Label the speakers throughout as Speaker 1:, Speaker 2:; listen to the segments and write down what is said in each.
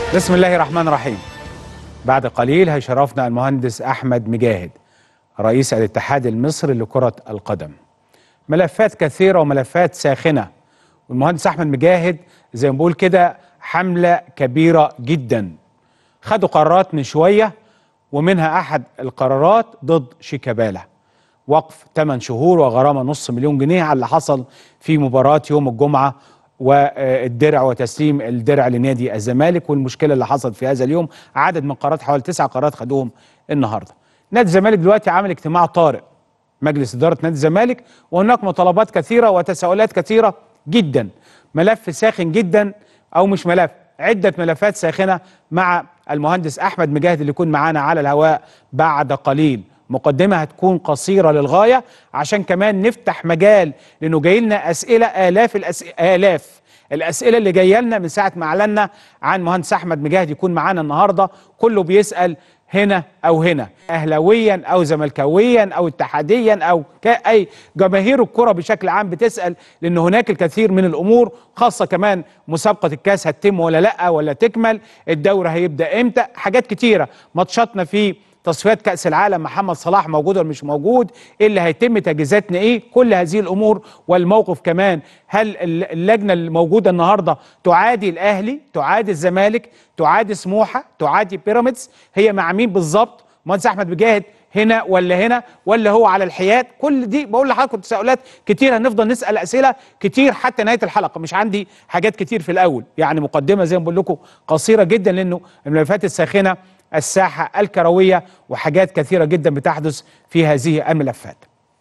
Speaker 1: بسم الله الرحمن الرحيم بعد قليل هيشرفنا المهندس احمد مجاهد رئيس الاتحاد المصري لكره القدم ملفات كثيره وملفات ساخنه والمهندس احمد مجاهد زي ما بقول كده حمله كبيره جدا خدوا قرارات من شويه ومنها احد القرارات ضد شيكابالا وقف 8 شهور وغرامه نص مليون جنيه على اللي حصل في مباراه يوم الجمعه والدرع وتسليم الدرع لنادي الزمالك والمشكله اللي حصلت في هذا اليوم عدد من قرارات حوالي تسع قرارات خدوهم النهارده. نادي الزمالك دلوقتي عامل اجتماع طارئ مجلس اداره نادي الزمالك وهناك مطالبات كثيره وتساؤلات كثيره جدا. ملف ساخن جدا او مش ملف عده ملفات ساخنه مع المهندس احمد مجاهد اللي يكون معانا على الهواء بعد قليل. مقدمة هتكون قصيرة للغاية عشان كمان نفتح مجال لأنه جاي لنا أسئلة آلاف الأسئلة آلاف الأسئلة اللي جاية لنا من ساعة ما أعلنا عن مهندس أحمد مجاهد يكون معانا النهاردة كله بيسأل هنا أو هنا أهلاويا أو زملكاويا أو اتحاديا أو أي جماهير الكرة بشكل عام بتسأل لأن هناك الكثير من الأمور خاصة كمان مسابقة الكاس هتتم ولا لأ ولا تكمل الدورة هيبدأ إمتى حاجات كتيرة ماتشاتنا في تصفيات كأس العالم محمد صلاح موجود ولا مش موجود ايه اللي هيتم تجهيزاتنا ايه كل هذه الامور والموقف كمان هل اللجنه الموجوده النهارده تعادي الاهلي تعادي الزمالك تعادي سموحه تعادي بيراميدز هي مع مين بالظبط مهندس احمد مجاهد هنا ولا هنا ولا هو على الحياد كل دي بقول لحضراتكم تساؤلات كتير هنفضل نسال اسئله كتير حتى نهايه الحلقه مش عندي حاجات كتير في الاول يعني مقدمه زي ما بقول لكم قصيره جدا لانه الملفات الساخنه الساحة الكروية وحاجات كثيرة جدا بتحدث في هذه الملفات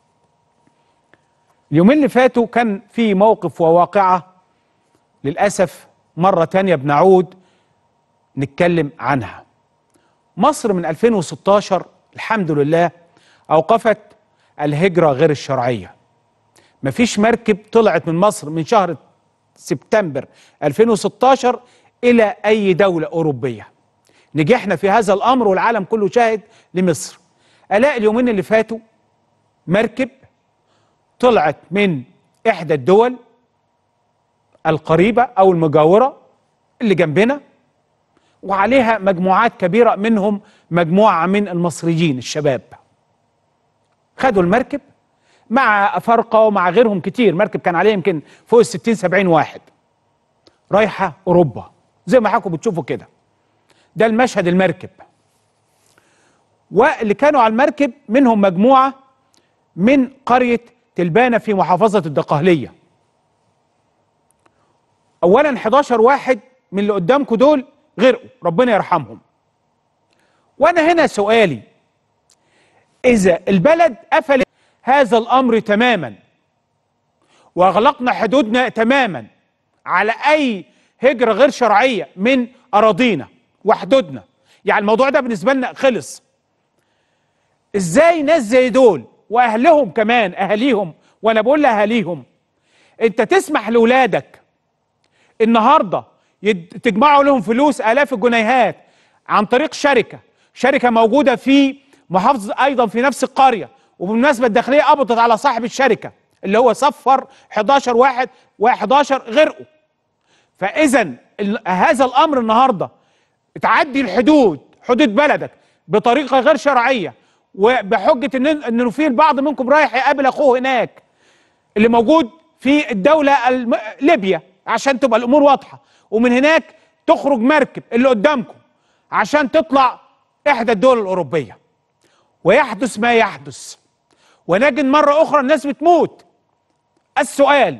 Speaker 1: اليومين اللي فاتوا كان في موقف وواقعة للأسف مرة تانية بنعود نتكلم عنها مصر من 2016 الحمد لله أوقفت الهجرة غير الشرعية مفيش مركب طلعت من مصر من شهر سبتمبر 2016 إلى أي دولة أوروبية نجحنا في هذا الامر والعالم كله شاهد لمصر الاقي اليومين اللي فاتوا مركب طلعت من احدى الدول القريبه او المجاوره اللي جنبنا وعليها مجموعات كبيره منهم مجموعه من المصريين الشباب خدوا المركب مع افارقه ومع غيرهم كتير مركب كان عليه يمكن فوق ال 60 70 واحد رايحه اوروبا زي ما حضراتكم بتشوفوا كده ده المشهد المركب واللي كانوا على المركب منهم مجموعة من قرية تلبانة في محافظة الدقهلية أولا 11 واحد من اللي قدامكم دول غرقوا ربنا يرحمهم وأنا هنا سؤالي إذا البلد قفلت هذا الأمر تماما وأغلقنا حدودنا تماما على أي هجرة غير شرعية من أراضينا وحدودنا يعني الموضوع ده بالنسبه لنا خلص ازاي ناس زي دول واهلهم كمان اهاليهم وانا بقول لاهاليهم انت تسمح لاولادك النهارده يد... تجمعوا لهم فلوس الاف الجنيهات عن طريق شركه شركه موجوده في محافظه ايضا في نفس القريه وبالمناسبه الداخليه قبضت على صاحب الشركه اللي هو صفر 11 واحد و11 غرقوا فاذا هذا الامر النهارده تعدي الحدود حدود بلدك بطريقه غير شرعيه وبحجه ان انه في البعض منكم رايح يقابل اخوه هناك اللي موجود في الدوله الم... ليبيا عشان تبقى الامور واضحه ومن هناك تخرج مركب اللي قدامكم عشان تطلع احدى الدول الاوروبيه ويحدث ما يحدث ونجد مره اخرى الناس بتموت السؤال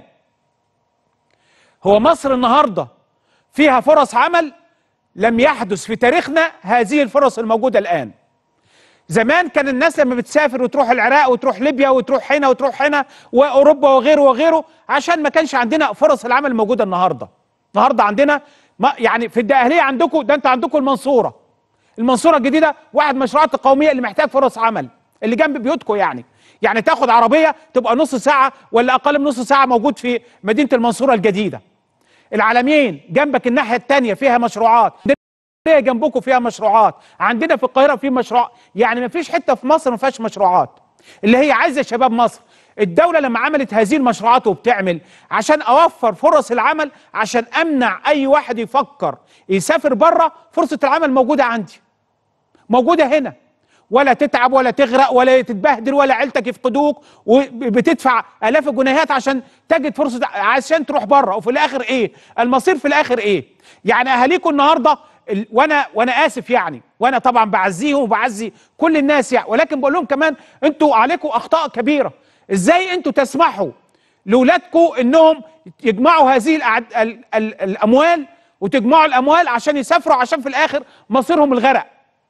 Speaker 1: هو مصر النهارده فيها فرص عمل لم يحدث في تاريخنا هذه الفرص الموجودة الآن زمان كان الناس لما بتسافر وتروح العراق وتروح ليبيا وتروح هنا وتروح هنا وأوروبا وغيره وغيره عشان ما كانش عندنا فرص العمل الموجودة النهاردة النهاردة عندنا ما يعني في الدقهلية عندكم ده انت عندكم المنصورة المنصورة الجديدة واحد مشروعات القومية اللي محتاج فرص عمل اللي جنب بيوتكم يعني يعني تاخد عربية تبقى نص ساعة ولا أقل من نص ساعة موجود في مدينة المنصورة الجديدة العالمين جنبك الناحيه الثانيه فيها مشروعات جنبكم فيها مشروعات عندنا في القاهره في مشروع يعني ما فيش حته في مصر ما فيهاش مشروعات اللي هي عايزه شباب مصر الدولة لما عملت هذه المشروعات وبتعمل عشان أوفر فرص العمل عشان أمنع أي واحد يفكر يسافر بره فرصة العمل موجودة عندي موجودة هنا ولا تتعب ولا تغرق ولا تتبهدل ولا عيلتك يفقدوك وبتدفع آلاف الجنيهات عشان تجد فرصة عشان تروح بره وفي الآخر إيه؟ المصير في الآخر إيه؟ يعني أهاليكم النهاردة ال- وانا وانا اسف يعني وانا طبعا بعزيهم وبعزي كل الناس يعني ولكن بقول لهم كمان انتوا عليكم اخطاء كبيره ازاي انتوا تسمحوا لاولادكم انهم يجمعوا هذه الأعد... ال... ال... الاموال وتجمعوا الاموال عشان يسافروا عشان في الاخر مصيرهم الغرق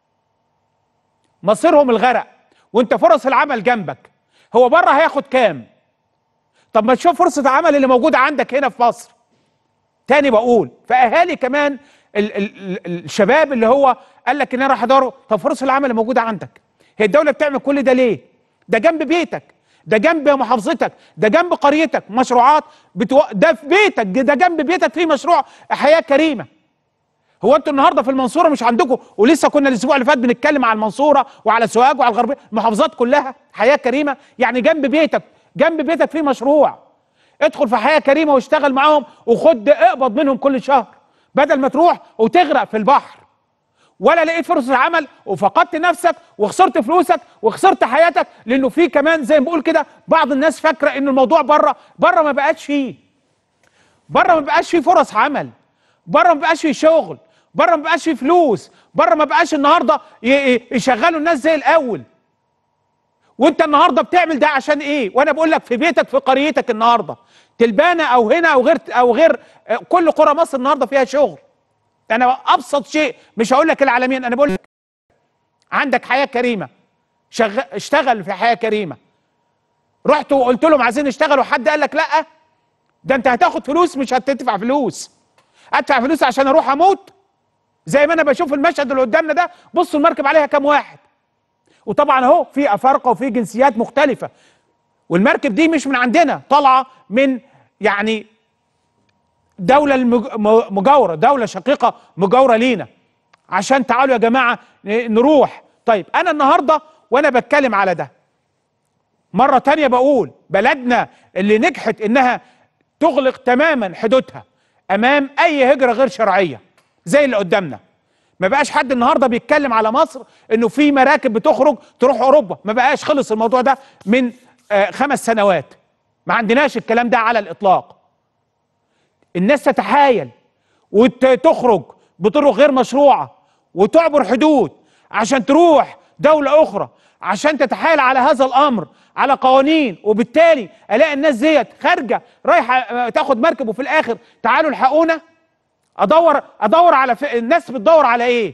Speaker 1: مصيرهم الغرق وانت فرص العمل جنبك هو بره هياخد كام طب ما تشوف فرصه العمل اللي موجوده عندك هنا في مصر تاني بقول فاهالي كمان ال ال ال الشباب اللي هو قال لك ان انا راح ادور طب فرص العمل اللي موجوده عندك هي الدوله بتعمل كل ده ليه ده جنب بيتك ده جنب محافظتك ده جنب قريتك مشروعات بتو... ده في بيتك ده جنب بيتك في مشروع حياه كريمه هو انتوا النهارده في المنصوره مش عندكم ولسه كنا الاسبوع اللي فات بنتكلم على المنصوره وعلى سوهاج وعلى الغربيه المحافظات كلها حياه كريمه يعني جنب بيتك جنب بيتك في مشروع ادخل في حياه كريمه واشتغل معاهم وخد اقبض منهم كل شهر بدل ما تروح وتغرق في البحر ولا لقيت فرصه عمل وفقدت نفسك وخسرت فلوسك وخسرت حياتك لانه في كمان زي ما بقول كده بعض الناس فاكره ان الموضوع بره بره ما بقاش فيه بره ما بقاش فيه فرص عمل بره ما بقاش فيه شغل بره ما بقاش فيه فلوس بره ما بقاش النهارده ي- ي- يشغلوا الناس زي الاول وانت النهارده بتعمل ده عشان ايه وانا بقول لك في بيتك في قريتك النهارده تلبانه او هنا او غير او غير آه، كل قرى مصر النهارده فيها شغل انا ابسط شيء مش هقول لك العالمين انا بقول لك عندك حياه كريمه شغ... اشتغل في حياه كريمه رحت وقلت لهم عايزين نشتغل وحد قال لك لا ده انت هتاخد فلوس مش هتدفع فلوس ادفع فلوس عشان اروح اموت زي ما انا بشوف المشهد اللي قدامنا ده بصوا المركب عليها كام واحد وطبعا اهو في افارقه وفي جنسيات مختلفه والمركب دي مش من عندنا طالعه من يعني دولة المج- م- مجاورة دولة شقيقة مجاورة لينا عشان تعالوا يا جماعة ن- نروح طيب أنا النهاردة وأنا بتكلم على ده مرة تانية بقول بلدنا اللي نجحت إنها تغلق تماما حدودها أمام أي هجرة غير شرعية زي اللي قدامنا ما بقاش حد النهارده بيتكلم على مصر انه في مراكب بتخرج تروح اوروبا ما بقاش خلص الموضوع ده من آه خمس سنوات ما عندناش الكلام ده على الاطلاق الناس تتحايل وتخرج بطرق غير مشروعه وتعبر حدود عشان تروح دوله اخرى عشان تتحايل على هذا الامر على قوانين وبالتالي الاقي الناس ديت خارجه رايحه آه، تاخد مركب وفي الاخر تعالوا الحقونا ادور ادور على ف... الناس بتدور على ايه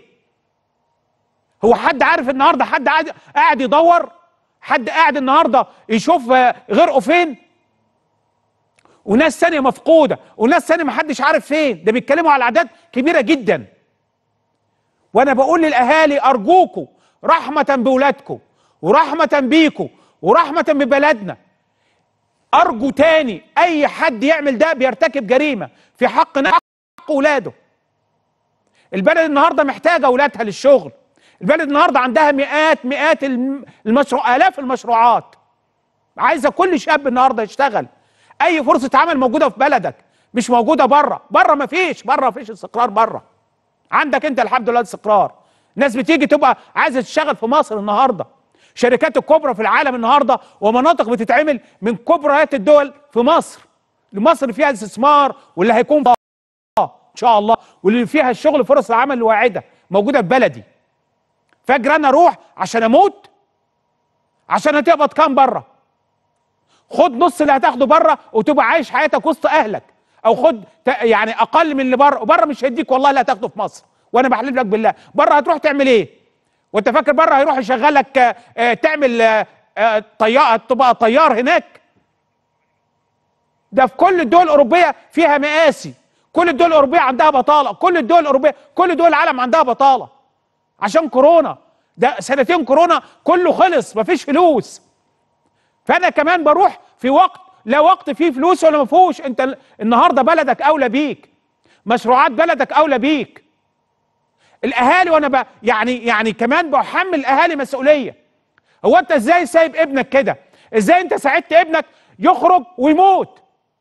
Speaker 1: هو حد عارف النهارده حد قاعد قاعد يدور حد قاعد النهارده يشوف آه، غرقه فين وناس ثانيه مفقوده وناس ثانيه محدش عارف فين ده بيتكلموا على اعداد كبيره جدا وانا بقول للاهالي ارجوكوا رحمه باولادكم ورحمه بيكم ورحمه ببلدنا ارجو تاني اي حد يعمل ده بيرتكب جريمه في حق حق اولاده البلد النهارده محتاجه اولادها للشغل البلد النهارده عندها مئات مئات الم- المشروع الاف المشروعات عايزه كل شاب النهارده يشتغل اي فرصه عمل موجوده في بلدك مش موجوده بره بره ما فيش بره ما فيش استقرار بره عندك انت الحمد لله استقرار ناس بتيجي تبقى عايزه تشتغل في مصر النهارده شركات الكبرى في العالم النهارده ومناطق بتتعمل من كبريات الدول في مصر مصر فيها استثمار واللي هيكون ان شاء الله واللي فيها الشغل فرص العمل الواعده موجوده في بلدي فاجر انا اروح عشان اموت عشان هتقبض كام بره خد نص اللي هتاخده بره وتبقى عايش حياتك وسط اهلك او خد ت- يعني اقل من اللي بره وبره مش هيديك والله اللي هتاخده في مصر وانا بحلف لك بالله بره هتروح تعمل ايه وانت فاكر بره هيروح يشغلك آه، آه، تعمل آه، آه، طيار تبقى طيار هناك ده في كل الدول الاوروبيه فيها مآسي كل الدول الاوروبيه عندها بطاله كل الدول الاوروبيه كل دول العالم عندها بطاله عشان كورونا ده سنتين كورونا كله خلص مفيش فلوس فانا كمان بروح في وقت لا وقت فيه فلوس ولا ما فيهوش انت ال- النهارده بلدك اولى بيك مشروعات بلدك اولى بيك الاهالي وانا ب... يعني يعني كمان بحمل الاهالي مسؤوليه هو انت ازاي سايب ابنك كده ازاي انت ساعدت ابنك يخرج ويموت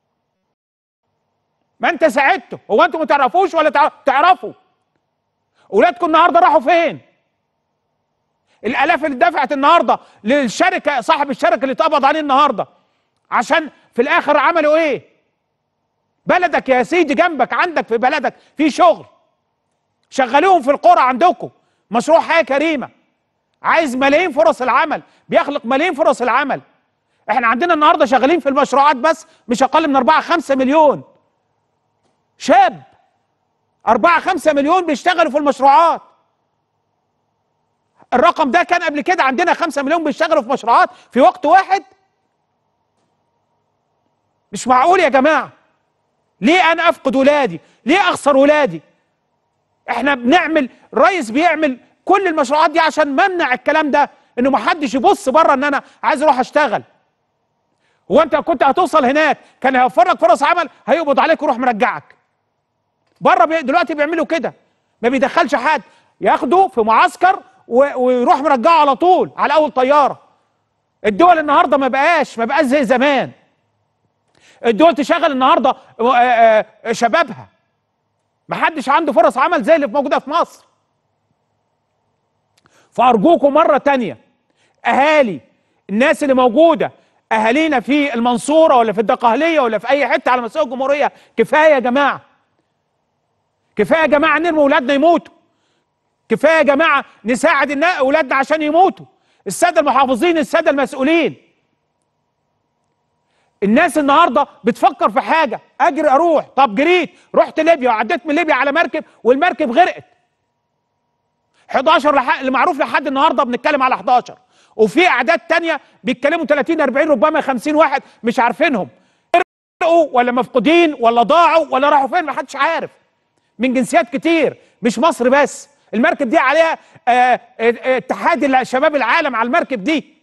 Speaker 1: ما انت ساعدته هو انتوا ما تعرفوش ولا تع- تعرفوا اولادكم النهارده راحوا فين الالاف اللي دفعت النهارده للشركه صاحب الشركه اللي اتقبض عليه النهارده عشان في الاخر عملوا ايه بلدك يا سيدي جنبك عندك في بلدك في شغل شغلوهم في القرى عندكم مشروع حياه كريمه عايز ملايين فرص العمل بيخلق ملايين فرص العمل احنا عندنا النهارده شغالين في المشروعات بس مش اقل من 4 5 مليون شاب 4 5 مليون بيشتغلوا في المشروعات الرقم ده كان قبل كده عندنا 5 مليون بيشتغلوا في مشروعات في وقت واحد مش معقول يا جماعه ليه انا افقد ولادي ليه اخسر ولادي احنا بنعمل الرئيس بيعمل كل المشروعات دي عشان ممنع الكلام ده انه ما حدش يبص بره ان انا عايز اروح اشتغل هو انت كنت هتوصل هناك كان هيوفر لك فرص عمل هيقبض عليك ويروح مرجعك بره بي دلوقتي بيعملوا كده ما بيدخلش حد ياخده في معسكر و- ويروح مرجعه على طول على اول طياره الدول النهارده ما بقاش ما بقاش زي زمان الدول تشغل النهارده آه، آه، شبابها ما حدش عنده فرص عمل زي اللي موجوده في مصر فارجوكم مره تانية اهالي الناس اللي موجوده اهالينا في المنصوره ولا في الدقهليه ولا في اي حته على مستوى الجمهوريه كفايه يا جماعه كفايه يا جماعه نرمي اولادنا يموتوا كفايه يا جماعه نساعد النا- اولادنا عشان يموتوا الساده المحافظين الساده المسؤولين الناس النهارده بتفكر في حاجه اجري اروح طب جريت رحت ليبيا وعديت من ليبيا على مركب والمركب غرقت 11 لح... اللي معروف لحد النهارده بنتكلم على 11 وفي اعداد تانية بيتكلموا 30 40 ربما 50 واحد مش عارفينهم غرقوا ولا مفقودين ولا ضاعوا ولا راحوا فين ما حدش عارف من جنسيات كتير مش مصر بس المركب دي عليها آه، آه، آه، اتحاد شباب العالم على المركب دي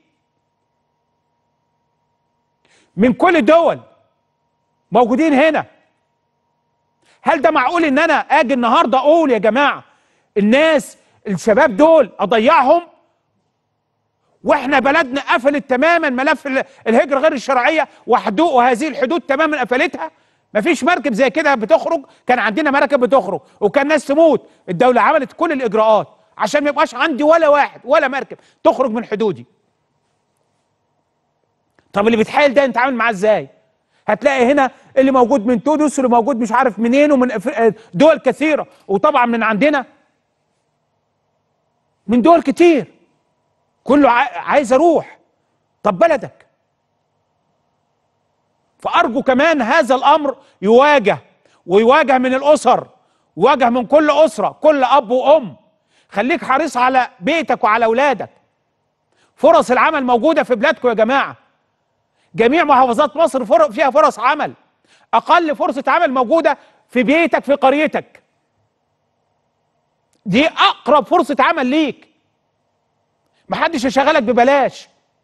Speaker 1: من كل الدول موجودين هنا هل ده معقول ان انا اجي النهارده اقول يا جماعه الناس الشباب دول اضيعهم واحنا بلدنا قفلت تماما ملف ال- الهجره غير الشرعيه وحدود وهذه الحدود تماما قفلتها مفيش مركب زي كده بتخرج كان عندنا مراكب بتخرج وكان ناس تموت الدوله عملت كل الاجراءات عشان ما يبقاش عندي ولا واحد ولا مركب تخرج من حدودي طب اللي بيتحايل ده نتعامل معاه ازاي هتلاقي هنا اللي موجود من تونس واللي موجود مش عارف منين ومن أف- دول كثيره وطبعا من عندنا من دول كتير كله عا- عايز اروح طب بلدك فارجو كمان هذا الامر يواجه ويواجه من الاسر يواجه من كل اسره كل اب وام خليك حريص على بيتك وعلى اولادك فرص العمل موجوده في بلادكم يا جماعه جميع محافظات مصر فر- فيها فرص عمل اقل فرصه عمل موجوده في بيتك في قريتك دي اقرب فرصه عمل ليك محدش يشغلك ببلاش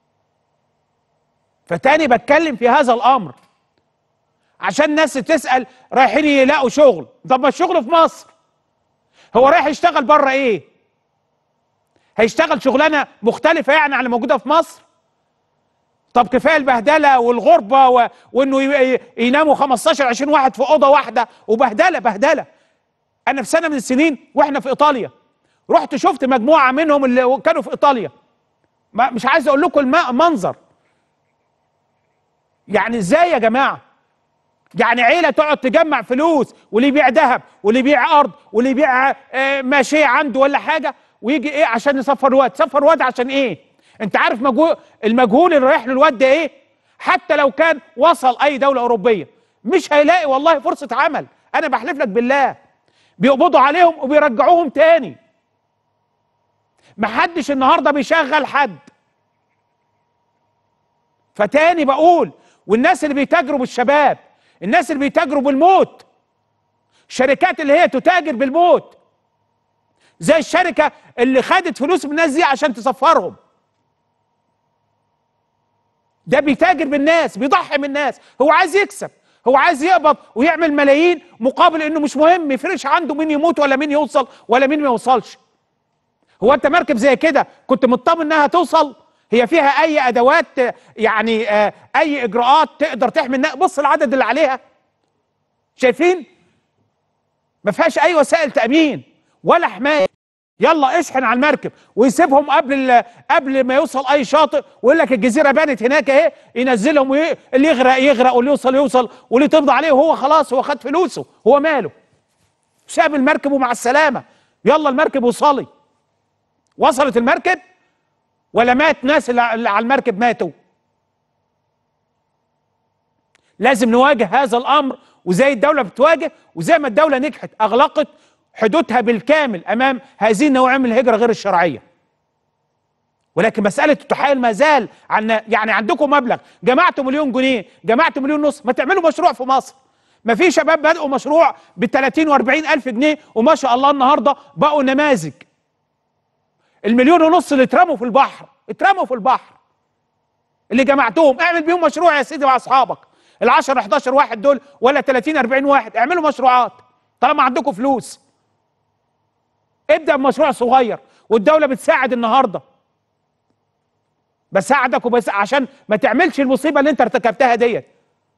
Speaker 1: فتاني بتكلم في هذا الامر عشان الناس تسال رايحين يلاقوا شغل طب ما الشغل في مصر هو رايح يشتغل بره ايه هيشتغل شغلانه مختلفه يعني عن اللي موجوده في مصر طب كفايه البهدله والغربه و... وانه ي... يناموا 15 20 واحد في اوضه واحده وبهدله بهدله انا في سنه من السنين واحنا في ايطاليا رحت شفت مجموعه منهم اللي كانوا في ايطاليا ما مش عايز اقول لكم الم... منظر يعني ازاي يا جماعه يعني عيله تقعد تجمع فلوس واللي يبيع ذهب واللي يبيع ارض واللي يبيع آه، ماشيه عنده ولا حاجه ويجي ايه عشان يصفر واد صفر واد عشان ايه انت عارف مجهول المجهول اللي رايح له الواد ده ايه حتى لو كان وصل اي دوله اوروبيه مش هيلاقي والله فرصه عمل انا بحلف لك بالله بيقبضوا عليهم وبيرجعوهم تاني محدش النهارده بيشغل حد فتاني بقول والناس اللي بيتاجروا بالشباب الناس اللي بيتاجروا بالموت الشركات اللي هي تتاجر بالموت زي الشركة اللي خدت فلوس من الناس دي عشان تسفرهم ده بيتاجر بالناس بيضحي من الناس هو عايز يكسب هو عايز يقبض ويعمل ملايين مقابل انه مش مهم يفرقش عنده مين يموت ولا مين يوصل ولا مين ما يوصلش هو انت مركب زي كده كنت مطمن انها توصل هي فيها اي ادوات يعني آه، اي اجراءات تقدر تحمي الناس بص العدد اللي عليها شايفين ما فيهاش اي وسائل تامين ولا حمايه يلا اشحن على المركب ويسيبهم قبل ال- قبل ما يوصل اي شاطئ ويقول لك الجزيره بانت هناك اهي ينزلهم وي- اللي يغرق يغرق واللي يوصل يوصل واللي تفضى عليه وهو خلاص هو خد فلوسه هو ماله ساب المركب ومع السلامه يلا المركب وصلي وصلت المركب ولا مات ناس اللي اللي على المركب ماتوا لازم نواجه هذا الامر وزي الدوله بتواجه وزي ما الدوله نجحت اغلقت حدودها بالكامل امام هذه النوعيه من الهجره غير الشرعيه ولكن مساله التحايل ما زال عن يعني عندكم مبلغ جمعتوا مليون جنيه جمعتوا مليون نص ما تعملوا مشروع في مصر ما في شباب بدأوا مشروع ب 30 و 40 الف جنيه وما شاء الله النهارده بقوا نماذج المليون ونص اللي اترموا في البحر اترموا في البحر اللي جمعتهم اعمل بيهم مشروع يا سيدي مع اصحابك ال 10 11 واحد دول ولا 30 40 واحد اعملوا مشروعات طالما عندكم فلوس ابدا بمشروع صغير والدوله بتساعد النهارده بساعدك وبس عشان ما تعملش المصيبه اللي انت ارتكبتها ديت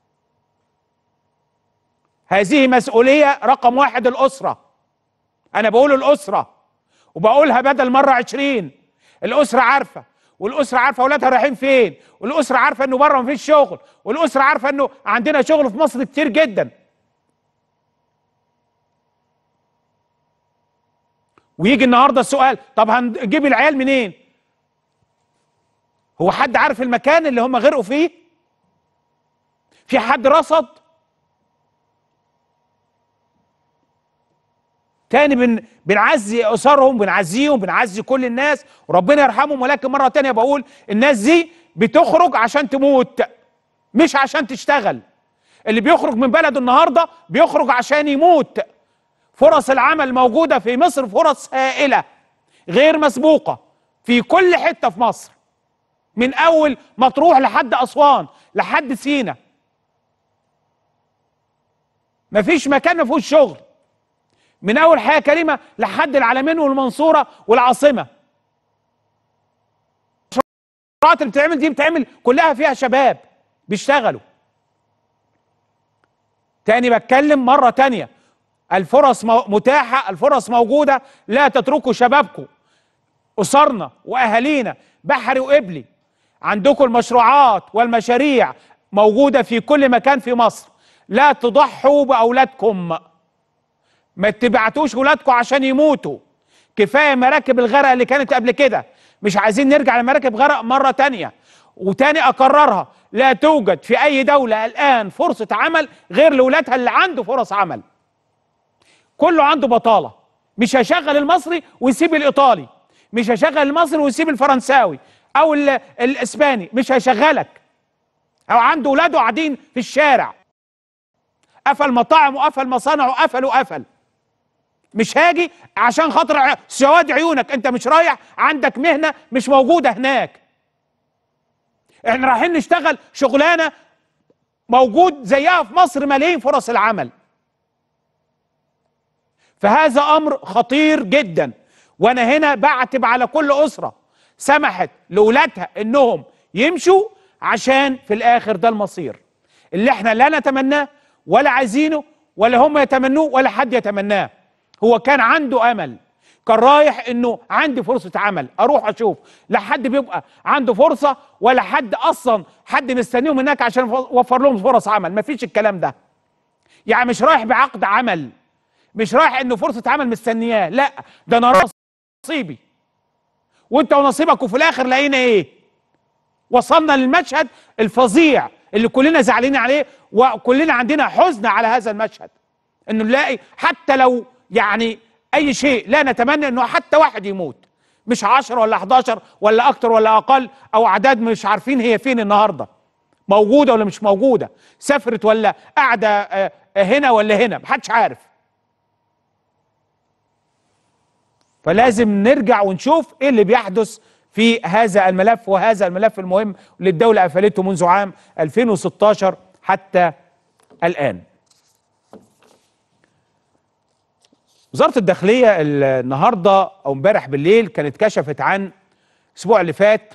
Speaker 1: هذه مسؤوليه رقم واحد الاسره انا بقول الاسره وبقولها بدل مره عشرين الاسره عارفه والاسره عارفه اولادها رايحين فين والاسره عارفه انه بره مفيش شغل والاسره عارفه انه عندنا شغل في مصر كتير جدا ويجي النهارده السؤال طب هنجيب العيال منين هو حد عارف المكان اللي هم غرقوا فيه في حد رصد تاني بن بنعزي اسرهم بنعزيهم بنعزي كل الناس وربنا يرحمهم ولكن مره تانية بقول الناس دي بتخرج عشان تموت مش عشان تشتغل اللي بيخرج من بلده النهارده بيخرج عشان يموت فرص العمل موجوده في مصر فرص هائله غير مسبوقه في كل حته في مصر من اول مطروح لحد اسوان لحد سينا مفيش مكان ما فيهوش شغل من اول حياه كريمه لحد العلمين والمنصوره والعاصمه المشروعات اللي بتتعمل دي بتعمل كلها فيها شباب بيشتغلوا تاني بتكلم مره تانيه الفرص مو- متاحه الفرص موجوده لا تتركوا شبابكم اسرنا واهالينا بحري وقبلي عندكم المشروعات والمشاريع موجوده في كل مكان في مصر لا تضحوا باولادكم ما تبعتوش ولادكم عشان يموتوا كفايه مراكب الغرق اللي كانت قبل كده مش عايزين نرجع لمراكب غرق مره تانية وتاني اكررها لا توجد في اي دوله الان فرصه عمل غير لاولادها اللي عنده فرص عمل كله عنده بطاله مش هيشغل المصري ويسيب الايطالي مش هيشغل المصري ويسيب الفرنساوي او ال- الاسباني مش هيشغلك او عنده اولاده قاعدين في الشارع قفل مطاعم وقفل مصانع وقفل وقفل مش هاجي عشان خاطر ع- سواد عيونك انت مش رايح عندك مهنه مش موجوده هناك احنا رايحين نشتغل شغلانه موجود زيها في مصر ملايين فرص العمل فهذا امر خطير جدا وانا هنا بعتب على كل اسره سمحت لاولادها انهم يمشوا عشان في الاخر ده المصير اللي احنا لا نتمناه ولا عايزينه ولا هم يتمنوه ولا حد يتمناه هو كان عنده امل كان رايح انه عندي فرصه عمل اروح اشوف لا حد بيبقى عنده فرصه ولا حد اصلا حد مستنيهم هناك عشان يوفر لهم فرص عمل مفيش الكلام ده يعني مش رايح بعقد عمل مش رايح انه فرصه عمل مستنياه لا ده انا رايح نصيبي وانت ونصيبك وفي الاخر لقينا ايه وصلنا للمشهد الفظيع اللي كلنا زعلانين عليه وكلنا عندنا حزن على هذا المشهد انه نلاقي حتى لو يعني اي شيء لا نتمنى انه حتى واحد يموت مش 10 ولا 11 ولا اكتر ولا اقل او اعداد مش عارفين هي فين النهارده موجوده ولا مش موجوده سافرت ولا قاعده آه، آه، هنا ولا هنا محدش عارف فلازم نرجع ونشوف ايه اللي بيحدث في هذا الملف وهذا الملف المهم اللي الدولة قفلته منذ عام 2016 حتى الآن وزارة الداخلية النهاردة أو امبارح بالليل كانت كشفت عن الأسبوع اللي فات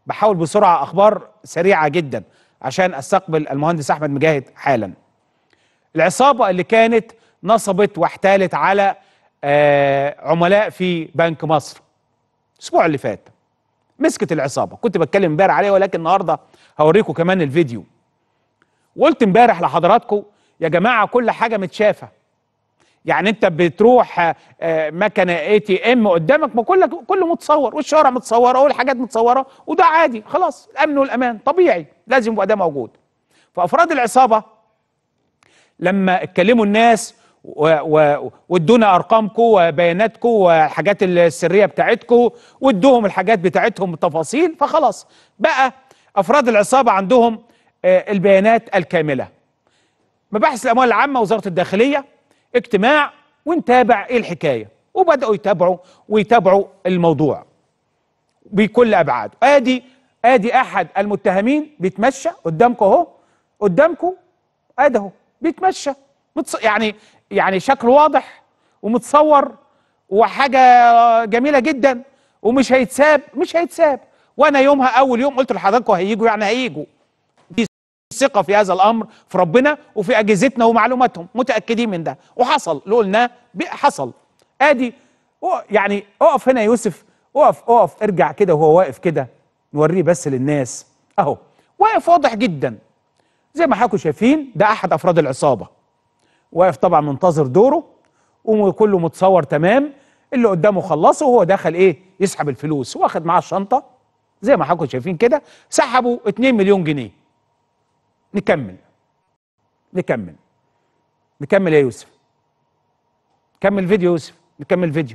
Speaker 1: بحاول بسرعه اخبار سريعه جدا عشان استقبل المهندس احمد مجاهد حالا العصابه اللي كانت نصبت واحتالت على آه عملاء في بنك مصر الاسبوع اللي فات مسكت العصابه كنت بتكلم امبارح عليها ولكن النهارده هوريكم كمان الفيديو وقلت امبارح لحضراتكم يا جماعه كل حاجه متشافه يعني انت بتروح آه، مكنه اي تي ام قدامك ما كله كله متصور والشوارع متصوره والحاجات متصوره وده عادي خلاص الامن والامان طبيعي لازم يبقى ده موجود فافراد العصابه لما اتكلموا الناس و- و- وادونا ارقامكم وبياناتكم والحاجات السريه بتاعتكم وادوهم الحاجات بتاعتهم بالتفاصيل فخلاص بقى افراد العصابه عندهم آه، البيانات الكامله مباحث الاموال العامه وزاره الداخليه اجتماع ونتابع ايه الحكايه وبداوا يتابعوا ويتابعوا الموضوع بكل ابعاده ادي ادي احد المتهمين بيتمشى قدامكم اهو قدامكم ادي اهو بيتمشى متص... يعني يعني شكله واضح ومتصور وحاجه جميله جدا ومش هيتساب مش هيتساب وانا يومها اول يوم قلت لحضراتكم هيجوا يعني هيجوا دي ثقه في هذا الامر في ربنا وفي اجهزتنا ومعلوماتهم متاكدين من ده وحصل اللي قلناه بي- حصل ادي أو- يعني اقف هنا يا يوسف اقف اقف ارجع كده وهو واقف كده نوريه بس للناس اهو واقف واضح جدا زي ما حضراتكم شايفين ده احد افراد العصابه واقف طبعا منتظر دوره وكله متصور تمام اللي قدامه خلصه وهو دخل ايه يسحب الفلوس واخد معاه الشنطه زي ما حضراتكم شايفين كده سحبوا 2 مليون جنيه نكمل نكمل نكمل يا يوسف كمل فيديو يوسف نكمل فيديو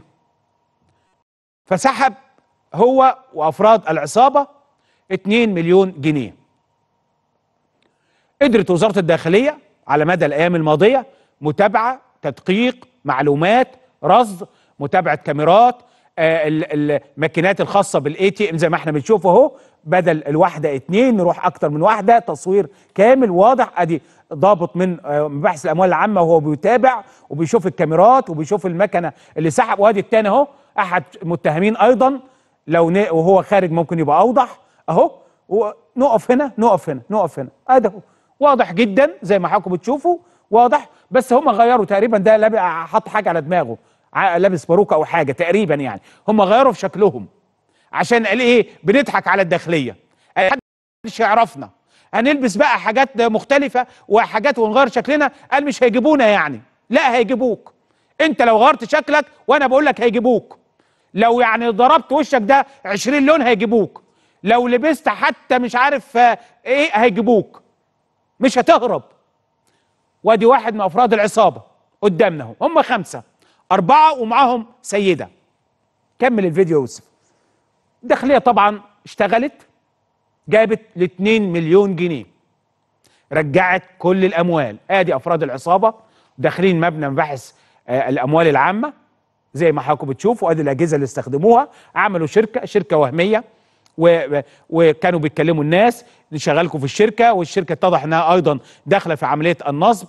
Speaker 1: فسحب هو وافراد العصابه 2 مليون جنيه قدرت وزاره الداخليه على مدى الايام الماضيه متابعه تدقيق معلومات رصد متابعه كاميرات آه، ال- الماكينات الخاصه بالاي تي ام زي ما احنا بنشوف اهو بدل الواحده اتنين نروح اكتر من واحده تصوير كامل واضح ادي ضابط من آه، مباحث الاموال العامه وهو بيتابع وبيشوف الكاميرات وبيشوف المكنه اللي سحب وادي التاني اهو احد المتهمين ايضا لو ن- وهو خارج ممكن يبقى اوضح اهو ونقف هنا نقف هنا نقف هنا ادي اهو واضح جدا زي ما حضراتكم بتشوفوا واضح بس هم غيروا تقريبا ده لابس حط حاجه على دماغه ع- لابس باروكه او حاجه تقريبا يعني هم غيروا في شكلهم عشان قال ايه بنضحك على الداخليه قال محدش يعرفنا هنلبس بقى حاجات مختلفه وحاجات ونغير شكلنا قال مش هيجيبونا يعني لا هيجيبوك انت لو غيرت شكلك وانا بقول لك هيجيبوك لو يعني ضربت وشك ده 20 لون هيجيبوك لو لبست حتى مش عارف آه، ايه هيجيبوك مش هتهرب وادي واحد من افراد العصابه قدامنا اهو هم خمسه اربعه ومعاهم سيده كمل الفيديو يا يوسف الداخليه طبعا اشتغلت جابت ل 2 مليون جنيه رجعت كل الاموال ادي افراد العصابه داخلين مبنى مباحث آه، الاموال العامه زي ما حضراتكم بتشوفوا ادي الاجهزه اللي استخدموها عملوا شركه شركه وهميه و... وكانوا بيتكلموا الناس نشغلكم في الشركه والشركه اتضح انها ايضا داخله في عمليه النصب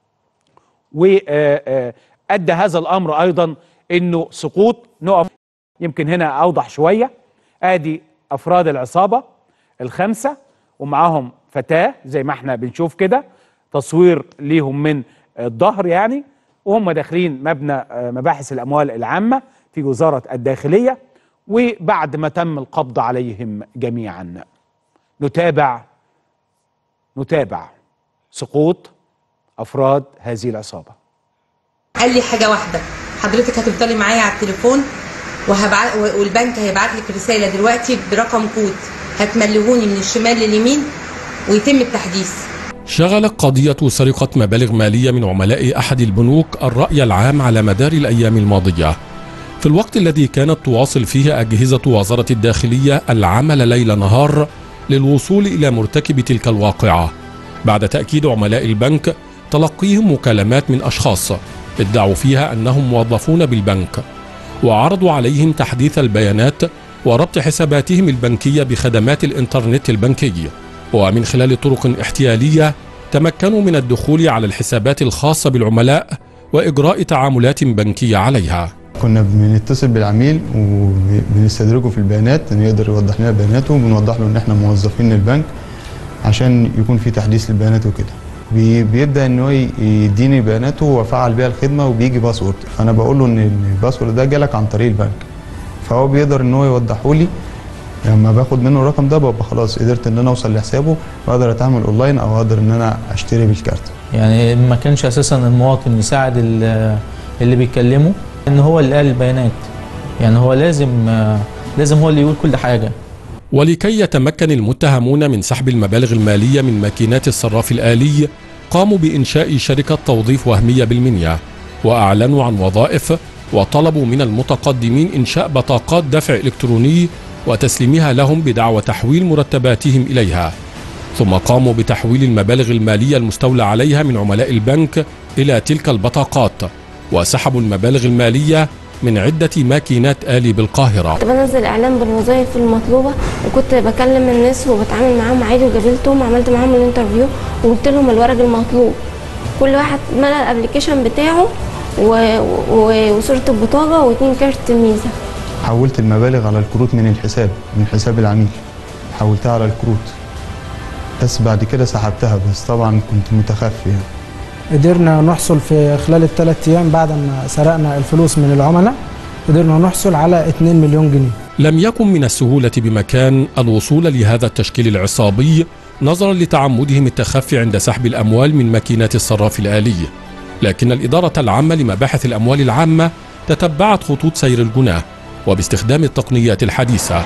Speaker 1: وادى هذا الامر ايضا انه سقوط نقف يمكن هنا اوضح شويه ادي افراد العصابه الخمسه ومعاهم فتاه زي ما احنا بنشوف كده تصوير ليهم من الظهر يعني وهم داخلين مبنى آه، مباحث الاموال العامه في وزاره الداخليه وبعد ما تم القبض عليهم جميعا نتابع نتابع سقوط افراد هذه العصابه
Speaker 2: قال لي حاجه واحده حضرتك هتفضلي معايا على التليفون وهبعت والبنك هيبعت لك رساله دلوقتي برقم كود هتملهوني من الشمال لليمين ويتم التحديث
Speaker 3: شغلت قضية سرقة مبالغ مالية من عملاء أحد البنوك الرأي العام على مدار الأيام الماضية في الوقت الذي كانت تواصل فيه أجهزة وزارة الداخلية العمل ليل نهار للوصول إلى مرتكب تلك الواقعة بعد تأكيد عملاء البنك تلقيهم مكالمات من أشخاص ادعوا فيها أنهم موظفون بالبنك وعرضوا عليهم تحديث البيانات وربط حساباتهم البنكية بخدمات الإنترنت البنكي ومن خلال طرق احتيالية تمكنوا من الدخول على الحسابات الخاصة بالعملاء وإجراء تعاملات بنكية عليها
Speaker 4: كنا بنتصل بالعميل وبنستدرجه في البيانات انه يقدر يوضح لنا بياناته وبنوضح له ان احنا موظفين البنك عشان يكون في تحديث للبيانات وكده بي- بيبدا ان هو ي- يديني بياناته وافعل بيها الخدمه وبيجي باسورد فانا بقول له ان الباسورد ده جالك عن طريق البنك فهو بيقدر ان هو يوضحه لي لما باخد منه الرقم ده ببقى خلاص قدرت ان انا اوصل لحسابه واقدر اتعامل اونلاين او اقدر ان انا اشتري بالكارت
Speaker 5: يعني ما كانش اساسا المواطن يساعد ال- اللي بيكلمه ان هو اللي قال البيانات يعني هو لازم آه، لازم هو اللي يقول كل حاجه
Speaker 3: ولكي يتمكن المتهمون من سحب المبالغ المالية من ماكينات الصراف الآلي قاموا بإنشاء شركة توظيف وهمية بالمنيا وأعلنوا عن وظائف وطلبوا من المتقدمين إنشاء بطاقات دفع إلكتروني وتسليمها لهم بدعوى تحويل مرتباتهم إليها ثم قاموا بتحويل المبالغ المالية المستولى عليها من عملاء البنك إلى تلك البطاقات وسحبوا المبالغ المالية من عدة ماكينات آلي بالقاهرة
Speaker 6: كنت بنزل اعلان بالوظائف المطلوبه وكنت بكلم الناس وبتعامل معاهم عادي وقابلتهم وعملت معاهم الانترفيو وقلت لهم الورق المطلوب كل واحد ملى الابلكيشن بتاعه و... و... وصوره البطاقه واتنين كارت الميزه
Speaker 4: حولت المبالغ على الكروت من الحساب من حساب العميل حولتها على الكروت بس بعد كده سحبتها بس طبعا كنت متخفي يعني.
Speaker 7: قدرنا نحصل في خلال الثلاث ايام بعد ما سرقنا الفلوس من العملاء قدرنا نحصل على 2 مليون جنيه
Speaker 3: لم يكن من السهولة بمكان الوصول لهذا التشكيل العصابي نظرا لتعمدهم التخفي عند سحب الأموال من ماكينات الصراف الآلي لكن الإدارة العامة لمباحث الأموال العامة تتبعت خطوط سير الجناه وباستخدام التقنيات الحديثة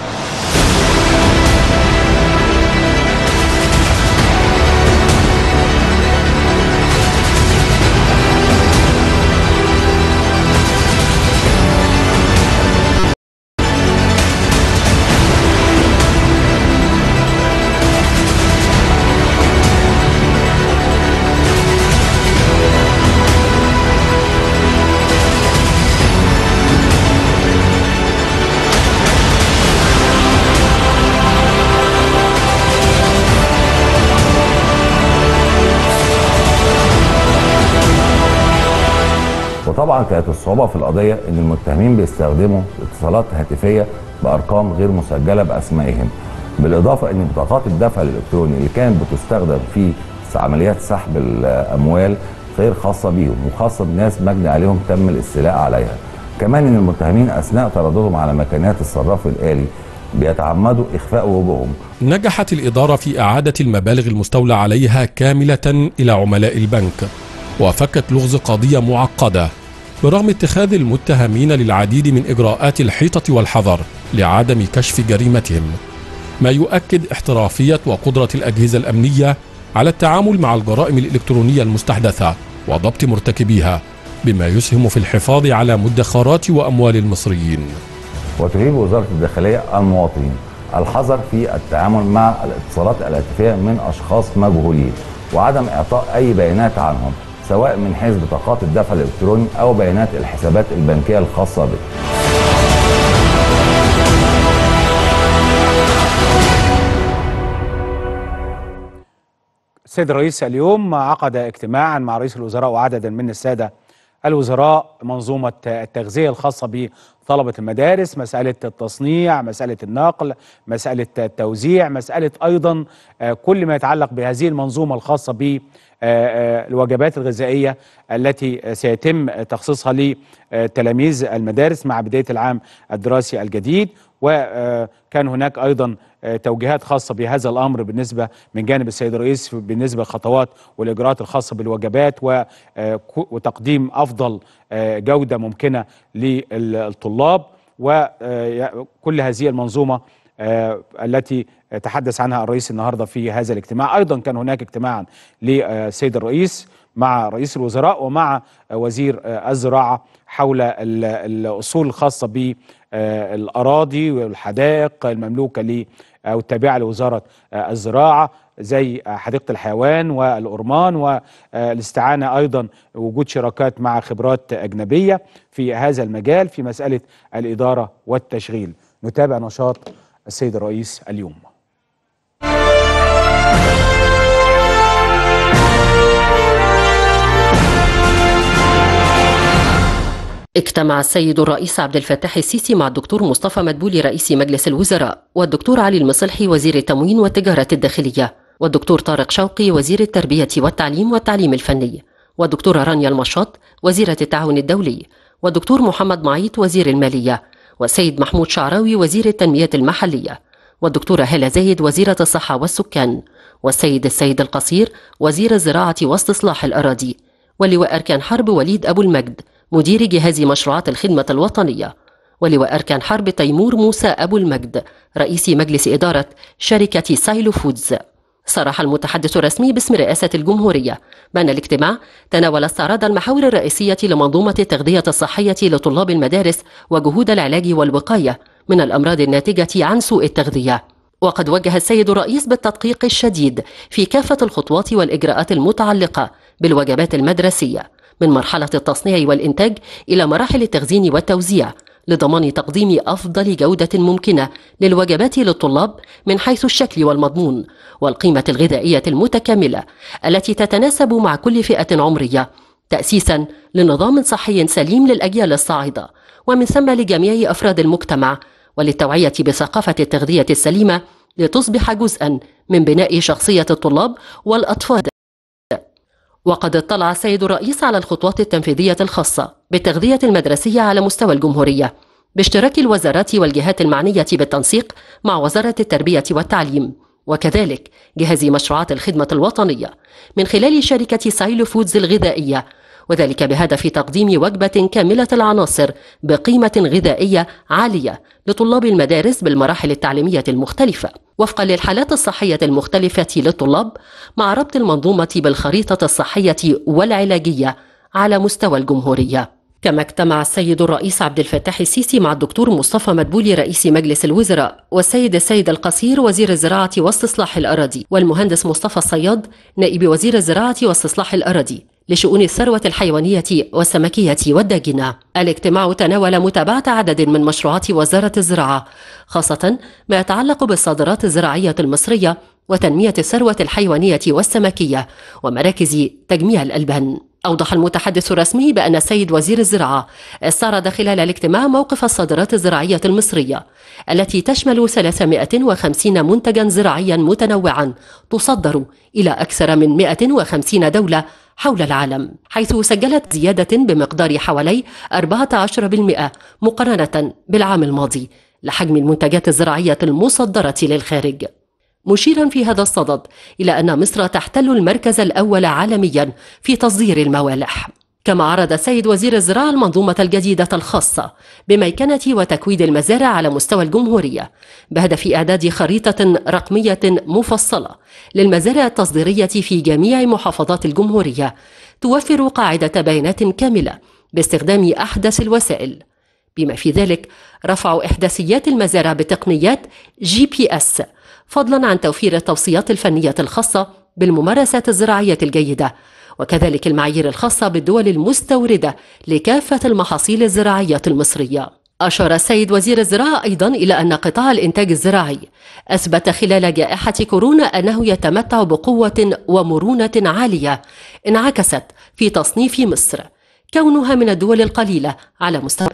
Speaker 8: وطبعا كانت الصعوبه في القضيه ان المتهمين بيستخدموا اتصالات هاتفيه بارقام غير مسجله باسمائهم بالاضافه ان بطاقات الدفع الالكتروني اللي كانت بتستخدم في عمليات سحب الاموال غير خاصه بيهم وخاصه بناس مجني عليهم تم الاستيلاء عليها كمان ان المتهمين اثناء ترددهم على مكانات الصراف الالي بيتعمدوا اخفاء وجوههم
Speaker 3: نجحت الإدارة في إعادة المبالغ المستولى عليها كاملة إلى عملاء البنك وفكت لغز قضية معقدة برغم اتخاذ المتهمين للعديد من إجراءات الحيطة والحذر لعدم كشف جريمتهم ما يؤكد احترافية وقدرة الأجهزة الأمنية على التعامل مع الجرائم الإلكترونية المستحدثة وضبط مرتكبيها بما يسهم في الحفاظ على مدخرات وأموال المصريين
Speaker 8: وتريد وزارة الداخلية المواطنين الحذر في التعامل مع الاتصالات الهاتفية من أشخاص مجهولين وعدم إعطاء أي بيانات عنهم سواء من حيث بطاقات الدفع الإلكتروني أو بيانات الحسابات البنكية الخاصة به
Speaker 1: السيد الرئيس اليوم عقد اجتماعا مع رئيس الوزراء وعددا من الساده الوزراء منظومه التغذيه الخاصه بطلبه المدارس، مساله التصنيع، مساله النقل، مساله التوزيع، مساله ايضا آه، كل ما يتعلق بهذه المنظومه الخاصه ب الوجبات الغذائيه التي سيتم تخصيصها لتلاميذ المدارس مع بدايه العام الدراسي الجديد وكان هناك ايضا توجيهات خاصه بهذا الامر بالنسبه من جانب السيد الرئيس بالنسبه للخطوات والاجراءات الخاصه بالوجبات وتقديم افضل جوده ممكنه للطلاب وكل هذه المنظومه التي تحدث عنها الرئيس النهارده في هذا الاجتماع ايضا كان هناك اجتماعا للسيد الرئيس مع رئيس الوزراء ومع وزير الزراعه حول الاصول الخاصه بالاراضي والحدائق المملوكه ل او التابعه لوزاره الزراعه زي حديقه الحيوان والأورمان والاستعانه ايضا وجود شراكات مع خبرات اجنبيه في هذا المجال في مساله الاداره والتشغيل نتابع نشاط السيد الرئيس اليوم
Speaker 9: اجتمع السيد الرئيس عبد الفتاح السيسي مع الدكتور مصطفى مدبولي رئيس مجلس الوزراء والدكتور علي المصلحي وزير التموين والتجارة الداخلية والدكتور طارق شوقي وزير التربية والتعليم والتعليم الفني والدكتورة رانيا المشاط وزيرة التعاون الدولي والدكتور محمد معيط وزير المالية والسيد محمود شعراوي وزير التنمية المحلية والدكتورة هالة زايد وزيرة الصحة والسكان والسيد السيد القصير وزير الزراعة واستصلاح الأراضي ولواء أركان حرب وليد أبو المجد مدير جهاز مشروعات الخدمة الوطنية ولواء أركان حرب تيمور موسى أبو المجد رئيس مجلس إدارة شركة سايلو فودز صرح المتحدث الرسمي باسم رئاسة الجمهورية بأن الاجتماع تناول استعراض المحاور الرئيسية لمنظومة التغذية الصحية لطلاب المدارس وجهود العلاج والوقاية من الأمراض الناتجة عن سوء التغذية وقد وجه السيد الرئيس بالتدقيق الشديد في كافة الخطوات والإجراءات المتعلقة بالوجبات المدرسية من مرحلة التصنيع والإنتاج إلى مراحل التخزين والتوزيع لضمان تقديم أفضل جودة ممكنة للوجبات للطلاب من حيث الشكل والمضمون والقيمة الغذائية المتكاملة التي تتناسب مع كل فئة عمرية تأسيسا لنظام صحي سليم للأجيال الصاعدة ومن ثم لجميع أفراد المجتمع وللتوعية بثقافة التغذية السليمة لتصبح جزءا من بناء شخصية الطلاب والأطفال وقد اطلع السيد الرئيس على الخطوات التنفيذية الخاصة بالتغذية المدرسية على مستوى الجمهورية باشتراك الوزارات والجهات المعنية بالتنسيق مع وزارة التربية والتعليم وكذلك جهاز مشروعات الخدمة الوطنية من خلال شركة سايلو فودز الغذائية وذلك بهدف تقديم وجبة كاملة العناصر بقيمة غذائية عالية لطلاب المدارس بالمراحل التعليمية المختلفة وفقا للحالات الصحية المختلفة للطلاب مع ربط المنظومة بالخريطة الصحية والعلاجية على مستوى الجمهورية كما اجتمع السيد الرئيس عبد الفتاح السيسي مع الدكتور مصطفى مدبولي رئيس مجلس الوزراء والسيد السيد القصير وزير الزراعة واستصلاح الأراضي والمهندس مصطفى الصياد نائب وزير الزراعة واستصلاح الأراضي لشؤون الثروة الحيوانية والسمكية والداجنة. الاجتماع تناول متابعة عدد من مشروعات وزارة الزراعة، خاصة ما يتعلق بالصادرات الزراعية المصرية وتنمية الثروة الحيوانية والسمكية ومراكز تجميع الألبان. أوضح المتحدث الرسمي بأن السيد وزير الزراعة استعرض خلال الاجتماع موقف الصادرات الزراعية المصرية التي تشمل 350 منتجا زراعيا متنوعا تصدر إلى أكثر من 150 دولة حول العالم حيث سجلت زيادة بمقدار حوالي 14% مقارنة بالعام الماضي لحجم المنتجات الزراعية المصدرة للخارج مشيرا في هذا الصدد إلى أن مصر تحتل المركز الأول عالميا في تصدير الموالح كما عرض السيد وزير الزراعة المنظومة الجديدة الخاصة بميكنة وتكويد المزارع على مستوى الجمهورية بهدف إعداد خريطة رقمية مفصلة للمزارع التصديرية في جميع محافظات الجمهورية توفر قاعدة بيانات كاملة باستخدام أحدث الوسائل بما في ذلك رفع إحداثيات المزارع بتقنيات جي بي اس فضلا عن توفير التوصيات الفنية الخاصة بالممارسات الزراعية الجيدة وكذلك المعايير الخاصة بالدول المستوردة لكافة المحاصيل الزراعية المصرية. أشار السيد وزير الزراعة أيضا إلى أن قطاع الإنتاج الزراعي أثبت خلال جائحة كورونا أنه يتمتع بقوة ومرونة عالية انعكست في تصنيف مصر كونها من الدول القليلة على مستوى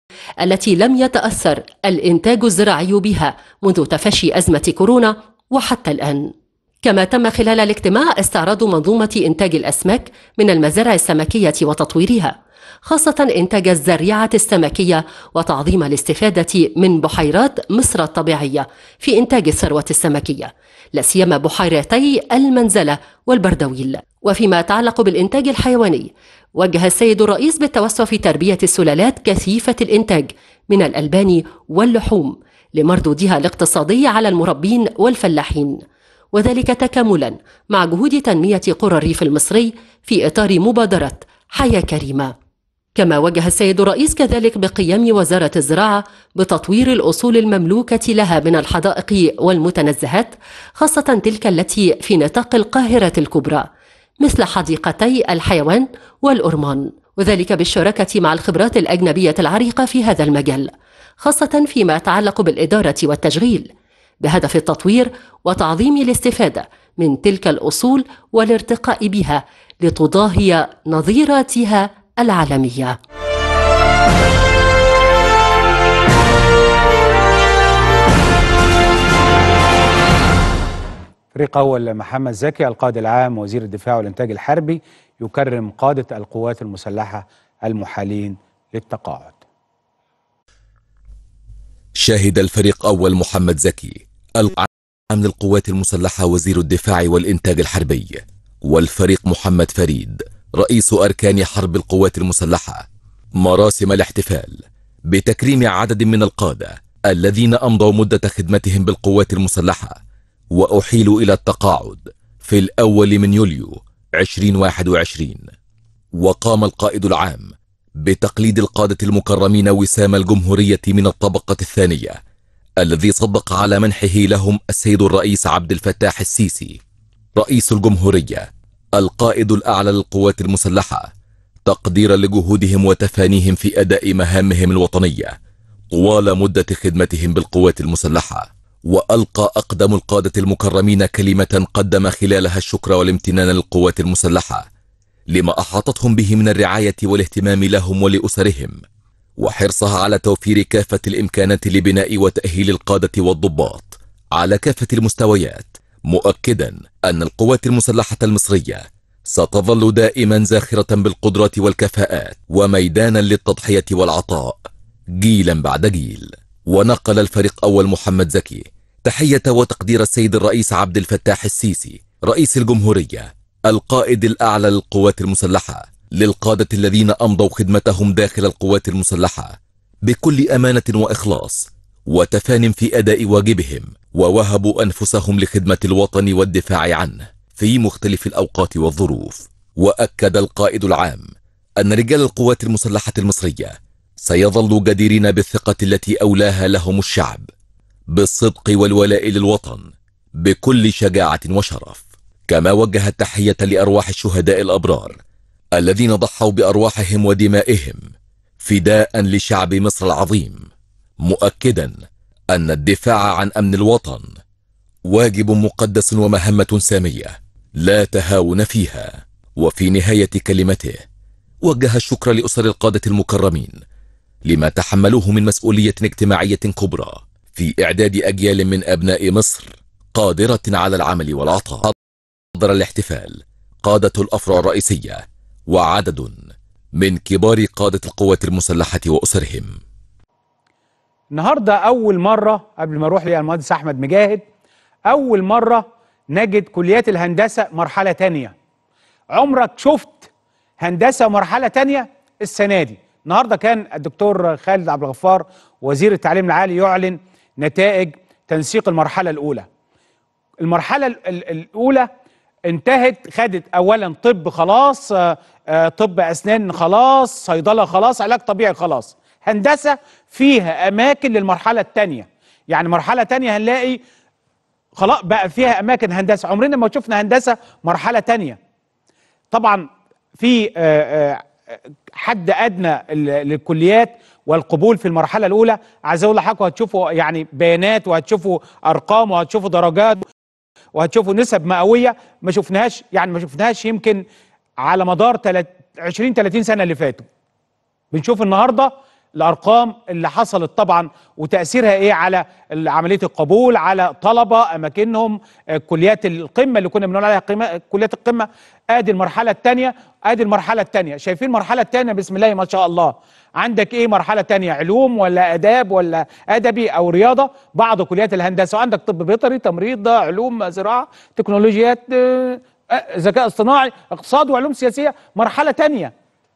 Speaker 9: التي لم يتأثر الإنتاج الزراعي بها منذ تفشي أزمة كورونا وحتى الآن. كما تم خلال الاجتماع استعراض منظومة إنتاج الأسماك من المزارع السمكية وتطويرها، خاصة إنتاج الزريعة السمكية وتعظيم الاستفادة من بحيرات مصر الطبيعية في إنتاج الثروة السمكية، لا سيما بحيرتي المنزلة والبردويل. وفيما يتعلق بالإنتاج الحيواني، وجه السيد الرئيس بالتوسع في تربية السلالات كثيفة الإنتاج من الألبان واللحوم لمردودها الاقتصادي على المربين والفلاحين وذلك تكاملا مع جهود تنمية قرى الريف المصري في إطار مبادرة حياة كريمة كما وجه السيد الرئيس كذلك بقيام وزارة الزراعة بتطوير الأصول المملوكة لها من الحدائق والمتنزهات خاصة تلك التي في نطاق القاهرة الكبرى مثل حديقتي الحيوان والأرمان وذلك بالشراكة مع الخبرات الأجنبية العريقة في هذا المجال خاصة فيما يتعلق بالإدارة والتشغيل بهدف التطوير وتعظيم الاستفادة من تلك الأصول والارتقاء بها لتضاهي نظيراتها العالميه
Speaker 1: فريق أول محمد زكي القائد العام وزير الدفاع والإنتاج الحربي يكرم قادة القوات المسلحة المحالين للتقاعد
Speaker 10: شهد الفريق أول محمد زكي العام للقوات المسلحة وزير الدفاع والإنتاج الحربي والفريق محمد فريد رئيس أركان حرب القوات المسلحة مراسم الاحتفال بتكريم عدد من القادة الذين أمضوا مدة خدمتهم بالقوات المسلحة وأحيلوا إلى التقاعد في الأول من يوليو 2021 وقام القائد العام بتقليد القادة المكرمين وسام الجمهورية من الطبقة الثانية الذي صدق على منحه لهم السيد الرئيس عبد الفتاح السيسي رئيس الجمهورية القائد الأعلى للقوات المسلحة تقديرا لجهودهم وتفانيهم في أداء مهامهم الوطنية طوال مدة خدمتهم بالقوات المسلحة وألقى أقدم القادة المكرمين كلمة قدم خلالها الشكر والامتنان للقوات المسلحة لما أحاطتهم به من الرعاية والاهتمام لهم ولأسرهم وحرصها على توفير كافة الإمكانات لبناء وتأهيل القادة والضباط على كافة المستويات مؤكدا أن القوات المسلحة المصرية ستظل دائما زاخرة بالقدرات والكفاءات وميدانا للتضحية والعطاء جيلا بعد جيل ونقل الفريق أول محمد زكي تحية وتقدير السيد الرئيس عبد الفتاح السيسي رئيس الجمهورية القائد الأعلى للقوات المسلحة للقادة الذين أمضوا خدمتهم داخل القوات المسلحة بكل أمانة وإخلاص وتفان في أداء واجبهم ووهبوا أنفسهم لخدمة الوطن والدفاع عنه في مختلف الأوقات والظروف وأكد القائد العام أن رجال القوات المسلحة المصرية سيظلوا جديرين بالثقة التي أولاها لهم الشعب بالصدق والولاء للوطن بكل شجاعة وشرف كما وجه التحية لأرواح الشهداء الأبرار الذين ضحوا بأرواحهم ودمائهم فداء لشعب مصر العظيم مؤكدا أن الدفاع عن أمن الوطن واجب مقدس ومهمة سامية لا تهاون فيها وفي نهاية كلمته وجه الشكر لأسر القادة المكرمين لما تحملوه من مسؤولية اجتماعية كبرى في إعداد أجيال من أبناء مصر قادرة على العمل والعطاء حضر الاحتفال قادة الأفرع الرئيسية وعدد من كبار قادة القوات المسلحة وأسرهم
Speaker 1: النهارده أول مرة قبل ما أروح للمهندس أحمد مجاهد أول مرة نجد كليات الهندسة مرحلة تانية عمرك شفت هندسة مرحلة تانية السنة دي النهارده كان الدكتور خالد عبد الغفار وزير التعليم العالي يعلن نتائج تنسيق المرحلة الأولى المرحلة ال- ال- الأولى انتهت خدت أولا طب خلاص آه، آه، طب أسنان خلاص صيدلة خلاص علاج طبيعي خلاص هندسة فيها أماكن للمرحلة الثانية يعني مرحلة تانية هنلاقي خلاص بقى فيها أماكن هندسة عمرنا ما شفنا هندسة مرحلة تانية طبعا في آه، آه، حد ادنى ال- للكليات والقبول في المرحله الاولى عايز اقول لحضرتك هتشوفوا يعني بيانات وهتشوفوا ارقام وهتشوفوا درجات وهتشوفوا نسب مئويه ما شفناهاش يعني ما شفناهاش يمكن على مدار تلات 20 30 سنه اللي فاتوا بنشوف النهارده الارقام اللي حصلت طبعا وتاثيرها ايه على ال- عمليه القبول على طلبه اماكنهم آه، كليات القمه اللي كنا بنقول عليها قمة كليات القمه ادي المرحله الثانيه ادي المرحله الثانيه شايفين المرحله الثانيه بسم الله ما شاء الله عندك ايه مرحله ثانيه علوم ولا اداب ولا ادبي او رياضه بعض كليات الهندسه وعندك طب بيطري تمريض علوم زراعه تكنولوجيات آه، آه، ذكاء اصطناعي اقتصاد وعلوم سياسيه مرحله ثانيه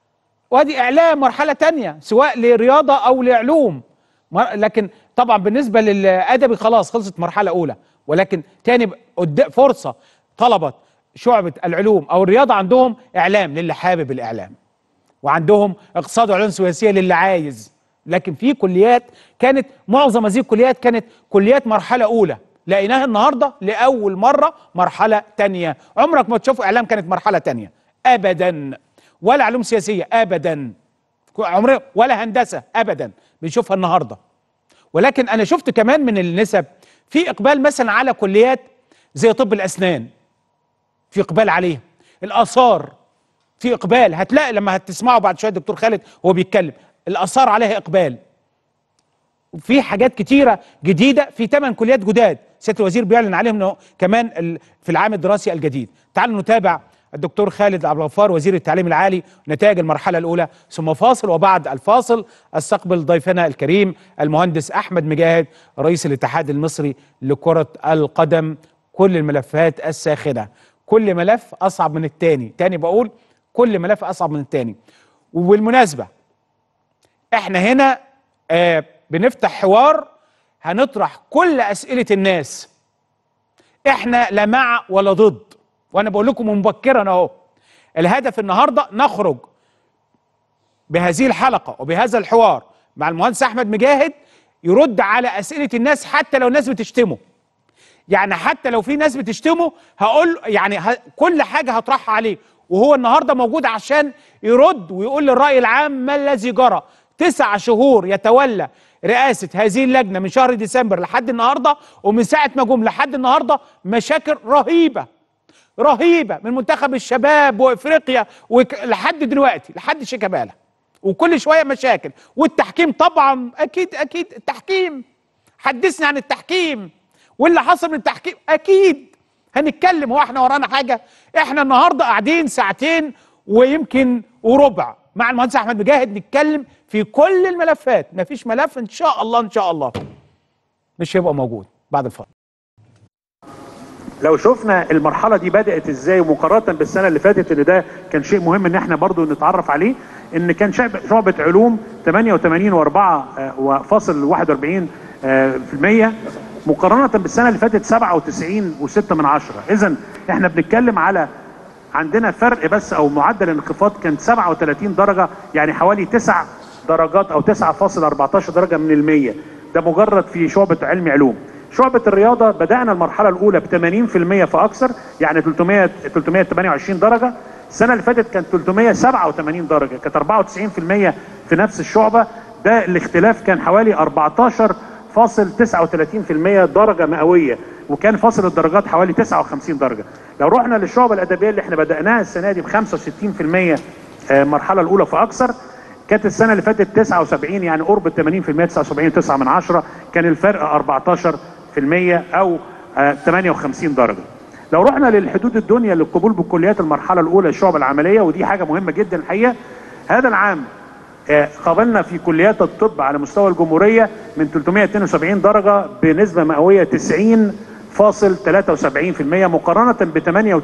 Speaker 1: وادي اعلام مرحله تانية سواء لرياضه او لعلوم مر- لكن طبعا بالنسبه للادبي خلاص خلصت مرحله اولى ولكن تاني ب- قد- فرصه طلبه شعبه العلوم او الرياضه عندهم اعلام للي حابب الاعلام وعندهم اقتصاد وعلوم سياسيه للي عايز لكن في كليات كانت معظم هذه الكليات كانت كليات مرحله اولى لقيناها النهارده لاول مره مرحله تانية عمرك ما تشوف اعلام كانت مرحله تانية ابدا ولا علوم سياسيه ابدا عمرنا ولا هندسه ابدا بنشوفها النهارده ولكن انا شفت كمان من النسب في اقبال مثلا على كليات زي طب الاسنان في اقبال عليها الاثار في اقبال هتلاقي لما هتسمعوا بعد شويه الدكتور خالد وهو بيتكلم الاثار عليها اقبال في حاجات كتيره جديده في ثمان كليات جداد سياده الوزير بيعلن عليهم انه كمان ال- في العام الدراسي الجديد تعالوا نتابع الدكتور خالد عبد الغفار وزير التعليم العالي نتائج المرحله الاولى ثم فاصل وبعد الفاصل استقبل ضيفنا الكريم المهندس احمد مجاهد رئيس الاتحاد المصري لكره القدم كل الملفات الساخنه كل ملف اصعب من التاني تاني بقول كل ملف اصعب من التاني وبالمناسبه احنا هنا آه بنفتح حوار هنطرح كل اسئله الناس احنا لا مع ولا ضد وانا بقول لكم مبكرا اهو الهدف النهارده نخرج بهذه الحلقه وبهذا الحوار مع المهندس احمد مجاهد يرد على اسئله الناس حتى لو الناس بتشتمه يعني حتى لو في ناس بتشتمه هقول يعني ه... كل حاجه هطرحها عليه وهو النهارده موجود عشان يرد ويقول للراي العام ما الذي جرى تسع شهور يتولى رئاسه هذه اللجنه من شهر ديسمبر لحد النهارده ومن ساعه ما جم لحد النهارده مشاكل رهيبه رهيبه من منتخب الشباب وافريقيا وك... لحد دلوقتي لحد شيكابالا وكل شويه مشاكل والتحكيم طبعا اكيد اكيد التحكيم حدثني عن التحكيم واللي حصل من التحكيم اكيد هنتكلم هو احنا ورانا حاجه احنا النهارده قاعدين ساعتين ويمكن وربع مع المهندس احمد مجاهد نتكلم في كل الملفات مفيش ملف ان شاء الله ان شاء الله مش هيبقى موجود بعد الفاصل
Speaker 11: لو شفنا المرحله دي بدات ازاي ومقارنه بالسنه اللي فاتت ان ده كان شيء مهم ان احنا برضو نتعرف عليه ان كان شعب شعبه علوم 88 و4 وفاصل 41 آه، في المية مقارنه بالسنه اللي فاتت 97 و6 من عشرة اذا احنا بنتكلم على عندنا فرق بس او معدل الانخفاض كان 37 درجه يعني حوالي 9 درجات او 9.14 درجه من المية ده مجرد في شعبه علم علوم شعبة الرياضة بدأنا المرحلة الأولى ب 80% فأكثر يعني 300 328 درجة السنة اللي فاتت كانت 387 درجة كانت 94% في نفس الشعبة ده الاختلاف كان حوالي 14.39% درجة مئوية وكان فاصل الدرجات حوالي 59 درجة لو رحنا للشعبة الأدبية اللي احنا بدأناها السنة دي ب 65% المرحلة الأولى فأكثر كانت السنه اللي فاتت 79 يعني قرب ال 80% 79 9 من 10 كان الفرق 14% او آه، 58 درجه لو رحنا للحدود الدنيا للقبول بكليات المرحله الاولى الشعب العمليه ودي حاجه مهمه جدا الحقيقه هذا العام آه، قابلنا في كليات الطب على مستوى الجمهوريه من 372 درجه بنسبه مئويه 90 فاصل 73% مقارنة ب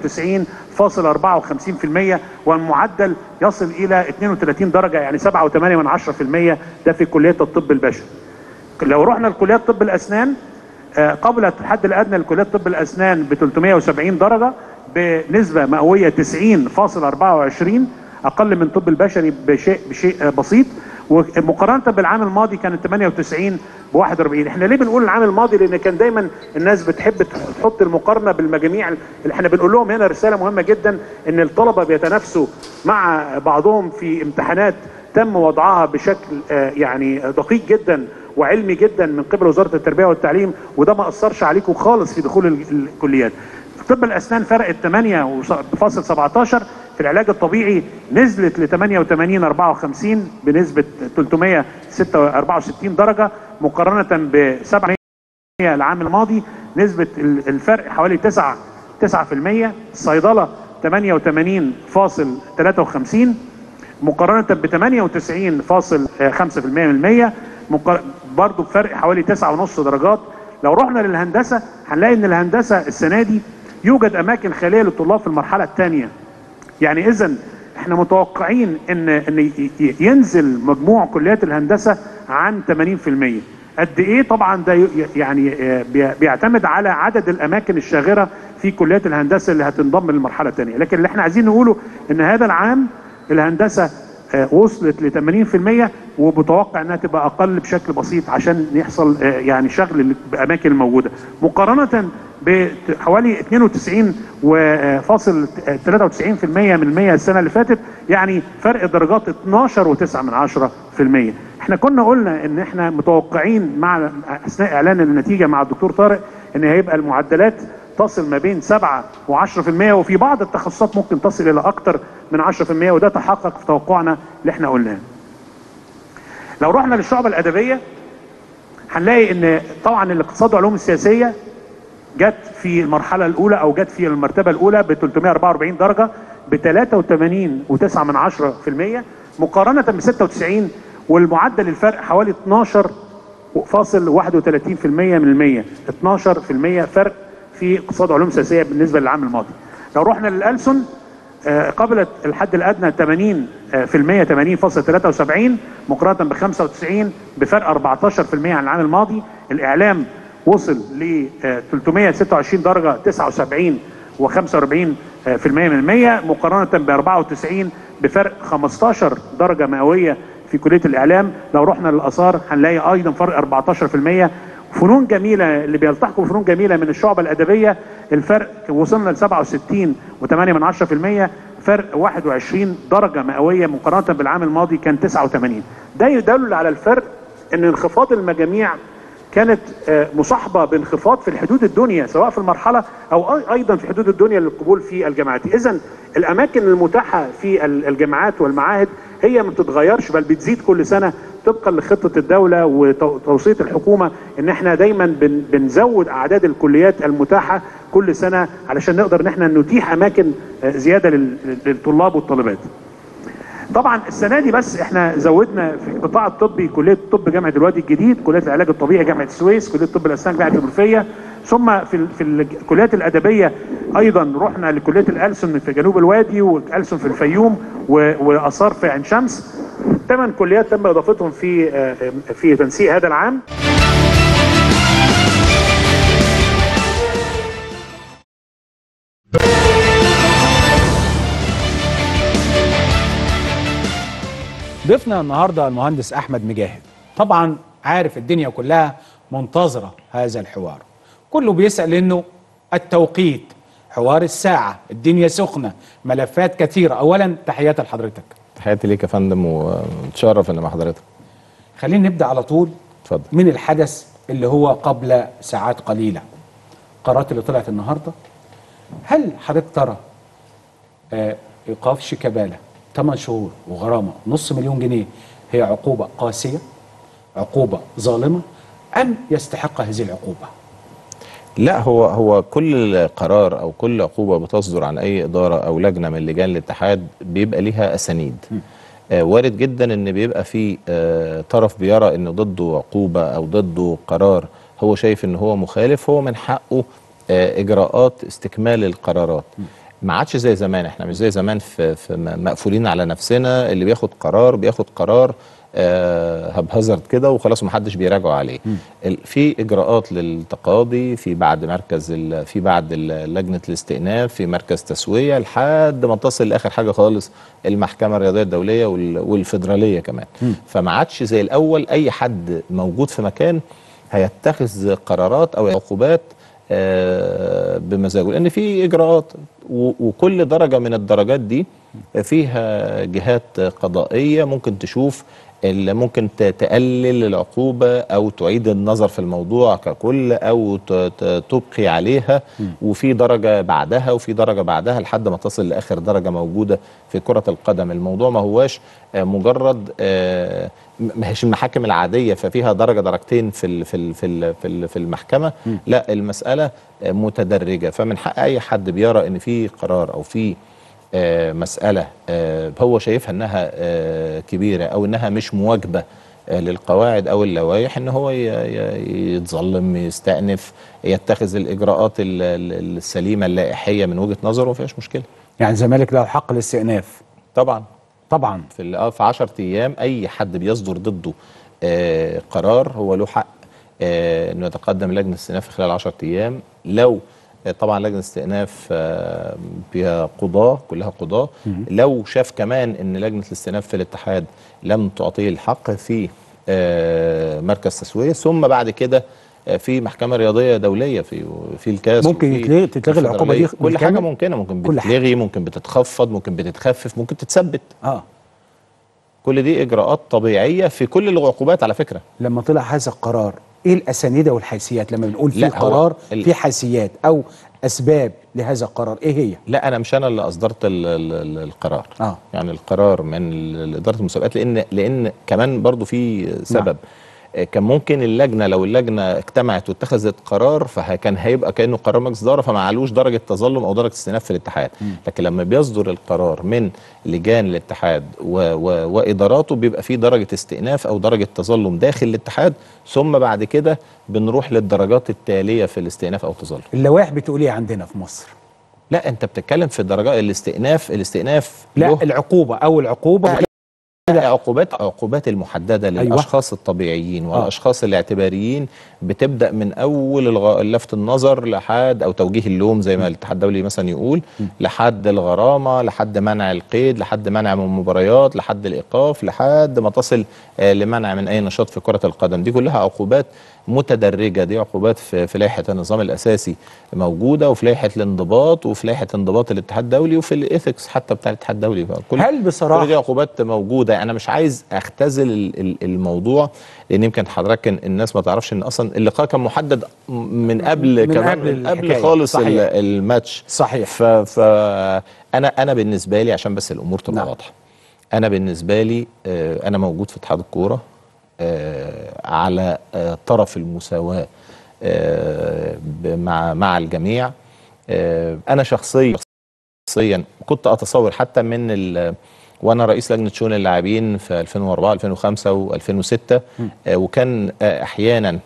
Speaker 11: 98.54% والمعدل يصل إلى 32 درجة يعني 7.8 من 10% ده في كلية الطب البشري. لو رحنا لكليات طب الأسنان آه، قبلت الحد الأدنى لكليات طب الأسنان ب 370 درجة بنسبة مئوية 90.24 أقل من طب البشري بشيء بشيء آه، بسيط ومقارنة بالعام الماضي كانت 98 ب 41 احنا ليه بنقول العام الماضي لان كان دايما الناس بتحب تحط المقارنه بالمجاميع اللي احنا بنقول لهم هنا رساله مهمه جدا ان الطلبه بيتنافسوا مع بعضهم في امتحانات تم وضعها بشكل آه، يعني دقيق جدا وعلمي جدا من قبل وزاره التربيه والتعليم وده ما اثرش عليكم خالص في دخول ال- الكليات طب الاسنان فرقت 8.17 في العلاج الطبيعي نزلت ل 88 54 بنسبه 364 درجه مقارنه ب 7 العام الماضي نسبه ال- الفرق حوالي 9 9% الصيدله 88.53 مقارنه ب 98.5% من المية مقار- برضو بفرق حوالي 9.5 درجات لو رحنا للهندسه هنلاقي ان الهندسه السنه دي يوجد اماكن خاليه للطلاب في المرحله الثانيه يعني اذا احنا متوقعين ان ان ي- ي- ينزل مجموع كليات الهندسه عن 80% قد ايه طبعا ده ي- يعني آه، بي- بيعتمد على عدد الاماكن الشاغره في كليات الهندسه اللي هتنضم للمرحله الثانيه لكن اللي احنا عايزين نقوله ان هذا العام الهندسه آه، وصلت ل 80% ومتوقع انها تبقى اقل بشكل بسيط عشان يحصل آه، يعني شغل الاماكن الموجوده مقارنه بحوالي 92 وفاصل 93% من المية السنه اللي فاتت يعني فرق درجات 12 و9 من 10 في المية احنا كنا قلنا ان احنا متوقعين مع اثناء اعلان النتيجه مع الدكتور طارق ان هيبقى المعدلات تصل ما بين 7 و10% وفي بعض التخصصات ممكن تصل الى اكثر من 10% وده تحقق في توقعنا اللي احنا قلناه. لو رحنا للشعبة الأدبية هنلاقي إن طبعا الاقتصاد والعلوم السياسية جت في المرحله الاولى او جت في المرتبه الاولى ب 344 درجه ب 83.9 من 10% مقارنه ب 96 والمعدل الفرق حوالي 12 فاصل 31% من المية 12% فرق في اقتصاد علوم سياسية بالنسبة للعام الماضي لو رحنا للألسن آه، قبلت الحد الأدنى 80 آه، في المية 80.73 مقارنة ب 95 بفرق 14% عن العام الماضي الإعلام وصل ل آه، 326 درجة 79 و45 في المية من المية مقارنة ب 94 بفرق 15 درجة مئوية في كليه الاعلام لو رحنا للاثار هنلاقي ايضا فرق 14% فنون جميله اللي بيلتحقوا بفنون جميله من الشعب الادبيه الفرق وصلنا ل 67 و8 من 10% فرق 21 درجه مئويه مقارنه بالعام الماضي كان 89 ده يدل على الفرق ان انخفاض المجاميع كانت آه، مصاحبه بانخفاض في الحدود الدنيا سواء في المرحله او أي- ايضا في حدود الدنيا للقبول في الجامعات اذا الاماكن المتاحه في ال- الجامعات والمعاهد هي ما بتتغيرش بل بتزيد كل سنه طبقا لخطه الدوله وتوصيه الحكومه ان احنا دايما بن- بنزود اعداد الكليات المتاحه كل سنه علشان نقدر ان احنا نتيح اماكن آه، زياده لل- للطلاب والطالبات. طبعا السنه دي بس احنا زودنا في القطاع الطبي كليه الطب جامعه الوادي الجديد كليه العلاج الطبيعي جامعه السويس كليه طب الاسنان جامعه المنوفيه ثم في ال- في الكليات الادبيه ايضا رحنا لكليه الالسن في جنوب الوادي والالسن في الفيوم و- واثار في عين شمس ثمان كليات تم اضافتهم في آه، في تنسيق هذا العام
Speaker 1: ضيفنا النهارده المهندس احمد مجاهد طبعا عارف الدنيا كلها منتظره هذا الحوار كله بيسال انه التوقيت حوار الساعه الدنيا سخنه ملفات كثيره اولا تحياتي لحضرتك
Speaker 12: تحياتي ليك يا فندم ومتشرف ان مع حضرتك
Speaker 1: خلينا نبدا على طول
Speaker 12: اتفضل
Speaker 1: من الحدث اللي هو قبل ساعات قليله القرارات اللي طلعت النهارده هل حضرتك ترى آه، ايقاف شيكابالا 8 شهور وغرامه نص مليون جنيه هي عقوبه قاسيه عقوبه ظالمه ام يستحق هذه العقوبه
Speaker 12: لا هو هو كل قرار او كل عقوبه بتصدر عن اي اداره او لجنه من لجان الاتحاد بيبقى ليها اسانيد آه وارد جدا ان بيبقى في آه طرف بيرى ان ضده عقوبه او ضده قرار هو شايف ان هو مخالف هو من حقه آه اجراءات استكمال القرارات ما عادش زي زمان احنا مش زي زمان في, في م- مقفولين على نفسنا اللي بياخد قرار بياخد قرار آه هبهزرد كده وخلاص محدش بيراجعه عليه ال- في اجراءات للتقاضي في بعد مركز ال- في بعد ال- لجنه الاستئناف في مركز تسويه لحد ما تصل لاخر حاجه خالص المحكمه الرياضيه الدوليه وال- والفدراليه كمان فما عادش زي الاول اي حد موجود في مكان هيتخذ قرارات او عقوبات آه، بمزاجه لان في اجراءات و- وكل درجه من الدرجات دي فيها جهات قضائيه ممكن تشوف اللي ممكن ت- تقلل العقوبه او تعيد النظر في الموضوع ككل او ت- ت- تبقي عليها وفي درجه بعدها وفي درجه بعدها لحد ما تصل لاخر درجه موجوده في كره القدم الموضوع ما هواش آه، مجرد آه، م- ما هيش المحاكم العاديه ففيها درجه درجتين في ال- في ال- في ال- في ال- في المحكمه لا المساله آه، متدرجه فمن حق اي حد بيرى ان في قرار او في آه، مساله آه، هو شايفها انها آه، كبيره او انها مش مواجبه آه، للقواعد او اللوائح ان هو ي- ي- يتظلم يستأنف يتخذ الاجراءات ال- ال- السليمه اللائحيه من وجهه نظره ما فيهاش مشكله
Speaker 1: يعني الزمالك له حق الاستئناف
Speaker 12: طبعا
Speaker 1: طبعا
Speaker 12: في ال- آه، في 10 ايام اي حد بيصدر ضده آه، قرار هو له حق آه، انه يتقدم لجنه الاستئناف خلال 10 ايام لو آه، طبعا لجنه الاستئناف آه، فيها قضاه كلها قضاه لو شاف كمان ان لجنه الاستئناف في الاتحاد لم تعطيه الحق في آه، مركز تسويه ثم بعد كده آه، في محكمه رياضيه دوليه في في الكاس
Speaker 1: ممكن
Speaker 12: وفي
Speaker 1: يتلغي- تتلغي العقوبة دي
Speaker 12: الفدرالية. كل حاجه
Speaker 1: بالكامل؟
Speaker 12: ممكنه ممكن
Speaker 1: كل حاجة.
Speaker 12: بتتلغي ممكن بتتخفض ممكن بتتخفف ممكن تتثبت
Speaker 1: اه
Speaker 12: كل دي اجراءات طبيعيه في كل العقوبات على فكره
Speaker 1: لما طلع هذا القرار ايه الاسانيد والحيثيات لما بنقول في
Speaker 12: لا، هو
Speaker 1: قرار
Speaker 12: ال-
Speaker 1: في حيثيات او اسباب لهذا القرار ايه هي
Speaker 12: لا انا مش انا اللي اصدرت ال ال ال القرار
Speaker 1: اه
Speaker 12: يعني القرار من ال- اداره المسابقات لان لان كمان برضو في سبب آه، كان ممكن اللجنه لو اللجنه اجتمعت واتخذت قرار فكان هيبقى كانه قرار مجلس اداره فما علوش درجه تظلم او درجه استئناف في الاتحاد لكن لما بيصدر القرار من لجان الاتحاد و و واداراته بيبقى فيه درجه استئناف او درجه تظلم داخل الاتحاد ثم بعد كده بنروح للدرجات التاليه في الاستئناف او التظلم
Speaker 1: اللوائح بتقول ايه عندنا في مصر
Speaker 12: لا انت بتتكلم في درجات الاستئناف الاستئناف
Speaker 1: لا
Speaker 12: له-
Speaker 1: العقوبه او العقوبه
Speaker 12: عقوبات عقوبات المحدده
Speaker 1: أيوة.
Speaker 12: للاشخاص الطبيعيين والاشخاص الاعتباريين بتبدا من اول الغ... لفت النظر لحد او توجيه اللوم زي ما الاتحاد الدولي مثلا يقول لحد الغرامه لحد منع القيد لحد منع من المباريات لحد الايقاف لحد ما تصل آه، لمنع من اي نشاط في كره القدم دي كلها عقوبات متدرجه دي عقوبات في, في لائحه النظام الاساسي موجوده وفي لائحه الانضباط وفي لائحه انضباط الاتحاد الدولي وفي الايثكس حتى بتاع الاتحاد الدولي كل
Speaker 1: هل بصراحة-
Speaker 12: كل دي عقوبات موجوده انا مش عايز اختزل ال- ال- الموضوع لان يمكن حضرتك كان الناس ما تعرفش ان اصلا اللقاء كان محدد من قبل
Speaker 1: من
Speaker 12: كمان
Speaker 1: قبل
Speaker 12: من قبل
Speaker 1: الحكاية.
Speaker 12: خالص
Speaker 1: صحيح.
Speaker 12: ال- الماتش
Speaker 1: صحيح
Speaker 12: ف, ف انا انا بالنسبه لي عشان بس الامور تبقى
Speaker 1: نعم.
Speaker 12: واضحه انا بالنسبه لي آه، انا موجود في اتحاد الكوره آه، على آه، طرف المساواه آه، ب- مع مع الجميع آه، انا شخصيا شخصيا كنت اتصور حتى من ال وانا رئيس لجنه شؤون اللاعبين في 2004 2005 و2006 آه، وكان آه، احيانا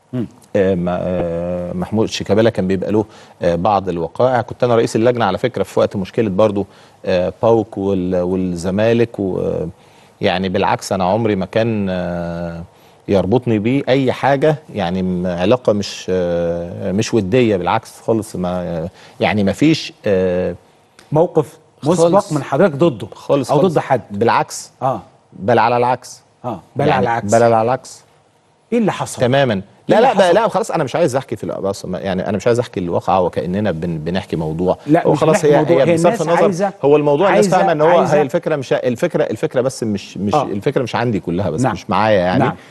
Speaker 12: آه، ما- آه، محمود شيكابالا كان بيبقى له آه، بعض الوقائع كنت انا رئيس اللجنه على فكره في وقت مشكله برضو آه، باوك وال- والزمالك و- يعني بالعكس انا عمري ما كان آه، يربطني بيه اي حاجه يعني م- علاقه مش آه، مش وديه بالعكس خالص ما يعني ما فيش آه،
Speaker 1: موقف مسبق
Speaker 12: خالص.
Speaker 1: من حضرتك ضده
Speaker 12: خالص
Speaker 1: او
Speaker 12: خالص.
Speaker 1: ضد حد
Speaker 12: بالعكس
Speaker 1: اه
Speaker 12: بل على العكس
Speaker 1: اه بل على العكس
Speaker 12: بل على العكس
Speaker 1: ايه اللي حصل
Speaker 12: تماما لا
Speaker 1: اللي
Speaker 12: لا بقى
Speaker 1: حصل؟
Speaker 12: لا خلاص انا مش عايز احكي في بس يعني انا مش عايز احكي الواقعه وكاننا بن بنحكي موضوع
Speaker 1: لا،
Speaker 12: هو
Speaker 1: مش
Speaker 12: خلاص
Speaker 1: بنحكي
Speaker 12: هي
Speaker 1: موضوع،
Speaker 12: هي
Speaker 1: هي
Speaker 12: بصرف
Speaker 1: الناس
Speaker 12: النظر
Speaker 1: عايزة-
Speaker 12: هو الموضوع الناس
Speaker 1: عايزة-
Speaker 12: فاهمه ان هو
Speaker 1: عايزة-
Speaker 12: هي الفكره مش الفكره الفكره بس مش مش
Speaker 1: آه.
Speaker 12: الفكره مش عندي كلها بس
Speaker 1: نعم.
Speaker 12: مش معايا يعني
Speaker 1: نعم.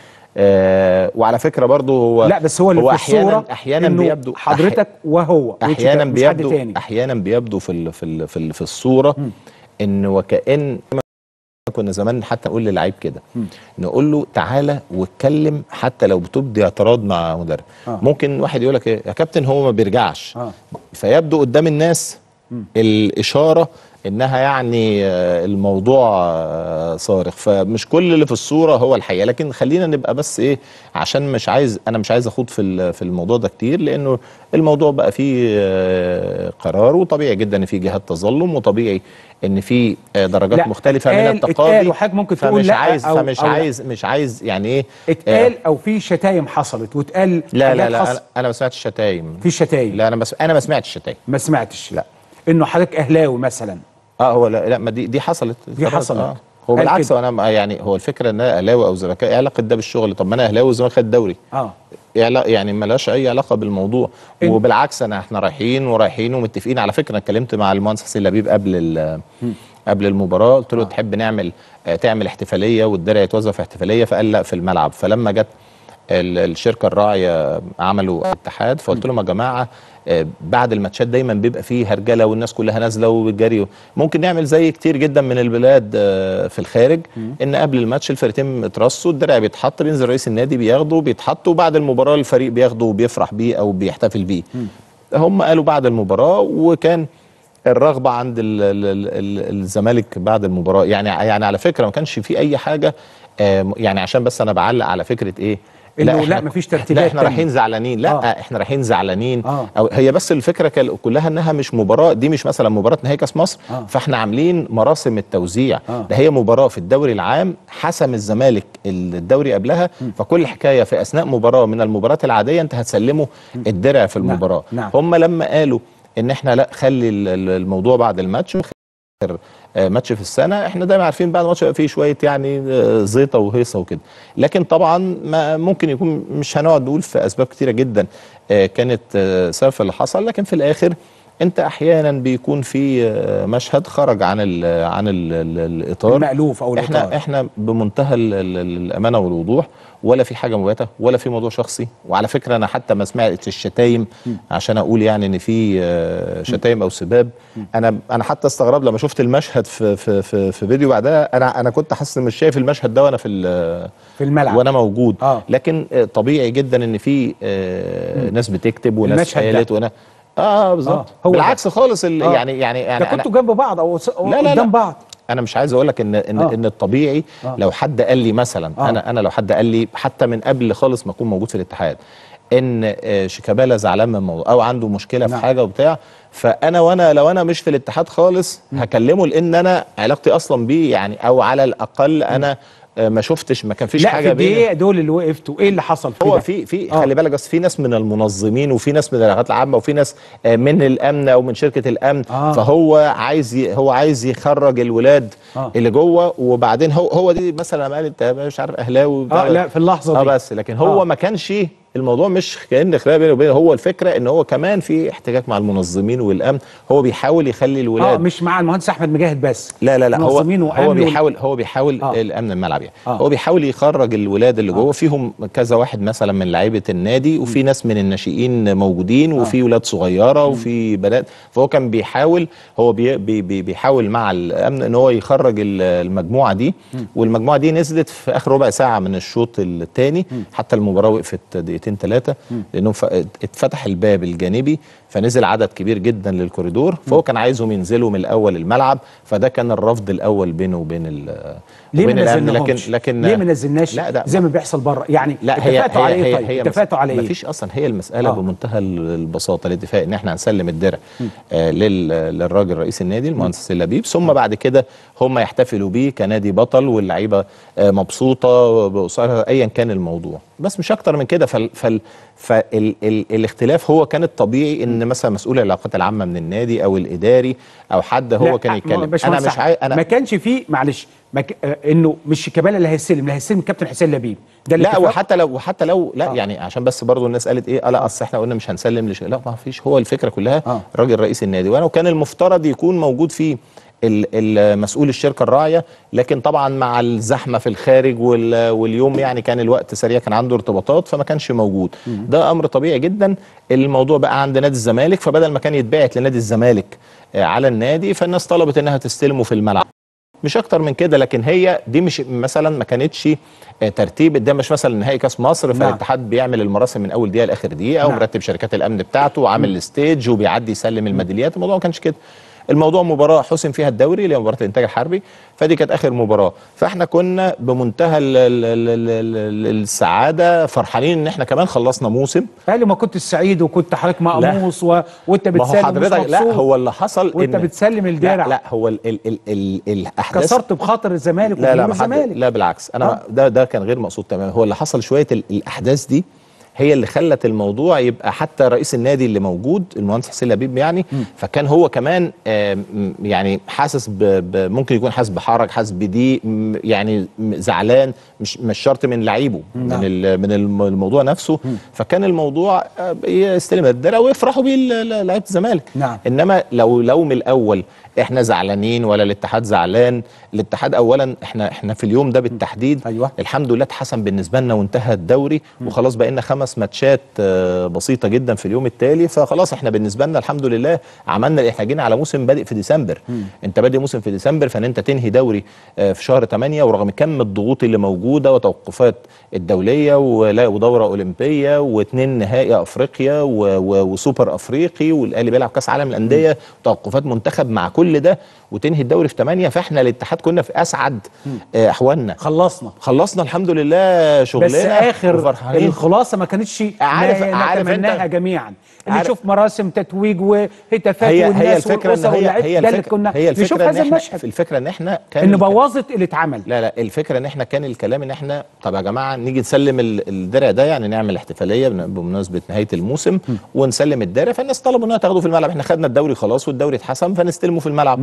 Speaker 12: آه وعلى فكره برضو هو
Speaker 1: لا بس هو اللي
Speaker 12: هو
Speaker 1: في
Speaker 12: احيانا
Speaker 1: الصورة
Speaker 12: احيانا
Speaker 1: إنه
Speaker 12: بيبدو
Speaker 1: حضرتك وهو which
Speaker 12: احيانا
Speaker 1: مش حد
Speaker 12: بيبدو
Speaker 1: تاني.
Speaker 12: احيانا بيبدو في ال في ال في, ال في الصوره ان وكان كنا زمان حتى نقول للعيب كده نقول له تعالى واتكلم حتى لو بتبدي اعتراض مع مدرب
Speaker 1: آه.
Speaker 12: ممكن واحد يقول لك ايه يا كابتن هو ما بيرجعش
Speaker 1: آه.
Speaker 12: فيبدو قدام الناس الاشاره انها يعني آه، الموضوع آه، صارخ فمش كل اللي في الصوره هو الحقيقه لكن خلينا نبقى بس ايه عشان مش عايز انا مش عايز اخوض في ال- في الموضوع ده كتير لانه الموضوع بقى فيه آه، قرار وطبيعي جدا ان في جهات تظلم وطبيعي ان في آه، درجات
Speaker 1: لا،
Speaker 12: مختلفه من
Speaker 1: اتقال-
Speaker 12: التقاضي
Speaker 1: اتقال وحضرتك ممكن تقول
Speaker 12: فمش
Speaker 1: لا
Speaker 12: عايز
Speaker 1: أو-
Speaker 12: فمش
Speaker 1: أو لا.
Speaker 12: عايز مش عايز يعني ايه
Speaker 1: اتقال او في شتايم حصلت واتقال
Speaker 12: لا لا
Speaker 1: حاجات
Speaker 12: لا
Speaker 1: حصل-
Speaker 12: انا, أنا ما سمعتش شتايم
Speaker 1: في شتايم
Speaker 12: لا انا بس انا ما سمعتش شتايم
Speaker 1: ما سمعتش
Speaker 12: لا
Speaker 1: انه حضرتك اهلاوي مثلا
Speaker 12: اه هو لا لا ما دي دي حصلت
Speaker 1: دي
Speaker 12: خلاص،
Speaker 1: حصلت.
Speaker 12: آه. هو
Speaker 1: قال
Speaker 12: بالعكس
Speaker 1: كده.
Speaker 12: انا ما- يعني هو الفكره ان انا اهلاوي او زملكاوي ايه علاقه ده بالشغل طب ما انا اهلاوي والزمالك خد دوري
Speaker 1: اه
Speaker 12: إيه علا- يعني ملهاش اي علاقه بالموضوع وبالعكس انا احنا رايحين ورايحين ومتفقين على فكره انا اتكلمت مع المهندس حسين لبيب قبل ال- قبل المباراه قلت له آه. تحب نعمل آه، تعمل احتفاليه والدرع يتوزع في احتفاليه فقال لا في الملعب فلما جت ال- الشركه الراعيه عملوا اتحاد فقلت لهم يا جماعه آه، بعد الماتشات دايما بيبقى فيه هرجله والناس كلها نازله وبتجري ممكن نعمل زي كتير جدا من البلاد آه، في الخارج ان قبل الماتش الفريقين اترصوا الدرع بيتحط بينزل رئيس النادي بياخده بيتحط وبعد المباراه الفريق بياخده وبيفرح بيه او بيحتفل بيه هم قالوا بعد المباراه وكان الرغبه عند ال ال ال الزمالك بعد المباراه يعني يعني على فكره ما كانش في اي حاجه آه، يعني عشان بس انا بعلق على فكره ايه
Speaker 1: إنه
Speaker 12: إحنا-
Speaker 1: لا، مفيش ترتيبات
Speaker 12: لا احنا
Speaker 1: تانية.
Speaker 12: رايحين زعلانين لا
Speaker 1: آه.
Speaker 12: آه. احنا رايحين زعلانين
Speaker 1: آه.
Speaker 12: او هي بس الفكره كال- كلها انها مش مباراه دي مش مثلا مباراه نهائي كاس مصر
Speaker 1: آه.
Speaker 12: فاحنا عاملين مراسم التوزيع
Speaker 1: آه.
Speaker 12: ده هي مباراه في الدوري العام حسم الزمالك الدوري قبلها فكل حكايه في اثناء مباراه من المباريات العاديه انت هتسلمه الدرع في المباراه
Speaker 1: نعم.
Speaker 12: هم لما قالوا ان احنا لا خلي ال- ال- الموضوع بعد الماتش اخر آه، ماتش في السنه احنا دايما عارفين بعد الماتش يبقى فيه شويه يعني آه، زيطه وهيصه وكده لكن طبعا ما ممكن يكون مش هنقعد نقول في اسباب كتيره جدا آه، كانت آه، سبب في اللي حصل لكن في الاخر انت احيانا بيكون في آه، مشهد خرج عن ال عن ال ال الاطار
Speaker 1: المألوف أو
Speaker 12: احنا
Speaker 1: الإطار.
Speaker 12: احنا بمنتهى ال ال الامانه والوضوح ولا في حاجه مباشره ولا في موضوع شخصي وعلى فكره انا حتى ما سمعتش الشتايم عشان اقول يعني ان في آه، شتايم او سباب انا انا حتى استغرب لما شفت المشهد في في في, في فيديو بعدها انا انا كنت حاسس إن مش شايف المشهد ده وانا في ال-
Speaker 1: في الملعب
Speaker 12: وانا موجود
Speaker 1: آه.
Speaker 12: لكن آه، طبيعي جدا ان في آه، ناس بتكتب وناس
Speaker 1: المشهد ده.
Speaker 12: قالت وانا اه بالظبط
Speaker 1: آه، هو ده.
Speaker 12: بالعكس خالص ال-
Speaker 1: آه.
Speaker 12: يعني يعني يعني
Speaker 1: ده كنتوا جنب بعض او س- أو
Speaker 12: لا لا
Speaker 1: قدام
Speaker 12: لا.
Speaker 1: بعض
Speaker 12: انا مش عايز اقول لك ان ان
Speaker 1: آه.
Speaker 12: ان الطبيعي
Speaker 1: آه.
Speaker 12: لو حد قال لي مثلا
Speaker 1: آه.
Speaker 12: انا انا لو حد قال لي حتى من قبل خالص ما اكون موجود في الاتحاد ان آه، شيكابالا زعلان من الموضوع او عنده مشكله في
Speaker 1: نعم.
Speaker 12: حاجه وبتاع فانا وانا لو انا مش في الاتحاد خالص هكلمه لان انا علاقتي اصلا بيه يعني او على الاقل انا آه، ما شفتش ما كان فيش
Speaker 1: لا
Speaker 12: حاجه
Speaker 1: في
Speaker 12: بيني
Speaker 1: الدقيقه دول اللي وقفتوا ايه اللي حصل فيه
Speaker 12: هو
Speaker 1: ده؟
Speaker 12: في في
Speaker 1: آه.
Speaker 12: خلي بالك بس في ناس من المنظمين وفي ناس من العلاقات العامه وفي ناس آه، من الامن او من شركه الامن
Speaker 1: آه.
Speaker 12: فهو عايز ي- هو عايز يخرج الولاد
Speaker 1: آه.
Speaker 12: اللي جوه وبعدين هو هو دي مثلا لما قال انت مش عارف اهلاوي وبتاع
Speaker 1: اه لا في اللحظه
Speaker 12: اه
Speaker 1: دي
Speaker 12: بس لكن هو
Speaker 1: آه.
Speaker 12: ما كانش الموضوع مش كان خلاف بينه وبينه هو الفكره ان هو كمان في احتكاك مع المنظمين والامن هو بيحاول يخلي
Speaker 1: اه
Speaker 12: الولاد
Speaker 1: مش مع المهندس احمد مجاهد بس
Speaker 12: لا لا لا هو
Speaker 1: منظمين
Speaker 12: هو
Speaker 1: وأمن وال-
Speaker 12: بيحاول هو بيحاول
Speaker 1: آه.
Speaker 12: آه. الامن الملعب يعني
Speaker 1: آه.
Speaker 12: آه. هو بيحاول يخرج الولاد اللي جوه فيهم كذا واحد مثلا من لعيبه النادي وفي ناس من الناشئين موجودين وفي ولاد صغيره وفي بنات فهو كان بيحاول هو بي بي بي بيحاول مع الامن ان هو يخرج ال- المجموعه دي والمجموعه دي نزلت في اخر ربع ساعه من الشوط الثاني حتى المباراه وقفت دقيقتين ثلاثه لانهم ف- اتفتح الباب الجانبي فنزل عدد كبير جدا للكوريدور فهو كان عايزهم ينزلوا من الاول الملعب فده كان الرفض الاول بينه وبين ال
Speaker 1: ليه ما
Speaker 12: وبين الامن لكن
Speaker 1: نزلناهمش؟
Speaker 12: لكن
Speaker 1: ليه ما نزلناش
Speaker 12: لا ده
Speaker 1: زي ما بيحصل بره يعني
Speaker 12: لا هي
Speaker 1: اتفقتوا على
Speaker 12: هي
Speaker 1: ايه
Speaker 12: هي
Speaker 1: طيب
Speaker 12: هي
Speaker 1: اتفقتوا على ايه
Speaker 12: مفيش اصلا هي المساله
Speaker 1: آه.
Speaker 12: آه. بمنتهى ال- البساطه الاتفاق ان احنا هنسلم الدرع آه لل للراجل رئيس النادي المهندس اللبيب ثم بعد كده هم يحتفلوا بيه كنادي بطل واللعيبه آه مبسوطه باسرها ايا كان الموضوع بس مش اكتر من كده فال فال فال ال الاختلاف هو كان الطبيعي ان مثلا مسؤول العلاقات العامه من النادي او الاداري او حد هو
Speaker 1: لا،
Speaker 12: كان
Speaker 1: ما-
Speaker 12: يتكلم انا
Speaker 1: باشمهندس
Speaker 12: مش
Speaker 1: أحمد،
Speaker 12: عاي... انا
Speaker 1: ما كانش فيه معلش ما ك... آه، انه مش شيكابالا اللي هيستلم اللي هيستلم الكابتن حسين لبيب ده
Speaker 12: لا
Speaker 1: الاتفاق؟
Speaker 12: وحتى لو وحتى لو لا
Speaker 1: آه.
Speaker 12: آه. يعني عشان بس برضو الناس قالت ايه آه لا اصل احنا قلنا مش هنسلم لش... لا ما فيش هو الفكره كلها
Speaker 1: آه.
Speaker 12: آه. راجل رئيس النادي وانا كان المفترض يكون موجود فيه ال- ال- مسؤول الشركه الراعيه لكن طبعا مع الزحمه في الخارج وال- واليوم يعني كان الوقت سريع كان عنده ارتباطات فما كانش موجود ده امر طبيعي جدا الموضوع بقى عند نادي الزمالك فبدل ما كان يتبعت لنادي الزمالك آه، على النادي فالناس طلبت انها تستلمه في الملعب مش اكتر من كده لكن هي دي مش مثلا ما كانتش آه، ترتيب ده مش مثلا نهائي كاس مصر
Speaker 1: نعم.
Speaker 12: فالاتحاد بيعمل المراسم من اول دقيقه لاخر دقيقه
Speaker 1: نعم.
Speaker 12: ومرتب شركات الامن بتاعته وعامل الستيج وبيعدي يسلم الميداليات الموضوع ما كانش كده الموضوع مباراه حسم فيها الدوري اللي هي مباراه الانتاج الحربي فدي كانت اخر مباراه فاحنا كنا بمنتهى ال ال ال ال ال السعاده فرحانين ان احنا كمان خلصنا موسم
Speaker 1: قال لي ما كنت سعيد وكنت حضرتك مقموص و... وانت
Speaker 12: ما هو
Speaker 1: بتسلم
Speaker 12: حضرتك
Speaker 1: مش
Speaker 12: لا
Speaker 1: مبسوط.
Speaker 12: هو اللي حصل
Speaker 1: وانت
Speaker 12: إن-
Speaker 1: بتسلم الدرع
Speaker 12: لا, لا هو ال ال ال ال الاحداث
Speaker 1: كسرت بخاطر الزمالك
Speaker 12: لا لا
Speaker 1: وجمهور
Speaker 12: ما حد-
Speaker 1: الزمالك
Speaker 12: لا بالعكس انا
Speaker 1: آه.
Speaker 12: ده ده كان غير مقصود تماما هو اللي حصل شويه ال- الاحداث دي هي اللي خلت الموضوع يبقى حتى رئيس النادي اللي موجود المهندس حسين لبيب يعني فكان هو كمان آم، يعني حاسس ب ب ممكن يكون حاسس بحرج حاسس بضيق م- يعني م- زعلان مش مش شرط من لعيبه من
Speaker 1: نعم.
Speaker 12: ال- من الم- الموضوع نفسه فكان الموضوع آه، يستلم الدرع ويفرحوا بيه ال- ال- لعيبه الزمالك
Speaker 1: نعم.
Speaker 12: انما لو لو من الاول احنا زعلانين ولا الاتحاد زعلان الاتحاد اولا احنا احنا في اليوم ده بالتحديد
Speaker 1: أيوة.
Speaker 12: الحمد لله اتحسن بالنسبه لنا وانتهى الدوري وخلاص بقينا خمس ماتشات آه، بسيطه جدا في اليوم التالي فخلاص احنا بالنسبه لنا الحمد لله عملنا احنا جينا على موسم بادئ في ديسمبر انت بادئ موسم في ديسمبر فان انت تنهي دوري آه، في شهر 8 ورغم كم الضغوط اللي موجوده وتوقفات الدوليه ولا ودوره اولمبيه واثنين نهائي افريقيا و- و- وسوبر افريقي والاهلي بيلعب كاس عالم الانديه وتوقفات منتخب مع كل ده وتنهي الدوري في 8 فاحنا الاتحاد كنا في اسعد آه، احوالنا
Speaker 1: خلصنا
Speaker 12: خلصنا الحمد لله شغلنا
Speaker 1: بس اخر
Speaker 12: وفرحانين.
Speaker 1: الخلاصه ما كانتش
Speaker 12: عارف-
Speaker 1: ما
Speaker 12: عارف
Speaker 1: نتمناها
Speaker 12: أنت-
Speaker 1: جميعا اللي
Speaker 12: عارف-
Speaker 1: يشوف مراسم تتويج وهتافات
Speaker 12: هي هي
Speaker 1: والناس
Speaker 12: الفكره ان
Speaker 1: والاسر
Speaker 12: هي
Speaker 1: واللعيبه
Speaker 12: هي
Speaker 1: ده اللي
Speaker 12: الفكره
Speaker 1: كنا
Speaker 12: هي الفكره
Speaker 1: نشوف
Speaker 12: ان
Speaker 1: هذا
Speaker 12: احنا
Speaker 1: المشهد
Speaker 12: الفكره ان احنا كان
Speaker 1: ان
Speaker 12: الك-
Speaker 1: بوظت اللي اتعمل
Speaker 12: لا لا الفكره ان احنا كان الكلام ان احنا طب يا جماعه نيجي نسلم ال- الدرع ده يعني نعمل احتفاليه بن- بمناسبه نهايه الموسم ونسلم الدرع فالناس طلبوا انها تاخده في الملعب احنا خدنا الدوري خلاص والدوري اتحسم فنستلمه في الملعب
Speaker 1: نعم.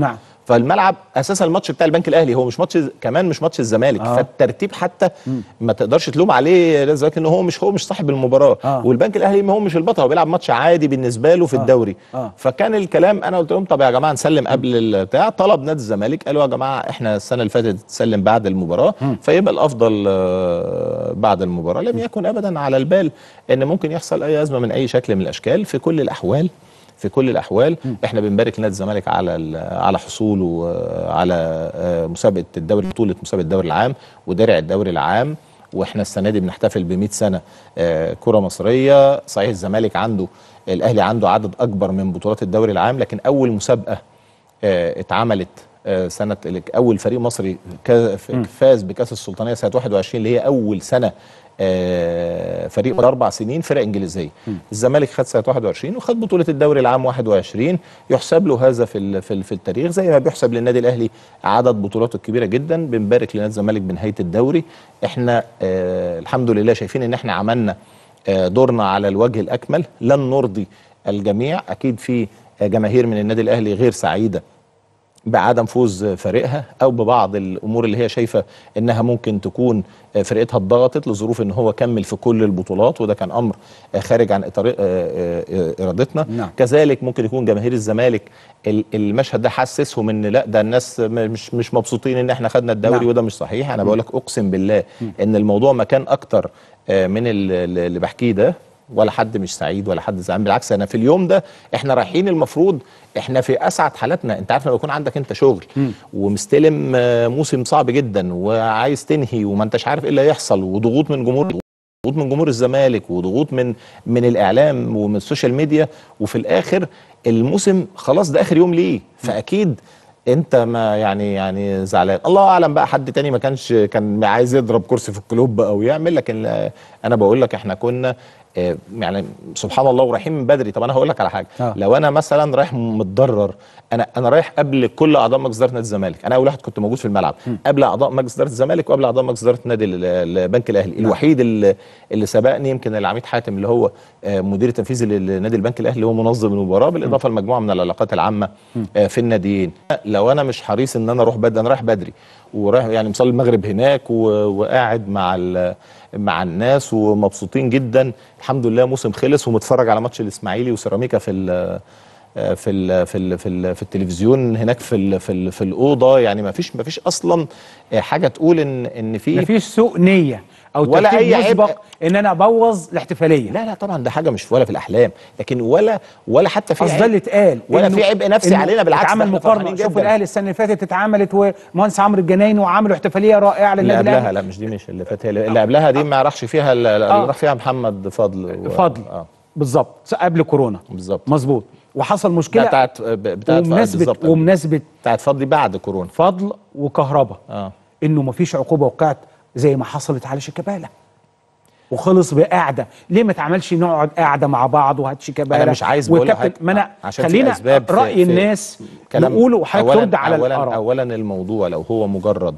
Speaker 12: فالملعب اساسا الماتش بتاع البنك الاهلي هو مش ماتش كمان مش ماتش الزمالك
Speaker 1: آه.
Speaker 12: فالترتيب حتى ما تقدرش تلوم عليه الزمالك ان هو مش هو مش صاحب المباراه
Speaker 1: آه.
Speaker 12: والبنك الاهلي ما هو مش البطل هو بيلعب ماتش عادي بالنسبه له في
Speaker 1: آه.
Speaker 12: الدوري
Speaker 1: آه.
Speaker 12: فكان الكلام انا قلت لهم طب يا جماعه نسلم قبل البتاع طلب نادي الزمالك قالوا يا جماعه احنا السنه اللي فاتت تسلم بعد المباراه فيبقى الافضل آه، بعد المباراه لم يكن ابدا على البال ان ممكن يحصل اي ازمه من اي شكل من الاشكال في كل الاحوال في كل الاحوال احنا بنبارك لنادي الزمالك على ال- على حصوله آه، على آه، مسابقه الدوري بطوله مسابقه الدوري العام ودرع الدوري العام واحنا السنه دي بنحتفل ب 100 سنه آه، كره مصريه صحيح الزمالك عنده الاهلي عنده عدد اكبر من بطولات الدوري العام لكن اول مسابقه آه، اتعملت آه، سنه اول فريق مصري كا- ف- فاز بكاس السلطانيه سنه 21 اللي هي اول سنه آه، فريق من اربع سنين فرق انجليزيه الزمالك خد سنه 21 وخد بطوله الدوري العام 21 يحسب له هذا في ال- في ال- في التاريخ زي ما بيحسب للنادي الاهلي عدد بطولاته الكبيره جدا بنبارك لنادي الزمالك بنهايه الدوري احنا آه الحمد لله شايفين ان احنا عملنا آه دورنا على الوجه الاكمل لن نرضي الجميع اكيد في آه، جماهير من النادي الاهلي غير سعيده بعدم فوز فريقها او ببعض الامور اللي هي شايفه انها ممكن تكون فرقتها اتضغطت لظروف ان هو كمل في كل البطولات وده كان امر خارج عن إطار- ارادتنا
Speaker 1: نعم.
Speaker 12: كذلك ممكن يكون جماهير الزمالك ال- المشهد ده حسسهم ان لا ده الناس م- مش مش مبسوطين ان احنا خدنا الدوري
Speaker 1: نعم.
Speaker 12: وده مش صحيح انا بقول لك اقسم بالله ان الموضوع ما كان اكتر آه، من ال- ال- اللي بحكيه ده ولا حد مش سعيد ولا حد زعلان بالعكس انا في اليوم ده احنا رايحين المفروض احنا في اسعد حالاتنا انت عارف لما يكون عندك انت شغل ومستلم آه، موسم صعب جدا وعايز تنهي وما انتش عارف ايه اللي هيحصل وضغوط من جمهور ضغوط من جمهور الزمالك وضغوط من من الاعلام ومن السوشيال ميديا وفي الاخر الموسم خلاص ده اخر يوم ليه فاكيد انت ما يعني يعني زعلان الله اعلم بقى حد تاني ما كانش كان عايز يضرب كرسي في الكلوب او يعمل لكن آه، انا بقول لك احنا كنا آه، يعني سبحان الله ورايحين من بدري طب انا هقول لك على حاجه
Speaker 1: آه.
Speaker 12: لو انا مثلا رايح متضرر انا انا رايح قبل كل اعضاء مجلس اداره نادي الزمالك انا اول واحد كنت موجود في الملعب قبل اعضاء مجلس اداره الزمالك وقبل اعضاء مجلس اداره نادي ال- البنك الاهلي الوحيد اللي, اللي سبقني يمكن العميد حاتم اللي هو آه، مدير التنفيذي لنادي البنك الاهلي اللي هو منظم المباراه بالاضافه لمجموعه من العلاقات العامه آه، في الناديين لو انا مش حريص ان انا اروح بدري انا رايح بدري ورايح يعني مصلي المغرب هناك و- وقاعد مع ال- مع الناس ومبسوطين جدا الحمد لله موسم خلص ومتفرج على ماتش الاسماعيلي وسيراميكا في ال في ال في ال في, ال في التلفزيون هناك في ال في, ال في الاوضه يعني ما فيش ما فيش اصلا حاجه تقول ان ان في
Speaker 1: مفيش سوء نيه او
Speaker 12: ولا
Speaker 1: ترتيب
Speaker 12: أي عيب.
Speaker 1: مسبق ان انا ابوظ الاحتفاليه
Speaker 12: لا لا طبعا ده حاجه مش ولا في الاحلام لكن ولا ولا حتى في
Speaker 1: اصل ده
Speaker 12: عيب
Speaker 1: اللي اتقال
Speaker 12: ولا
Speaker 1: إنه-
Speaker 12: في عبء نفسي
Speaker 1: إنه
Speaker 12: علينا بالعكس ده
Speaker 1: اتعمل
Speaker 12: إحنا
Speaker 1: مقارنه
Speaker 12: فرحانين
Speaker 1: شوف
Speaker 12: جداً.
Speaker 1: الاهلي السنه اللي فاتت اتعملت ومهندس عمرو الجنايني وعملوا احتفاليه رائعه
Speaker 12: اللي
Speaker 1: للنادي
Speaker 12: قبلها
Speaker 1: الاهلي
Speaker 12: لا مش دي مش اللي فاتت هي اللي اللي قبلها دي ما راحش فيها ال- اللي
Speaker 1: آه.
Speaker 12: راح فيها محمد فضل و-
Speaker 1: فضل
Speaker 12: اه
Speaker 1: بالظبط قبل كورونا
Speaker 12: بالظبط
Speaker 1: مظبوط وحصل
Speaker 12: ده
Speaker 1: مشكله
Speaker 12: بتاعت بتاعت
Speaker 1: ومناسبه
Speaker 12: بالظبط
Speaker 1: ومناسبه
Speaker 12: بتاعت فضلي بعد كورونا
Speaker 1: فضل وكهرباء
Speaker 12: اه
Speaker 1: انه مفيش عقوبه وقعت زي ما حصلت على شيكابالا وخلص بقعده ليه ما تعملش نقعد قاعده مع بعض وهات شيكابالا
Speaker 12: انا مش عايز بقول
Speaker 1: وكابتن
Speaker 12: لحضرتك
Speaker 1: ما انا
Speaker 12: عشان في
Speaker 1: خلينا
Speaker 12: أسباب في-
Speaker 1: راي
Speaker 12: في
Speaker 1: الناس
Speaker 12: كلام
Speaker 1: نقوله وحضرتك
Speaker 12: أولاً-
Speaker 1: ترد على
Speaker 12: أولاً
Speaker 1: الاراء
Speaker 12: اولا الموضوع لو هو مجرد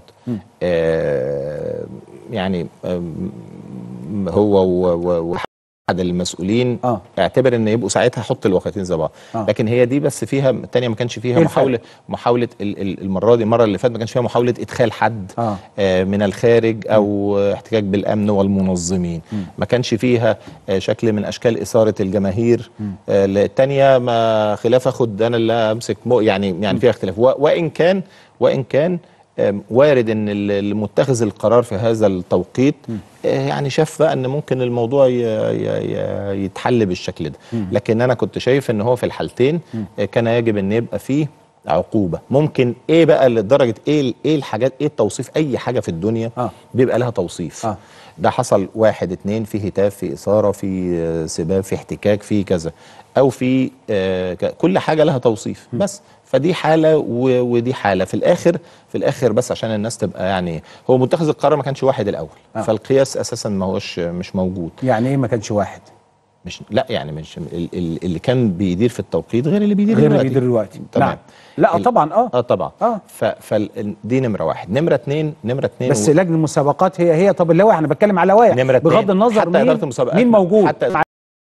Speaker 12: آه يعني آم، هو و- و- واحد المسؤولين
Speaker 1: آه.
Speaker 12: اعتبر ان يبقوا ساعتها حط الواقعتين زي بعض
Speaker 1: آه.
Speaker 12: لكن هي دي بس فيها الثانيه ما كانش فيها
Speaker 1: إيه الفرق؟
Speaker 12: محاوله محاوله ال- ال- المره دي المره اللي فاتت ما كانش فيها محاوله ادخال حد
Speaker 1: آه.
Speaker 12: آه، من الخارج او احتكاك بالامن والمنظمين ما كانش فيها آه، شكل من اشكال اثاره الجماهير آه، الثانيه ما خلاف اخد انا اللي امسك مو- يعني يعني فيها اختلاف و- وان كان وان كان آم، وارد ان ال- المتخذ القرار في هذا التوقيت آه، يعني شاف بقى ان ممكن الموضوع ي- ي- ي- يتحل بالشكل ده لكن انا كنت شايف ان هو في الحالتين آه، كان يجب ان يبقى فيه عقوبه ممكن ايه بقى لدرجه ايه ال- ايه الحاجات ايه التوصيف اي حاجه في الدنيا
Speaker 1: آه.
Speaker 12: بيبقى لها توصيف
Speaker 1: آه.
Speaker 12: ده حصل واحد اتنين في هتاف في اثاره في آه، سباب في احتكاك في كذا او في آه، ك- كل حاجه لها توصيف بس فدي حاله و- ودي حاله في الاخر في الاخر بس عشان الناس تبقى يعني هو متخذ القرار ما كانش واحد الاول
Speaker 1: آه.
Speaker 12: فالقياس اساسا ما هوش مش موجود
Speaker 1: يعني ايه ما كانش واحد
Speaker 12: مش لا يعني مش ال- ال- اللي كان بيدير في التوقيت غير اللي بيدير
Speaker 1: غير اللي
Speaker 12: دلوقتي.
Speaker 1: بيدير دلوقتي
Speaker 12: تمام
Speaker 1: نعم لا
Speaker 12: ال-
Speaker 1: طبعا اه
Speaker 12: اه طبعا
Speaker 1: آه.
Speaker 12: ف فدي نمره واحد نمره اتنين نمره اتنين
Speaker 1: بس
Speaker 12: و-
Speaker 1: لجنه المسابقات هي هي طب اللوائح انا بتكلم على لوائح
Speaker 12: نمرة اتنين.
Speaker 1: بغض النظر
Speaker 12: حتى
Speaker 1: مين
Speaker 12: إدارة المسابقات
Speaker 1: مين موجود
Speaker 12: حتى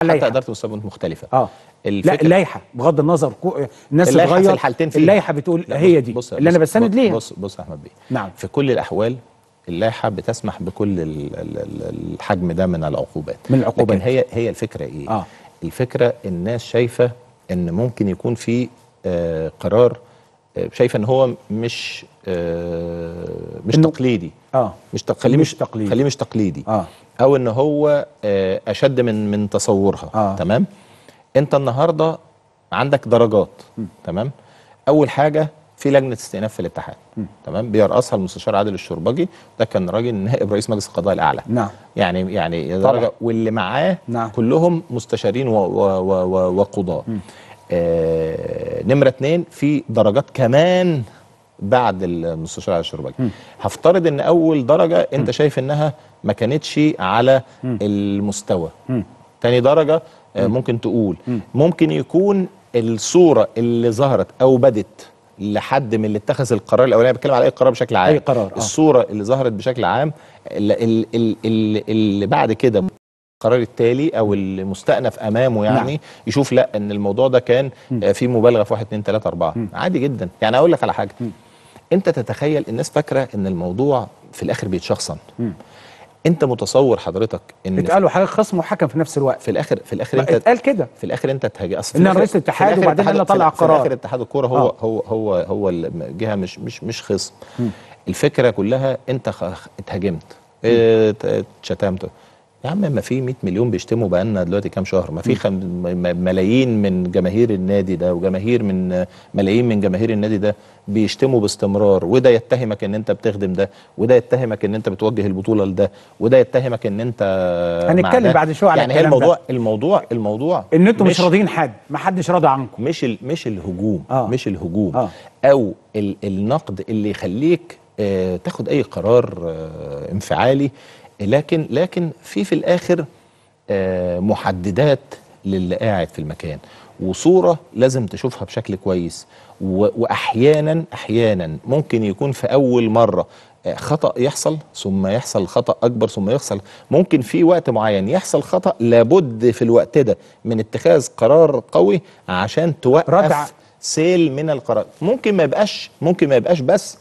Speaker 1: اللائحة.
Speaker 12: اداره المستويات مختلفه
Speaker 1: اه لا
Speaker 12: الفكرة-
Speaker 1: اللائحه بغض النظر كو... الناس
Speaker 12: اللائحة
Speaker 1: تتغير
Speaker 12: في الحالتين فيها
Speaker 1: اللائحه بتقول
Speaker 12: لا،
Speaker 1: هي
Speaker 12: بص-
Speaker 1: دي
Speaker 12: بص
Speaker 1: اللي انا
Speaker 12: بص-
Speaker 1: بستند
Speaker 12: بص-
Speaker 1: ليها
Speaker 12: بص بص يا احمد بيه
Speaker 1: نعم
Speaker 12: في كل الاحوال اللائحه بتسمح بكل ال- ال- ال- الحجم ده من العقوبات
Speaker 1: من العقوبات.
Speaker 12: لكن هي هي الفكره ايه
Speaker 1: آه.
Speaker 12: الفكره الناس شايفه ان ممكن يكون في آه قرار آه شايفه ان هو مش آه مش
Speaker 1: إنه-
Speaker 12: تقليدي
Speaker 1: اه
Speaker 12: مش تق... خليه
Speaker 1: مش
Speaker 12: مش
Speaker 1: تقليدي.
Speaker 12: خليه مش تقليدي
Speaker 1: اه
Speaker 12: او ان هو آه اشد من من تصورها
Speaker 1: آه.
Speaker 12: تمام انت النهارده عندك درجات تمام اول حاجه في لجنه استئناف في الاتحاد تمام بيرأسها المستشار عادل الشربجي ده كان راجل نائب رئيس مجلس القضاء الاعلى
Speaker 1: نعم
Speaker 12: يعني يعني
Speaker 1: طبعا.
Speaker 12: درجه واللي معاه
Speaker 1: نعم.
Speaker 12: كلهم مستشارين و- و- و- و- وقضاه آه نمره اتنين في درجات كمان بعد المستشار عادل الشربجي هفترض ان اول درجه انت شايف انها ما كانتش على المستوى تاني درجه آه ممكن تقول ممكن يكون الصوره اللي ظهرت او بدت لحد من اللي اتخذ القرار الاولاني بتكلم على اي قرار بشكل عام
Speaker 1: أي قرار، آه.
Speaker 12: الصوره اللي ظهرت بشكل عام اللي, اللي, اللي, اللي بعد كده القرار التالي او المستأنف امامه يعني
Speaker 1: نعم.
Speaker 12: نعم. يشوف لا ان الموضوع ده كان آه، فيه مبالغه في 1 2 3 4 عادي جدا يعني اقول لك على حاجه انت تتخيل الناس فاكره ان الموضوع في الاخر بيتشخصن انت متصور حضرتك ان
Speaker 1: اتقالوا حاجه خصم وحكم في نفس الوقت
Speaker 12: في الاخر في الاخر
Speaker 1: ما
Speaker 12: انت
Speaker 1: اتقال كده
Speaker 12: في الاخر انت تهاجم اصل في
Speaker 1: إن أنا
Speaker 12: الآخر-
Speaker 1: رئيس
Speaker 12: في
Speaker 1: الاتحاد
Speaker 12: الآخر
Speaker 1: وبعدين
Speaker 12: الاتحاد-
Speaker 1: أنا أطلع
Speaker 12: في- في
Speaker 1: قرار.
Speaker 12: الاخر اتحاد الكوره هو
Speaker 1: آه.
Speaker 12: هو هو هو الجهه مش مش مش خصم الفكره كلها انت خ- اتهاجمت اه، ات- اتشتمت يا عم ما في 100 مليون بيشتموا بقالنا دلوقتي كام شهر ما في خم... م- ملايين من جماهير النادي ده وجماهير من ملايين من جماهير النادي ده بيشتموا باستمرار وده يتهمك ان انت بتخدم ده وده يتهمك ان انت بتوجه البطوله لده وده يتهمك ان انت مع
Speaker 1: هنتكلم
Speaker 12: ده.
Speaker 1: بعد شوية على
Speaker 12: يعني هي
Speaker 1: الكلام ده.
Speaker 12: الموضوع الموضوع الموضوع
Speaker 1: ان انتوا مش راضيين حد ما حدش راضي عنكم
Speaker 12: مش ال مش الهجوم
Speaker 1: آه.
Speaker 12: آه. مش الهجوم
Speaker 1: آه.
Speaker 12: آه. او ال النقد اللي يخليك آه تاخد اي قرار آه انفعالي لكن لكن في في الاخر آه محددات للي قاعد في المكان وصوره لازم تشوفها بشكل كويس و- واحيانا احيانا ممكن يكون في اول مره آه، خطا يحصل ثم يحصل خطا اكبر ثم يحصل ممكن في وقت معين يحصل خطا لابد في الوقت ده من اتخاذ قرار قوي عشان توقف
Speaker 1: ردع.
Speaker 12: سيل من القرار ممكن ما يبقاش ممكن ما يبقاش بس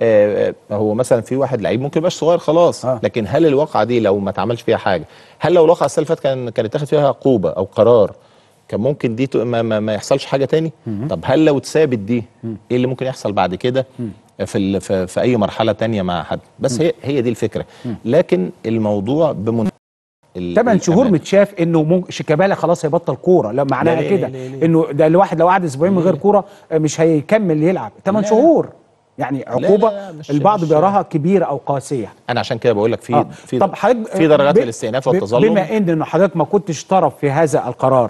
Speaker 12: آه آه، هو مثلا في واحد لعيب ممكن يبقاش صغير خلاص
Speaker 1: آه.
Speaker 12: آه. لكن هل الواقعه دي لو ما اتعملش فيها حاجه هل لو الواقعه السنه اللي فاتت كان كان اتاخد فيها عقوبه او قرار كان ممكن دي ت- ما, ما, ما يحصلش حاجه تاني طب هل لو اتثابت دي ايه اللي ممكن يحصل بعد كده في, ال- في في اي مرحله تانية مع حد بس هي هي دي الفكره لكن الموضوع بمن
Speaker 1: ثمان شهور متشاف انه ممكن شيكابالا خلاص هيبطل كوره لا معناها
Speaker 12: لا، لا،
Speaker 1: كده
Speaker 12: لا، لا.
Speaker 1: انه ده الواحد لو قعد اسبوعين من غير كوره آه، مش هيكمل يلعب ثمان
Speaker 12: لا.
Speaker 1: شهور يعني عقوبه
Speaker 12: لا، مش-
Speaker 1: البعض
Speaker 12: مش-
Speaker 1: بيراها كبيره او قاسيه
Speaker 12: انا عشان كده بقول لك في
Speaker 1: آه.
Speaker 12: في
Speaker 1: طب حضرتك
Speaker 12: في درجات
Speaker 1: ب-
Speaker 12: الاستئناف
Speaker 1: ب-
Speaker 12: والتظلم
Speaker 1: بما ان انه حضرتك ما كنتش طرف في هذا القرار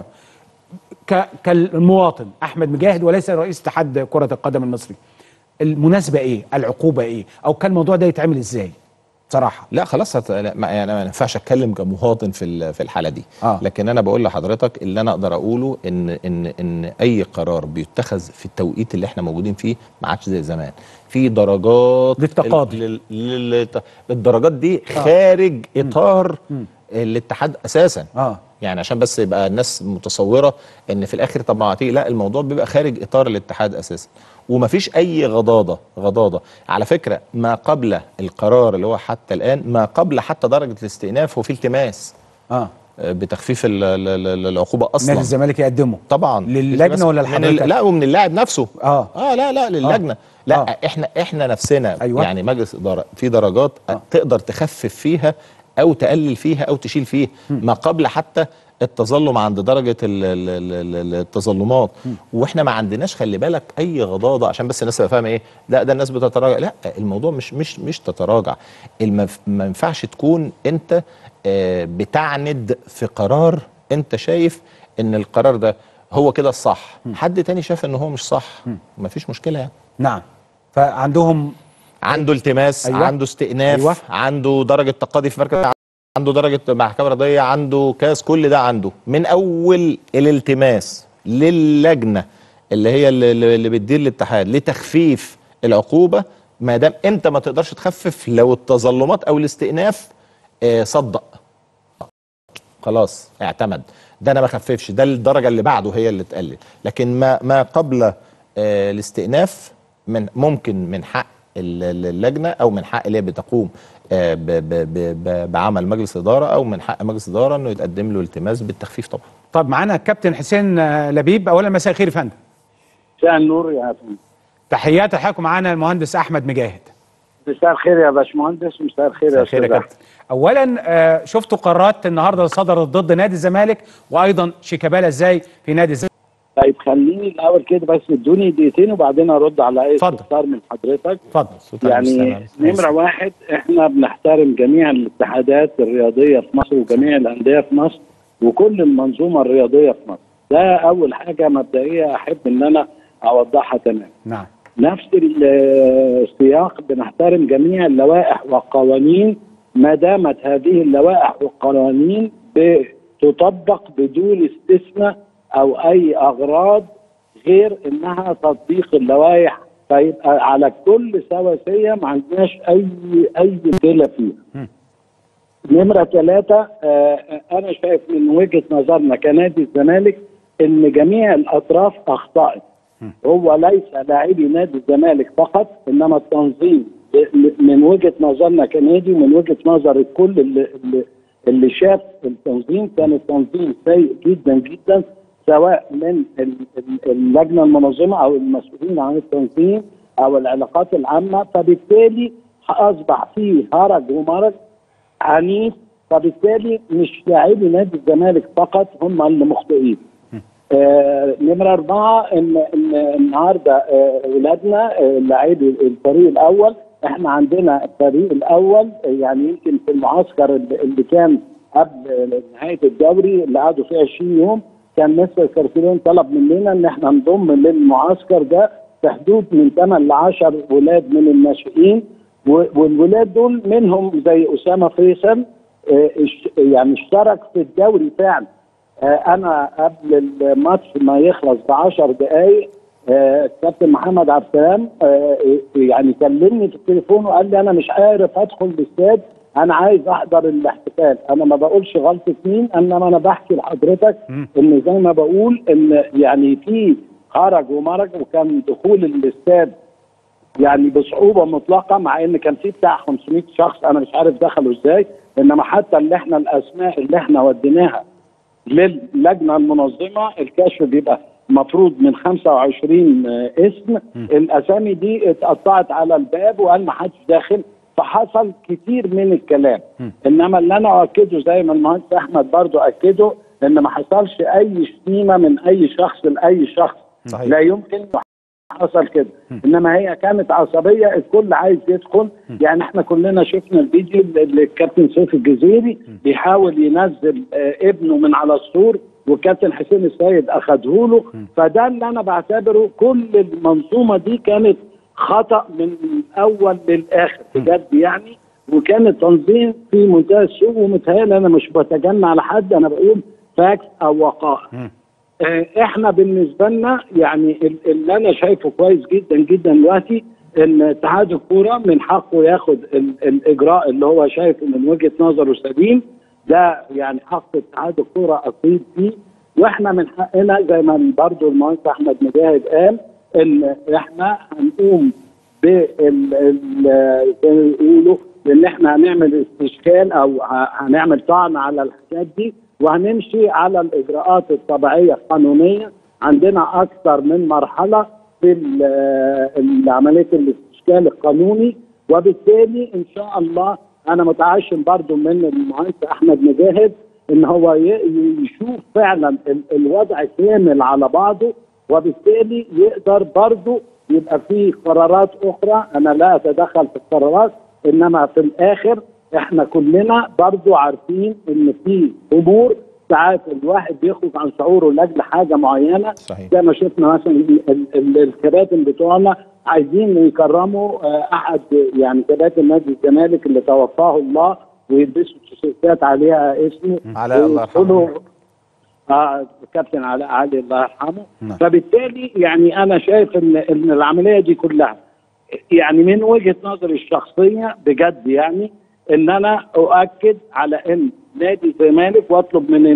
Speaker 1: ك... كالمواطن احمد مجاهد وليس رئيس اتحاد كره القدم المصري المناسبه ايه العقوبه ايه او كان الموضوع ده يتعمل ازاي صراحه
Speaker 12: لا خلاص هت... لا ما يعني ما ينفعش اتكلم كمواطن في ال- في الحاله دي
Speaker 1: آه.
Speaker 12: لكن انا بقول لحضرتك اللي انا اقدر اقوله ان ان ان اي قرار بيتخذ في التوقيت اللي احنا موجودين فيه ما عادش زي زمان في درجات
Speaker 1: للتقاضي.
Speaker 12: لل... لل... لل... الدرجات دي خارج اطار الاتحاد اساسا
Speaker 1: اه
Speaker 12: يعني عشان بس يبقى الناس متصوره ان في الاخر طب ما هتيجي لا الموضوع بيبقى خارج اطار الاتحاد اساسا ومفيش اي غضاضه غضاضه على فكره ما قبل القرار اللي هو حتى الان ما قبل حتى درجه الاستئناف هو في التماس
Speaker 1: اه
Speaker 12: آه، بتخفيف ال- ال- ال- العقوبه
Speaker 1: نادي
Speaker 12: اصلا
Speaker 1: الزمالك يقدمه
Speaker 12: طبعا
Speaker 1: للجنة
Speaker 12: التماس
Speaker 1: ولا
Speaker 12: من ال-
Speaker 1: لحضرتك؟
Speaker 12: لا ومن اللاعب نفسه
Speaker 1: اه
Speaker 12: اه لا لا للجنه لا
Speaker 1: آه.
Speaker 12: احنا احنا نفسنا
Speaker 1: أيوة.
Speaker 12: يعني مجلس اداره في درجات
Speaker 1: آه.
Speaker 12: تقدر تخفف فيها او تقلل فيها او تشيل فيها ما قبل حتى التظلم عند درجه ال- ال- ال- ال- التظلمات واحنا ما عندناش خلي بالك اي غضاضه عشان بس الناس تبقى فاهمه ايه لا ده الناس بتتراجع لا الموضوع مش مش مش تتراجع المف- ما ينفعش تكون انت آه، بتعند في قرار انت شايف ان القرار ده هو كده الصح حد تاني شاف ان هو مش صح مفيش مشكله يعني
Speaker 1: نعم فعندهم
Speaker 12: عنده التماس
Speaker 1: أيوة.
Speaker 12: أيوة. عنده استئناف
Speaker 1: أيوة.
Speaker 12: أيوة. عنده درجه تقاضي في مركز عنده درجه محكمه رياضيه عنده كاس كل ده عنده من اول الالتماس للجنه اللي هي اللي, اللي بتدير الاتحاد لتخفيف العقوبه ما دام انت ما تقدرش تخفف لو التظلمات او الاستئناف آه، صدق خلاص اعتمد ده انا ما خففش ده الدرجه اللي بعده هي اللي تقلل لكن ما ما قبل آه، الاستئناف من ممكن من حق ال- ال- اللجنه او من حق اللي هي بتقوم آه، ب- ب- ب- ب- بعمل مجلس اداره او من حق مجلس اداره انه يتقدم له التماس بالتخفيف طبعا
Speaker 1: طب معانا الكابتن حسين آه، لبيب اولا مساء الخير يا فندم
Speaker 13: مساء النور يا فندم
Speaker 1: تحيات الحقكم معانا المهندس احمد مجاهد
Speaker 13: مساء الخير يا باشمهندس مساء الخير يا
Speaker 1: خير يا
Speaker 13: استاذ
Speaker 1: كابتن اولا آه، شفتوا قرارات النهارده اللي صدرت ضد نادي الزمالك وايضا شيكابالا ازاي في نادي الزمالك
Speaker 13: طيب خليني الاول كده بس ادوني دقيقتين وبعدين ارد على اي استفسار من حضرتك
Speaker 1: اتفضل
Speaker 13: يعني نمره واحد احنا بنحترم جميع الاتحادات الرياضيه في مصر وجميع الانديه في مصر وكل المنظومه الرياضيه في مصر ده اول حاجه مبدئيه احب ان انا اوضحها تمام
Speaker 1: نعم
Speaker 13: نفس ال- السياق بنحترم جميع اللوائح والقوانين ما دامت هذه اللوائح والقوانين بتطبق بدون استثناء او اي اغراض غير انها تطبيق اللوائح فيبقى على كل سواسيه ما عندناش اي اي مشكله فيها. نمره ثلاثه آه انا شايف من وجهه نظرنا كنادي الزمالك ان جميع الاطراف اخطات. هو ليس لاعبي نادي الزمالك فقط انما التنظيم من وجهه نظرنا كنادي ومن وجهه نظر الكل اللي, اللي, اللي شاف التنظيم كان التنظيم سيء جدا جدا سواء من ال- ال- اللجنه المنظمه او المسؤولين عن التنظيم او العلاقات العامه فبالتالي اصبح فيه هرج ومرج عنيف فبالتالي مش لاعبي نادي الزمالك فقط هم اللي مخطئين. آه، نمرة أربعة إن إن النهاردة آه، ولادنا آه، لاعبي الفريق الأول إحنا عندنا الفريق الأول آه، يعني يمكن في المعسكر اللي اللي كان قبل نهاية الدوري اللي قعدوا فيه 20 يوم كان مستر كارتيرون طلب مننا إن إحنا نضم للمعسكر ده في حدود من 8 ل 10 ولاد من الناشئين و- والولاد دول منهم زي أسامة فيصل آه، اش- يعني اشترك في الدوري فعلا آه، انا قبل الماتش ما يخلص ب 10 دقائق آه، الكابتن محمد عبد السلام آه، يعني كلمني في التليفون وقال لي انا مش عارف ادخل الاستاد انا عايز احضر الاحتفال انا ما بقولش غلطه مين انما انا بحكي لحضرتك ان زي ما بقول ان يعني في خرج ومرج وكان دخول الاستاد يعني بصعوبه مطلقه مع ان كان في بتاع 500 شخص انا مش عارف دخلوا ازاي انما حتى اللي احنا الاسماء اللي احنا وديناها للجنه المنظمه الكشف بيبقى مفروض من 25 اسم الاسامي دي اتقطعت على الباب وقال ما حدش داخل فحصل كتير من الكلام انما اللي انا اؤكده زي ما المهندس احمد برضو اكده ان ما حصلش اي شتيمه من اي شخص لاي شخص
Speaker 12: صحيح.
Speaker 13: لا يمكن حصل كده انما هي كانت عصبيه الكل عايز يدخل يعني احنا كلنا شفنا الفيديو اللي الكابتن سيف الجزيري بيحاول ينزل آه، ابنه من على السور والكابتن حسين السيد اخده له فده اللي انا بعتبره كل المنظومه دي كانت خطا من الاول للاخر بجد يعني وكان التنظيم في منتهى السوء ومتهيألي انا مش بتجنى على حد انا بقول فاكس او وقائع آه، احنا بالنسبه لنا يعني ال- اللي انا شايفه كويس جدا جدا دلوقتي ان اتحاد الكوره من حقه ياخد ال- الاجراء اللي هو شايفه من وجهه نظره سليم ده يعني حق اتحاد الكوره اصيل فيه واحنا من حقنا زي ما برضو المهندس احمد مجاهد قال ان احنا هنقوم بال ال- زي ما بيقولوا ان احنا هنعمل استشكال او ه- هنعمل طعن على الحاجات دي وهنمشي على الاجراءات الطبيعيه القانونيه عندنا اكثر من مرحله في ال- ال- عمليه الاستشكال القانوني وبالتالي ان شاء الله انا متعشم برضو من المهندس احمد مجاهد ان هو ي- يشوف فعلا ال- الوضع كامل على بعضه وبالتالي يقدر برضو يبقى في قرارات اخرى انا لا اتدخل في القرارات انما في الاخر احنا كلنا برضو عارفين ان في امور ساعات الواحد بيخرج عن شعوره لاجل حاجه معينه
Speaker 12: صحيح.
Speaker 13: زي ما شفنا مثلا ال- ال- الكباتن بتوعنا عايزين يكرموا آه، احد يعني كباتن نادي الزمالك اللي توفاه الله ويلبسوا تيشيرتات عليها اسمه
Speaker 12: علاء الله يرحمه.
Speaker 13: ويدخلوا اه كابتن علاء علي الله يرحمه
Speaker 12: نعم.
Speaker 13: فبالتالي يعني انا شايف ان ان العمليه دي كلها يعني من وجهه نظري الشخصيه بجد يعني ان انا اؤكد على ان نادي الزمالك واطلب من ال-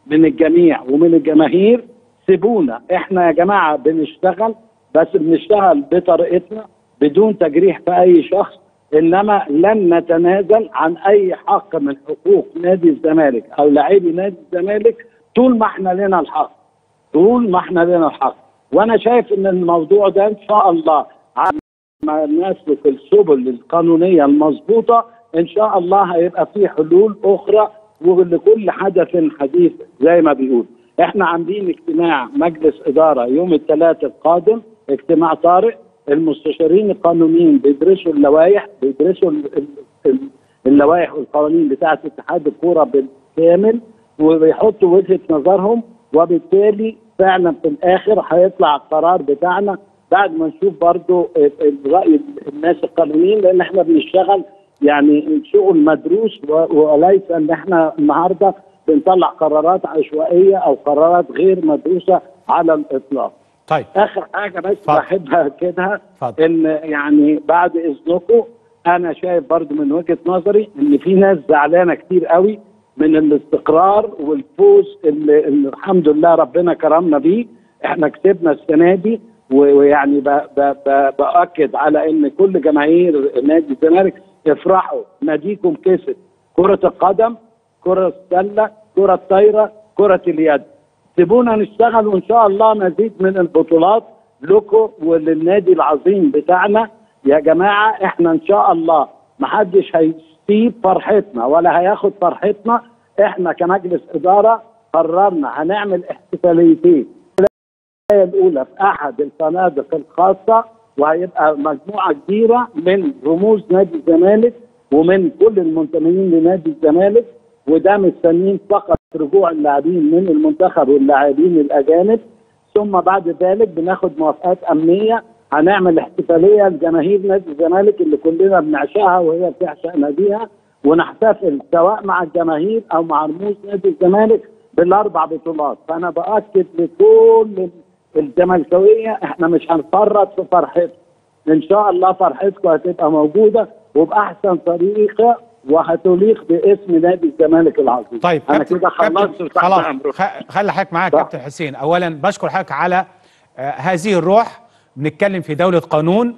Speaker 13: من الجميع ومن الجماهير سيبونا احنا يا جماعه بنشتغل بس بنشتغل بطريقتنا بدون تجريح في اي شخص انما لن نتنازل عن اي حق من حقوق نادي الزمالك او لاعبي نادي الزمالك طول ما احنا لنا الحق طول ما احنا لنا الحق وانا شايف ان الموضوع ده ان شاء الله على ما نسلك السبل القانونيه المظبوطه ان شاء الله هيبقى في حلول اخرى ولكل حدث حديث زي ما بيقول احنا عاملين اجتماع مجلس اداره يوم الثلاثاء القادم اجتماع طارئ المستشارين القانونيين بيدرسوا اللوائح بيدرسوا ال- ال- ال- اللوائح والقوانين بتاعه اتحاد الكوره بالكامل وبيحطوا وجهه نظرهم وبالتالي فعلا في الاخر هيطلع القرار بتاعنا بعد ما نشوف برضو الراي الناس القانونيين لان احنا بنشتغل يعني شغل مدروس و- وليس ان احنا النهارده بنطلع قرارات عشوائيه او قرارات غير مدروسه على الاطلاق.
Speaker 1: طيب
Speaker 13: اخر حاجه بس
Speaker 1: اتفضل.
Speaker 13: بحب اكدها
Speaker 1: اتفضل.
Speaker 13: ان يعني بعد اذنكم انا شايف برضو من وجهه نظري ان في ناس زعلانه كتير قوي من الاستقرار والفوز اللي, اللي الحمد لله ربنا كرمنا بيه احنا كسبنا السنه دي و- ويعني ب- ب- ب- باكد على ان كل جماهير نادي الزمالك افرحوا ناديكم كسب كره القدم كره السله كره الطايره كره اليد سيبونا نشتغل وان شاء الله مزيد من البطولات لكم وللنادي العظيم بتاعنا يا جماعه احنا ان شاء الله محدش هيسيب فرحتنا ولا هياخد فرحتنا احنا كمجلس اداره قررنا هنعمل احتفاليتين الولاية الاولى في احد الفنادق الخاصه وهيبقى مجموعه كبيره من رموز نادي الزمالك ومن كل المنتمين لنادي الزمالك وده مستنيين فقط رجوع اللاعبين من المنتخب واللاعبين الاجانب ثم بعد ذلك بناخد موافقات امنيه هنعمل احتفاليه لجماهير نادي الزمالك اللي كلنا بنعشقها وهي بتعشق ناديها ونحتفل سواء مع الجماهير او مع رموز نادي الزمالك بالاربع بطولات فانا باكد لكل الزملكاويه احنا مش هنفرط في فرحتكم ان شاء الله فرحتكم هتبقى موجوده وباحسن طريقه وهتليق باسم نادي الزمالك العظيم
Speaker 1: طيب
Speaker 13: انا
Speaker 1: كابتن-
Speaker 13: كده خلصت
Speaker 1: كابتن،
Speaker 13: وتحت
Speaker 1: خلاص
Speaker 13: أمركم.
Speaker 1: خ- خلي حضرتك معايا
Speaker 13: صح.
Speaker 1: كابتن حسين اولا بشكر حضرتك على آه، هذه الروح بنتكلم في دوله قانون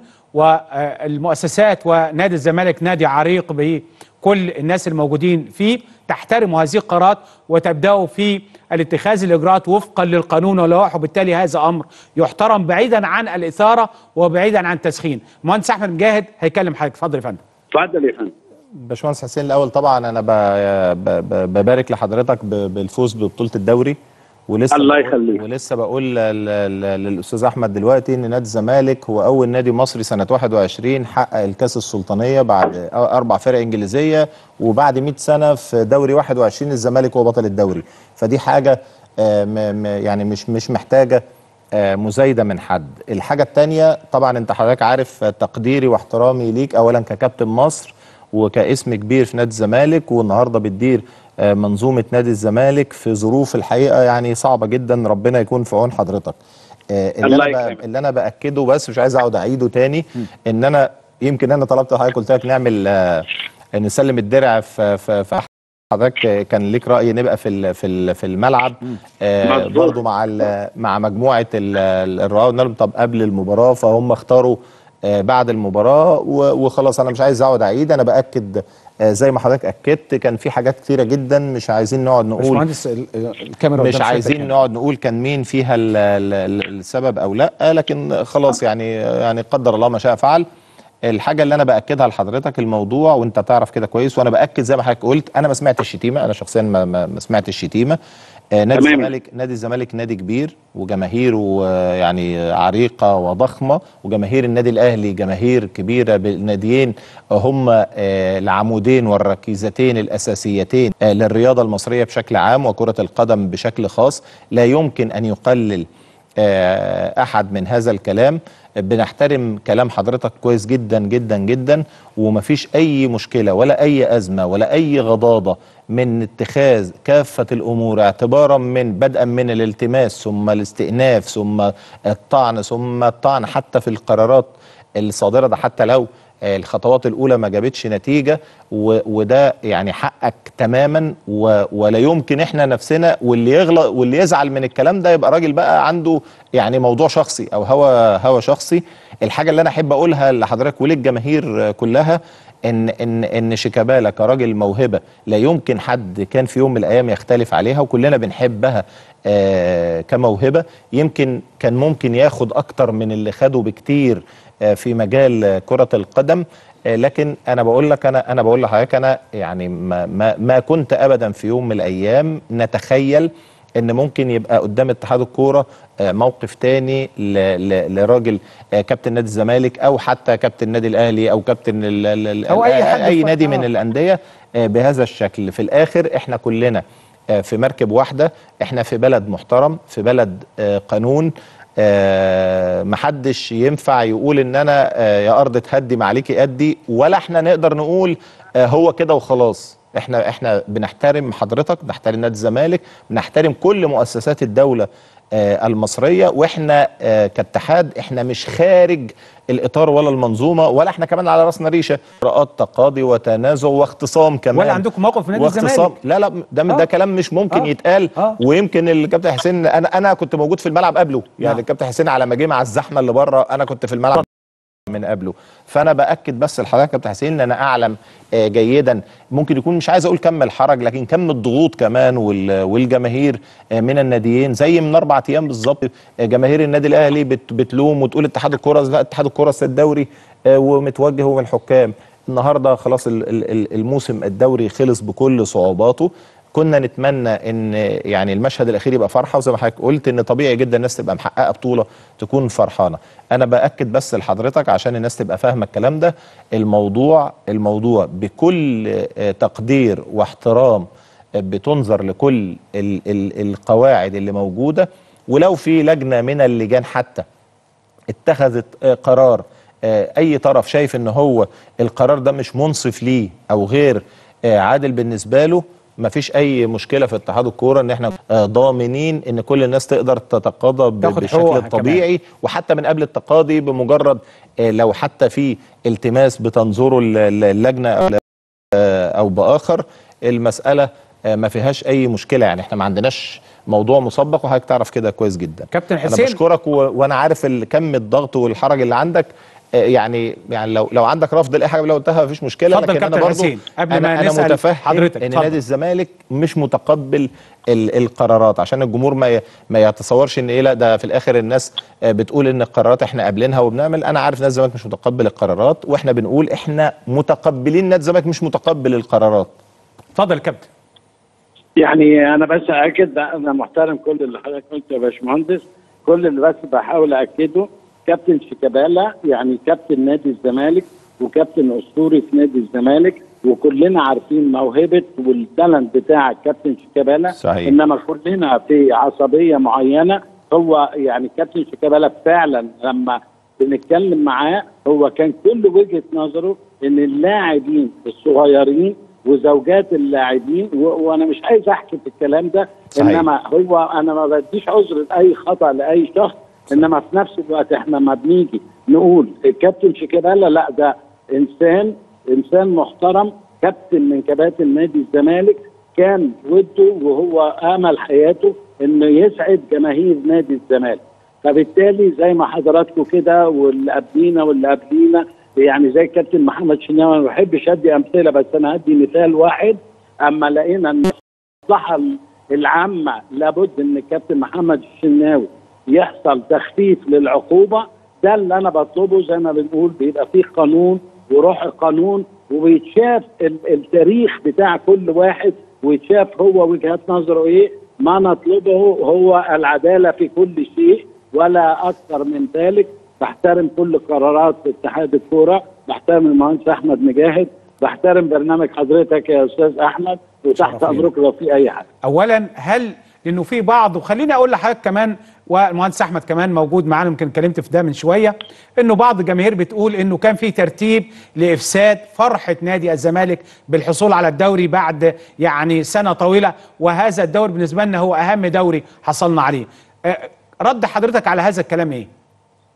Speaker 1: والمؤسسات ونادي الزمالك نادي عريق بكل الناس الموجودين فيه تحترموا هذه القرارات وتبداوا في الاتخاذ الاجراءات وفقا للقانون واللوائح وبالتالي هذا امر يحترم بعيدا عن الاثاره وبعيدا عن التسخين المهندس احمد مجاهد هيكلم حضرتك اتفضل يا فندم
Speaker 13: اتفضل يا فندم
Speaker 12: باشمهندس حسين الاول طبعا انا ب- ب- ب- ببارك لحضرتك ب- بالفوز ببطوله الدوري ولسه
Speaker 13: الله
Speaker 12: بقول-
Speaker 13: يخليك.
Speaker 12: ولسه بقول ل- ل- للاستاذ احمد دلوقتي ان نادي الزمالك هو اول نادي مصري سنه 21 حقق الكاس السلطانيه بعد اربع فرق انجليزيه وبعد 100 سنه في دوري 21 الزمالك هو بطل الدوري فدي حاجه آه، م- م- يعني مش مش محتاجه آه، مزايده من حد الحاجه الثانيه طبعا انت حضرتك عارف تقديري واحترامي ليك اولا ككابتن مصر وكاسم كبير في نادي الزمالك والنهارده بتدير آه، منظومه نادي الزمالك في ظروف الحقيقه يعني صعبه جدا ربنا يكون في عون حضرتك آه، اللي
Speaker 13: الله
Speaker 12: انا
Speaker 13: يكرمك.
Speaker 12: بقى اللي انا باكده بس مش عايز اقعد اعيده تاني ان انا يمكن انا طلبت حضرتك قلت لك نعمل آه، نسلم الدرع في في في حضرتك كان ليك راي نبقى في ال- في ال- في الملعب آه
Speaker 13: مظبوط.
Speaker 12: برضو مع ال- مع مجموعه ال- ال- الرعاه قلنا لهم طب قبل المباراه فهم اختاروا آه بعد المباراه و- وخلاص انا مش عايز اقعد اعيد انا باكد آه زي ما حضرتك اكدت كان في حاجات كتيره جدا مش عايزين نقعد نقول
Speaker 1: باشمهندس ال- ال- الكاميرا
Speaker 12: مش
Speaker 1: قدام سيادتك
Speaker 12: عايزين
Speaker 1: يعني.
Speaker 12: نقعد نقول كان مين فيها ال ال السبب او لا لكن خلاص يعني يعني قدر الله ما شاء فعل الحاجه اللي انا باكدها لحضرتك الموضوع وانت تعرف كده كويس وانا باكد زي ما حضرتك قلت انا ما سمعتش الشتيمه انا شخصيا ما, ما, ما سمعتش الشتيمه آه نادي
Speaker 13: تمام.
Speaker 12: الزمالك نادي الزمالك نادي كبير وجماهيره آه، يعني عريقه وضخمه وجماهير النادي الاهلي جماهير كبيره بالناديين هم آه، العمودين والركيزتين الاساسيتين آه، للرياضه المصريه بشكل عام وكره القدم بشكل خاص لا يمكن ان يقلل آه، احد من هذا الكلام بنحترم كلام حضرتك كويس جدا جدا جدا ومفيش اي مشكله ولا اي ازمه ولا اي غضاضه من اتخاذ كافه الامور اعتبارا من بدءا من الالتماس ثم الاستئناف ثم الطعن ثم الطعن حتى في القرارات الصادره ده حتى لو آه، الخطوات الاولى ما جابتش نتيجه و- وده يعني حقك تماما و- ولا يمكن احنا نفسنا واللي يغلط واللي يزعل من الكلام ده يبقى راجل بقى عنده يعني موضوع شخصي او هوى هوى شخصي الحاجه اللي انا احب اقولها لحضرتك وللجماهير آه، كلها ان ان ان شيكابالا كراجل موهبه لا يمكن حد كان في يوم من الايام يختلف عليها وكلنا بنحبها آه كموهبه يمكن كان ممكن ياخد اكتر من اللي خده بكتير آه في مجال آه، كره القدم آه لكن انا بقول لك انا انا بقول لحضرتك انا يعني ما ما, ما كنت ابدا في يوم من الايام نتخيل ان ممكن يبقى قدام اتحاد الكوره آه، موقف تاني ل- ل- لراجل آه، كابتن نادي الزمالك او حتى كابتن النادي الاهلي او كابتن ال- ال- ال-
Speaker 1: أو أي حد
Speaker 12: اي
Speaker 1: ف-
Speaker 12: نادي
Speaker 1: آه.
Speaker 12: من الانديه آه، بهذا الشكل في الاخر احنا كلنا آه، في مركب واحده احنا في بلد محترم في بلد آه، قانون آه، محدش ينفع يقول ان انا آه، يا ارض تهدي ما عليكي ادي ولا احنا نقدر نقول آه، هو كده وخلاص احنا احنا بنحترم حضرتك بنحترم نادي الزمالك بنحترم كل مؤسسات الدوله آه، المصريه واحنا آه، كاتحاد احنا مش خارج الاطار ولا المنظومه ولا احنا كمان على راسنا ريشه اجراءات تقاضي وتنازع واختصام كمان
Speaker 1: ولا عندكم موقف في نادي
Speaker 12: واختصام
Speaker 1: الزمالك
Speaker 12: لا لا ده
Speaker 1: آه.
Speaker 12: ده كلام مش ممكن
Speaker 1: آه.
Speaker 12: يتقال
Speaker 1: آه.
Speaker 12: ويمكن الكابتن حسين انا انا كنت موجود في الملعب قبله يعني
Speaker 1: نعم.
Speaker 12: الكابتن حسين على ما جه مع الزحمه اللي بره انا كنت في الملعب من قبله فانا باكد بس لحضرتك يا كابتن حسين ان انا اعلم آه، جيدا ممكن يكون مش عايز اقول كم الحرج لكن كم الضغوط كمان وال- والجماهير آه، من الناديين زي من اربع ايام بالظبط آه، جماهير النادي الاهلي بت- بتلوم وتقول اتحاد الكره لا اتحاد الكره أصل الدوري آه، ومتوجه هو الحكام النهارده خلاص ال- ال- ال- الموسم الدوري خلص بكل صعوباته كنا نتمنى ان يعني المشهد الاخير يبقى فرحه وزي ما حضرتك قلت ان طبيعي جدا الناس تبقى محققه بطوله تكون فرحانه انا باكد بس لحضرتك عشان الناس تبقى فاهمه الكلام ده الموضوع الموضوع بكل آه، تقدير واحترام آه، بتنظر لكل ال ال القواعد اللي موجوده ولو في لجنه من اللجان حتى اتخذت آه، قرار آه، اي طرف شايف ان هو القرار ده مش منصف ليه او غير آه، عادل بالنسبه له مفيش اي مشكله في اتحاد الكوره ان احنا آه، ضامنين ان كل الناس تقدر تتقاضى ب-
Speaker 1: تاخد
Speaker 12: بشكل
Speaker 1: حقوقها
Speaker 12: طبيعي وحتى من قبل التقاضي بمجرد آه، لو حتى في التماس بتنظره ال- ال- اللجنه أو لا- آه، او باخر المساله آه، ما فيهاش اي مشكله يعني احنا ما عندناش موضوع مسبق وحضرتك تعرف كده كويس جدا
Speaker 1: كابتن
Speaker 12: انا
Speaker 1: حسين
Speaker 12: بشكرك و... وانا عارف ال- كم الضغط والحرج اللي عندك آه، يعني يعني لو لو عندك رفض لاي حاجه لو قلتها مفيش مشكله
Speaker 1: اتفضل
Speaker 12: لكن انا
Speaker 1: كابتن
Speaker 12: برضو
Speaker 1: حسين، قبل
Speaker 12: انا
Speaker 1: ما
Speaker 12: انا
Speaker 1: نسأل
Speaker 12: متفهم
Speaker 1: حضرتك،
Speaker 12: ان
Speaker 1: اتفضل.
Speaker 12: نادي الزمالك مش متقبل ال... القرارات عشان الجمهور ما ي... ما يتصورش ان ايه لا ده في الاخر الناس آه، بتقول ان القرارات احنا قابلينها وبنعمل انا عارف نادي الزمالك مش متقبل القرارات واحنا بنقول احنا متقبلين نادي الزمالك مش متقبل القرارات
Speaker 1: اتفضل يا كابتن
Speaker 13: يعني انا بس اكد انا محترم كل اللي حضرتك قلته يا باشمهندس كل اللي بس بحاول اكده كابتن شيكابالا يعني كابتن نادي الزمالك وكابتن اسطوري في نادي الزمالك وكلنا عارفين موهبه والتالنت بتاع الكابتن شيكابالا
Speaker 12: صحيح.
Speaker 13: انما كلنا في عصبيه معينه هو يعني كابتن شيكابالا فعلا لما بنتكلم معاه هو كان كل وجهه نظره ان اللاعبين الصغيرين وزوجات اللاعبين و- وانا مش عايز احكي في الكلام ده
Speaker 12: صحيح.
Speaker 13: انما هو انا ما بديش عذر لاي خطا لاي شخص انما في نفس الوقت احنا ما بنيجي نقول الكابتن شيكابالا لا ده انسان انسان محترم كابتن من كباتن نادي الزمالك كان وده وهو امل حياته انه يسعد جماهير نادي الزمالك فبالتالي زي ما حضراتكم كده واللي قبلينا واللي قبلينا يعني زي كابتن محمد شناوي انا ما بحبش ادي امثله بس انا هدي مثال واحد اما لقينا ان المصلحه العامه لابد ان الكابتن محمد الشناوي يحصل تخفيف للعقوبه ده اللي انا بطلبه زي ما بنقول بيبقى فيه قانون وروح القانون وبيتشاف ال- التاريخ بتاع كل واحد ويتشاف هو وجهات نظره ايه ما نطلبه هو العداله في كل شيء ولا اكثر من ذلك بحترم كل قرارات اتحاد الكوره بحترم المهندس احمد مجاهد بحترم برنامج حضرتك يا استاذ احمد وتحت
Speaker 1: شرف لينا.
Speaker 13: امرك لو في اي حاجه
Speaker 1: اولا هل لانه في بعض وخليني اقول لحضرتك كمان والمهندس احمد كمان موجود معانا يمكن اتكلمت في ده من شويه انه بعض الجماهير بتقول انه كان في ترتيب لافساد فرحه نادي الزمالك بالحصول على الدوري بعد يعني سنه طويله وهذا الدوري بالنسبه لنا هو اهم دوري حصلنا عليه. آه، رد حضرتك على هذا الكلام ايه؟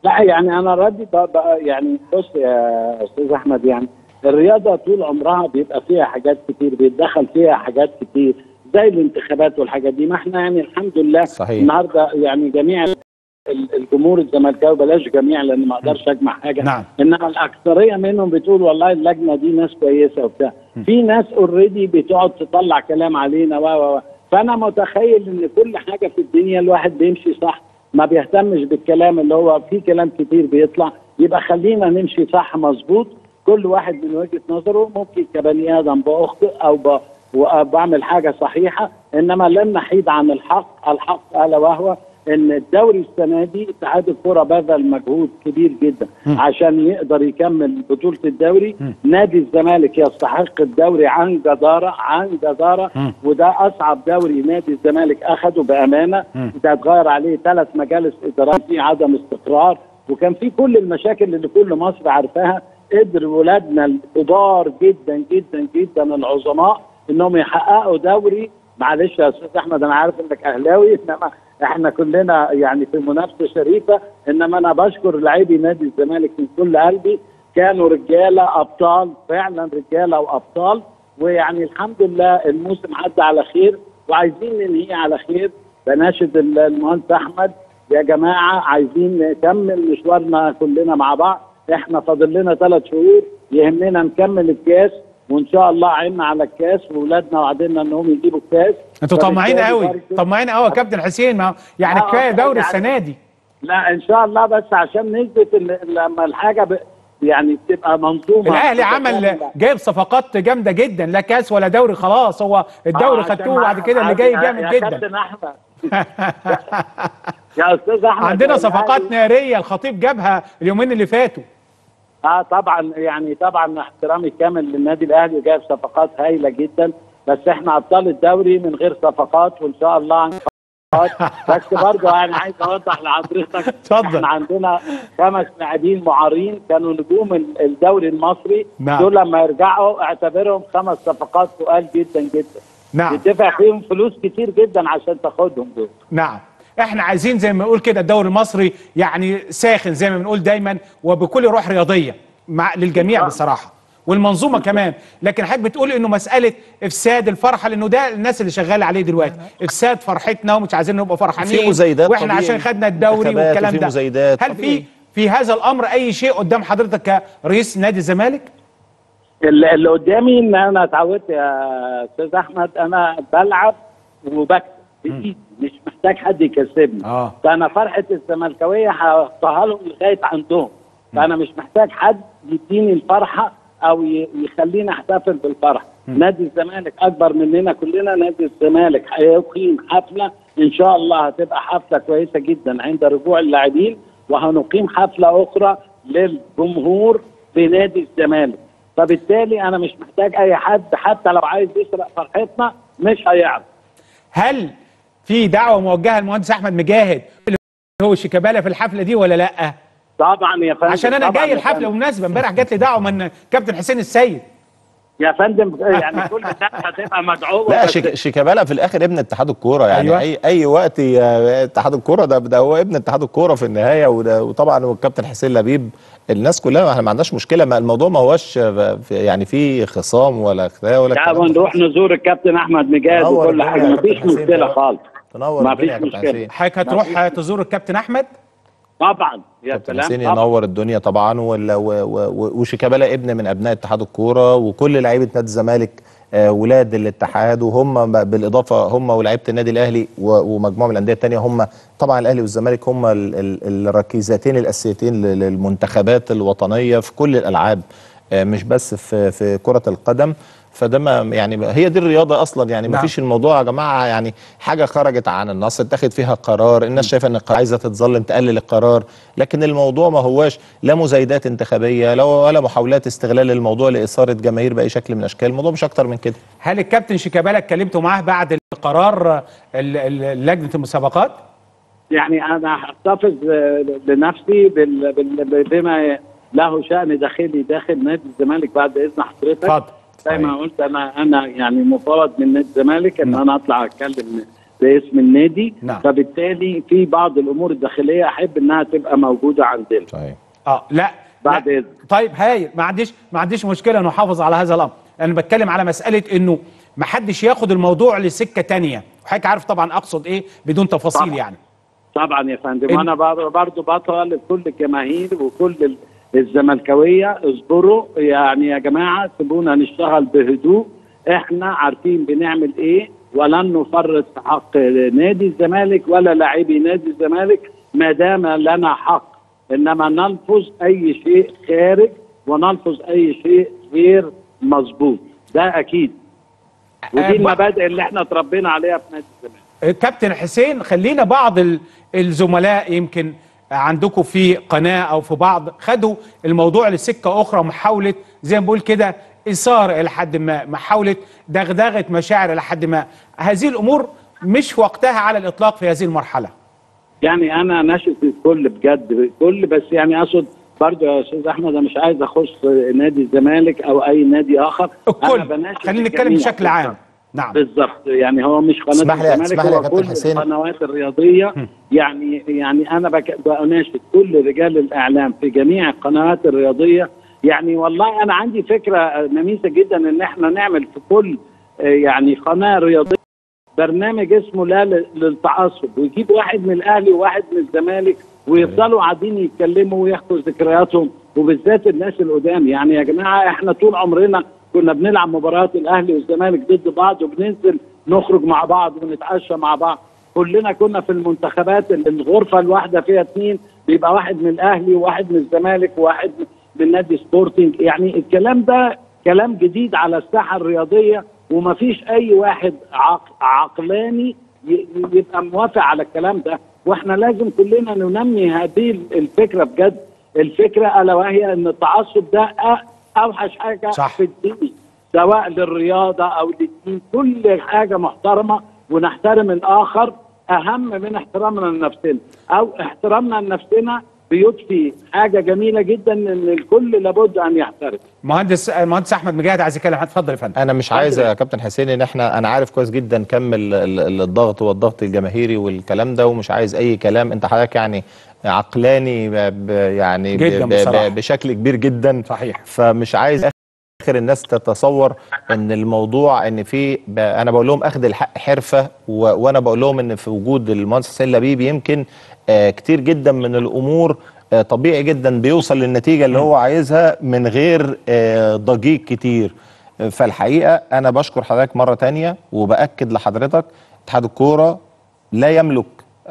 Speaker 13: لا يعني انا ردي ب- ب- يعني بص يا استاذ احمد يعني الرياضه طول عمرها بيبقى فيها حاجات كتير بيتدخل فيها حاجات كتير زي الانتخابات والحاجات دي ما احنا يعني الحمد لله
Speaker 12: صحيح.
Speaker 13: النهارده يعني جميع ال- الجمهور الزملكاوي بلاش جميع لان ما اقدرش اجمع حاجه
Speaker 1: نعم.
Speaker 13: انما الاكثريه منهم بتقول والله اللجنه دي ناس كويسه وبتاع في ناس اوريدي بتقعد تطلع كلام علينا و و و. فانا متخيل ان كل حاجه في الدنيا الواحد بيمشي صح ما بيهتمش بالكلام اللي هو في كلام كتير بيطلع يبقى خلينا نمشي صح مظبوط كل واحد من وجهه نظره ممكن كبني ادم باخطئ او ب... وبعمل حاجه صحيحه انما لن نحيد عن الحق الحق الا وهو ان الدوري السنه دي اتحاد الكره بذل مجهود كبير جدا عشان يقدر يكمل بطوله الدوري نادي الزمالك يستحق الدوري عن جداره عن جداره وده اصعب دوري نادي الزمالك اخده بامانه ده اتغير عليه ثلاث مجالس ادارات في عدم استقرار وكان في كل المشاكل اللي كل مصر عارفاها قدر ولادنا الكبار جدا جدا جدا العظماء انهم يحققوا دوري معلش يا استاذ احمد انا عارف انك اهلاوي انما احنا كلنا يعني في منافسه شريفه انما انا بشكر لاعبي نادي الزمالك من كل قلبي كانوا رجاله ابطال فعلا رجاله وابطال ويعني الحمد لله الموسم عدى على خير وعايزين ننهيه على خير بناشد ال- المهندس احمد يا جماعه عايزين نكمل مشوارنا كلنا مع بعض احنا فاضل لنا ثلاث شهور يهمنا نكمل الكاس وان شاء الله عيننا على الكاس واولادنا وعدنا انهم يجيبوا الكاس
Speaker 1: انتوا طماعين
Speaker 13: فبالتالي
Speaker 1: قوي
Speaker 13: برضه-
Speaker 1: طماعين قوي يا كابتن حسين ما يعني
Speaker 13: آه،
Speaker 1: كفايه
Speaker 13: آه،
Speaker 1: دوري
Speaker 13: يعني-
Speaker 1: السنه دي
Speaker 13: لا ان شاء الله بس عشان نثبت ان لما الحاجه ب... يعني بتبقى منظومه
Speaker 1: الاهلي عمل
Speaker 13: متكاملة.
Speaker 1: جايب صفقات جامده جدا لا كاس ولا دوري خلاص هو الدوري
Speaker 13: آه، عشان
Speaker 1: خدتوه وبعد
Speaker 13: مع-
Speaker 1: كده اللي
Speaker 13: عارف-
Speaker 1: جاي
Speaker 13: يا-
Speaker 1: جامد
Speaker 13: يا
Speaker 1: جدا
Speaker 13: كابتن احمد يا استاذ احمد
Speaker 1: عندنا
Speaker 13: الأهلي-
Speaker 1: صفقات ناريه الخطيب جابها اليومين اللي فاتوا
Speaker 13: اه طبعا يعني طبعا احترامي الكامل للنادي الاهلي جايب صفقات هايله جدا بس احنا ابطال الدوري من غير صفقات وان شاء الله عن صفقات بس برضه يعني عايز اوضح لحضرتك
Speaker 1: اتفضل.
Speaker 13: احنا عندنا خمس لاعبين معارين كانوا نجوم ال- الدوري المصري
Speaker 1: نعم.
Speaker 13: دول لما يرجعوا اعتبرهم خمس صفقات تقال جدا جدا
Speaker 1: نعم
Speaker 13: بتدفع فيهم فلوس كتير جدا عشان تاخدهم دول
Speaker 1: نعم احنا عايزين زي ما نقول كده الدوري المصري يعني ساخن زي ما بنقول دايما وبكل روح رياضيه مع للجميع بصراحه والمنظومه كمان لكن حضرتك بتقول انه مساله افساد الفرحه لانه ده الناس اللي شغاله عليه دلوقتي افساد فرحتنا ومش عايزين نبقى فرحانين
Speaker 12: في مزايدات
Speaker 1: واحنا
Speaker 12: طبيعي.
Speaker 1: عشان خدنا الدوري
Speaker 12: انتخابات
Speaker 1: والكلام
Speaker 12: وفي
Speaker 1: ده
Speaker 12: مزايدات
Speaker 1: هل في
Speaker 12: طبيعي.
Speaker 1: في هذا الامر اي شيء قدام حضرتك كرئيس نادي الزمالك
Speaker 13: اللي اللي قدامي ان انا اتعودت يا استاذ احمد انا بلعب وبكسب بايدي مش محتاج حد يكسبني
Speaker 1: اه
Speaker 13: فانا فرحه الزملكاويه هحطها لهم لغايه عندهم فانا مش محتاج حد يديني الفرحه او ي- يخليني احتفل بالفرحه نادي الزمالك اكبر مننا كلنا نادي الزمالك هيقيم حفله ان شاء الله هتبقى حفله كويسه جدا عند رجوع اللاعبين وهنقيم حفله اخرى للجمهور في نادي الزمالك فبالتالي انا مش محتاج اي حد حتى لو عايز يسرق فرحتنا مش هيعرف
Speaker 1: هل في دعوه موجهه للمهندس احمد مجاهد اللي هو شيكابالا في الحفله دي ولا لا
Speaker 13: طبعا يا فندم
Speaker 1: عشان انا
Speaker 13: طبعاً
Speaker 1: جاي
Speaker 13: يا
Speaker 1: الحفله
Speaker 13: فندم.
Speaker 1: بالمناسبه امبارح جات لي دعوه من كابتن حسين السيد
Speaker 13: يا فندم يعني كل الناس هتبقى مدعوه
Speaker 12: لا
Speaker 13: بس
Speaker 12: شيك شيكابالا في الاخر ابن اتحاد الكوره يعني
Speaker 1: أيوة.
Speaker 12: أيوة. اي اي وقت ي- اتحاد الكوره ده ده هو ابن اتحاد الكوره في النهايه وده وطبعا هو الكابتن حسين لبيب الناس كلها احنا ما عندناش مشكله ما الموضوع ما هوش في- يعني في خصام ولا خلاف ولا
Speaker 13: لا
Speaker 12: الكلام ده.
Speaker 13: ونروح نزور الكابتن احمد مجاهد
Speaker 12: تنور
Speaker 13: وكل
Speaker 12: الدنيا
Speaker 13: حاجه
Speaker 12: يا
Speaker 13: مفيش
Speaker 12: كابتن حسين
Speaker 13: مشكله
Speaker 12: ده.
Speaker 13: خالص
Speaker 12: تنور
Speaker 13: ما
Speaker 12: الدنيا
Speaker 13: فيش
Speaker 12: يا كابتن
Speaker 13: مشكلة.
Speaker 12: حسين
Speaker 1: حضرتك هتروح تزور الكابتن احمد
Speaker 13: طبعا يا
Speaker 12: كابتن حسين
Speaker 13: سلام طبعا
Speaker 12: ينور الدنيا طبعا ولا- و- و- و- وشيكابالا ابن من ابناء اتحاد الكوره وكل لعيبه نادي الزمالك آه، ولاد الاتحاد وهم ب- بالاضافه هم ولاعيبه النادي الاهلي و- ومجموعه من الانديه الثانيه هم طبعا الاهلي والزمالك هم ال- ال- الركيزتين الاساسيتين لل- للمنتخبات الوطنيه في كل الالعاب آه، مش بس في في كره القدم فده ما يعني هي دي الرياضه اصلا يعني ما
Speaker 1: نعم.
Speaker 12: فيش الموضوع يا جماعه يعني حاجه خرجت عن النص اتاخد فيها قرار الناس شايفه ان القرار عايزه تتظلم تقلل القرار لكن الموضوع ما هواش لا مزايدات انتخابيه لا ولا محاولات استغلال الموضوع لاثاره جماهير باي شكل من الاشكال الموضوع مش اكتر من كده
Speaker 1: هل الكابتن شيكابالا اتكلمتوا معاه بعد القرار ال- ال- لجنه المسابقات
Speaker 13: يعني انا هحتفظ آه، لنفسي بال... بال... بما له شان داخلي داخل نادي الزمالك بعد اذن حضرتك
Speaker 1: اتفضل
Speaker 13: زي ما قلت انا انا يعني مفوض من نادي الزمالك ان انا اطلع اتكلم باسم النادي
Speaker 1: نعم.
Speaker 13: فبالتالي في بعض الامور الداخليه احب انها تبقى موجوده عندنا
Speaker 12: صحيح
Speaker 1: اه لا
Speaker 13: بعد
Speaker 1: لا.
Speaker 13: إذن.
Speaker 1: طيب هايل ما عنديش ما عنديش مشكله انه احافظ على هذا الامر انا بتكلم على مساله انه ما حدش ياخد الموضوع لسكه تانية وحضرتك عارف طبعا اقصد ايه بدون تفاصيل
Speaker 13: طبعاً.
Speaker 1: يعني
Speaker 13: طبعا يا فندم
Speaker 1: إن-
Speaker 13: وانا بر- برضو بطلب لكل الجماهير وكل ال- الزملكاويه اصبروا يعني يا جماعه سيبونا نشتغل بهدوء احنا عارفين بنعمل ايه ولن نفرط في حق نادي الزمالك ولا لاعبي نادي الزمالك ما دام لنا حق انما نلفظ اي شيء خارج ونلفظ اي شيء غير مظبوط ده اكيد ودي
Speaker 1: آه،
Speaker 13: المبادئ اللي احنا اتربينا عليها في نادي الزمالك
Speaker 1: كابتن حسين خلينا بعض ال- الزملاء يمكن عندكم في قناة أو في بعض خدوا الموضوع لسكة أخرى محاولة زي ما بقول كده إثارة إلى حد ما محاولة دغدغة مشاعر إلى حد ما هذه الأمور مش وقتها على الإطلاق في هذه المرحلة
Speaker 13: يعني انا ناشد في الكل بجد الكل بس يعني اقصد برضه يا استاذ احمد انا مش عايز اخص نادي الزمالك او اي نادي اخر
Speaker 1: الكل.
Speaker 13: أنا بناشد
Speaker 1: خلينا نتكلم
Speaker 13: الجميع.
Speaker 1: بشكل عام نعم
Speaker 13: بالظبط يعني هو مش قناه
Speaker 14: اسمح لي-
Speaker 13: الزمالك
Speaker 14: اسمح لي يا
Speaker 13: هو
Speaker 14: كابتن
Speaker 13: كل
Speaker 14: حسين.
Speaker 13: القنوات الرياضيه يعني يعني انا بك- بناشد كل رجال الاعلام في جميع القنوات الرياضيه يعني والله انا عندي فكره نميسه جدا ان احنا نعمل في كل آه، يعني قناه رياضيه برنامج اسمه لا ل- للتعصب ويجيب واحد من الاهلي وواحد من الزمالك ويفضلوا قاعدين يتكلموا ويحكوا ذكرياتهم وبالذات الناس القدام يعني يا جماعه احنا طول عمرنا كنا بنلعب مباريات الاهلي والزمالك ضد بعض وبننزل نخرج مع بعض ونتعشى مع بعض كلنا كنا في المنتخبات ال- الغرفه الواحده فيها اثنين بيبقى واحد من الاهلي وواحد من الزمالك وواحد من نادي سبورتنج يعني الكلام ده كلام جديد على الساحه الرياضيه ومفيش اي واحد عق عقلاني ي- يبقى موافق على الكلام ده واحنا لازم كلنا ننمي هذه الفكره بجد الفكره الا وهي ان التعصب ده أ- اوحش حاجه
Speaker 1: صح.
Speaker 13: في الدين سواء للرياضه او للدين كل حاجه محترمه ونحترم الاخر اهم من احترامنا لنفسنا او احترامنا لنفسنا بيضفي حاجه جميله جدا ان الكل لابد ان يحترم
Speaker 1: مهندس المهندس أحمد مجاهد عايز يتكلم اتفضل يا فندم
Speaker 12: انا مش عايز يا كابتن حسين ان احنا انا عارف كويس جدا كم ال- ال- الضغط والضغط الجماهيري والكلام ده ومش عايز اي كلام انت حضرتك يعني عقلاني ب- ب- يعني ب-
Speaker 1: جداً
Speaker 12: ب-
Speaker 1: بصراحة.
Speaker 12: ب- بشكل كبير جدا
Speaker 1: صحيح
Speaker 12: فمش عايز اخر الناس تتصور ان الموضوع ان في ب- انا بقول لهم اخذ الحق حرفه و... وانا بقول لهم ان في وجود المهندس حسين لبيب يمكن آه كتير جدا من الامور آه طبيعي جدا بيوصل للنتيجه اللي هو عايزها من غير آه ضجيج كتير آه، فالحقيقه انا بشكر حضرتك مره تانية وباكد لحضرتك اتحاد الكوره لا يملك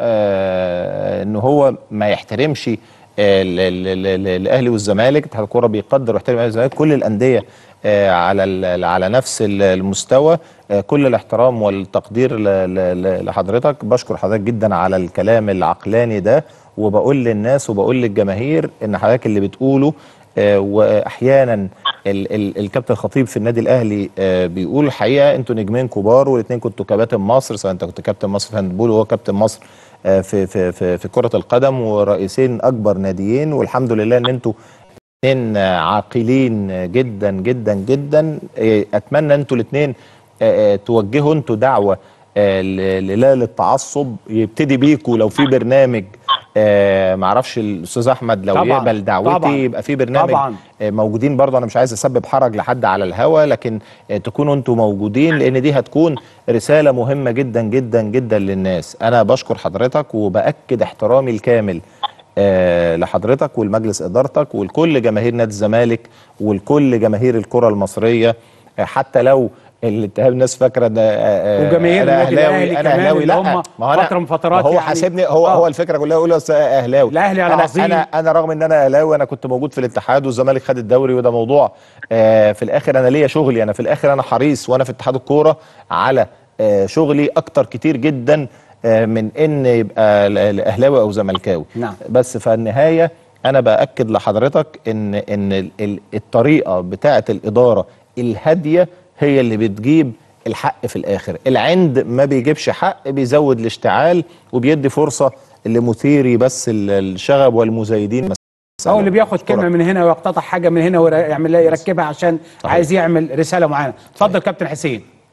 Speaker 12: آه ان هو ما يحترمش آه، ال- ال- ال- ال- الاهلي والزمالك اتحاد الكوره بيقدر ويحترم الاهلي والزمالك كل الانديه آه، على ال- على نفس ال- المستوى آه، كل الاحترام والتقدير ل- ل- ل- لحضرتك بشكر حضرتك جدا على الكلام العقلاني ده وبقول للناس وبقول للجماهير ان حضرتك اللي بتقوله آه، واحيانا ال ال الكابتن الخطيب في النادي الاهلي آه، بيقول الحقيقه انتوا نجمين كبار والاثنين كنتوا كباتن مصر سواء انت كنت كابتن مصر في هاندبول وهو كابتن مصر آه، في في في في كره القدم ورئيسين اكبر ناديين والحمد لله ان انتوا اثنين عاقلين جدا جدا جدا آه، اتمنى انتوا الاثنين توجهوا انتوا دعوه آه، ل- ل- لا للتعصب يبتدي بيكوا لو في برنامج آه، معرفش الاستاذ احمد لو
Speaker 1: طبعاً،
Speaker 12: يقبل دعوتي
Speaker 1: طبعاً،
Speaker 12: يبقى في برنامج
Speaker 1: طبعاً.
Speaker 12: آه، موجودين برضه انا مش عايز اسبب حرج لحد على الهوا لكن آه، تكونوا انتوا موجودين لان دي هتكون رساله مهمه جدا جدا جدا للناس انا بشكر حضرتك وباكد احترامي الكامل آه، لحضرتك ولمجلس ادارتك ولكل جماهير نادي الزمالك ولكل جماهير الكره المصريه آه، حتى لو الاتهام الناس فاكره ان آه، آه،
Speaker 1: وجماهير
Speaker 12: أنا
Speaker 1: النادي
Speaker 12: أهلاوي،
Speaker 1: الأهلي
Speaker 12: انا
Speaker 1: كمان
Speaker 12: اهلاوي
Speaker 1: اللي
Speaker 12: لا
Speaker 1: هم
Speaker 12: ما هو أنا-
Speaker 1: فترة من فترات
Speaker 12: ما هو
Speaker 1: يعني-
Speaker 12: حاسبني هو
Speaker 1: آه.
Speaker 12: هو الفكره كلها يقول أصل اهلاوي
Speaker 1: الأهلي
Speaker 12: أنا-
Speaker 1: العظيم.
Speaker 12: انا انا رغم ان انا اهلاوي انا كنت موجود في الاتحاد والزمالك خد الدوري وده موضوع آه في الاخر انا ليا شغلي انا في الاخر انا حريص وانا في اتحاد الكوره على آه شغلي اكتر كتير جدا آه من ان يبقى ال- ال- اهلاوي او زملكاوي
Speaker 1: نعم.
Speaker 12: بس في النهايه انا باكد لحضرتك ان ان ال- ال- الطريقه بتاعه الاداره الهاديه هي اللي بتجيب الحق في الاخر العند ما بيجيبش حق بيزود الاشتعال وبيدي فرصه لمثيري بس ال- الشغب والمزايدين
Speaker 1: هو اللي بياخد كلمه من هنا ويقتطع حاجه من هنا ويعمل لها يركبها عشان عايز يعمل رساله معينه اتفضل كابتن حسين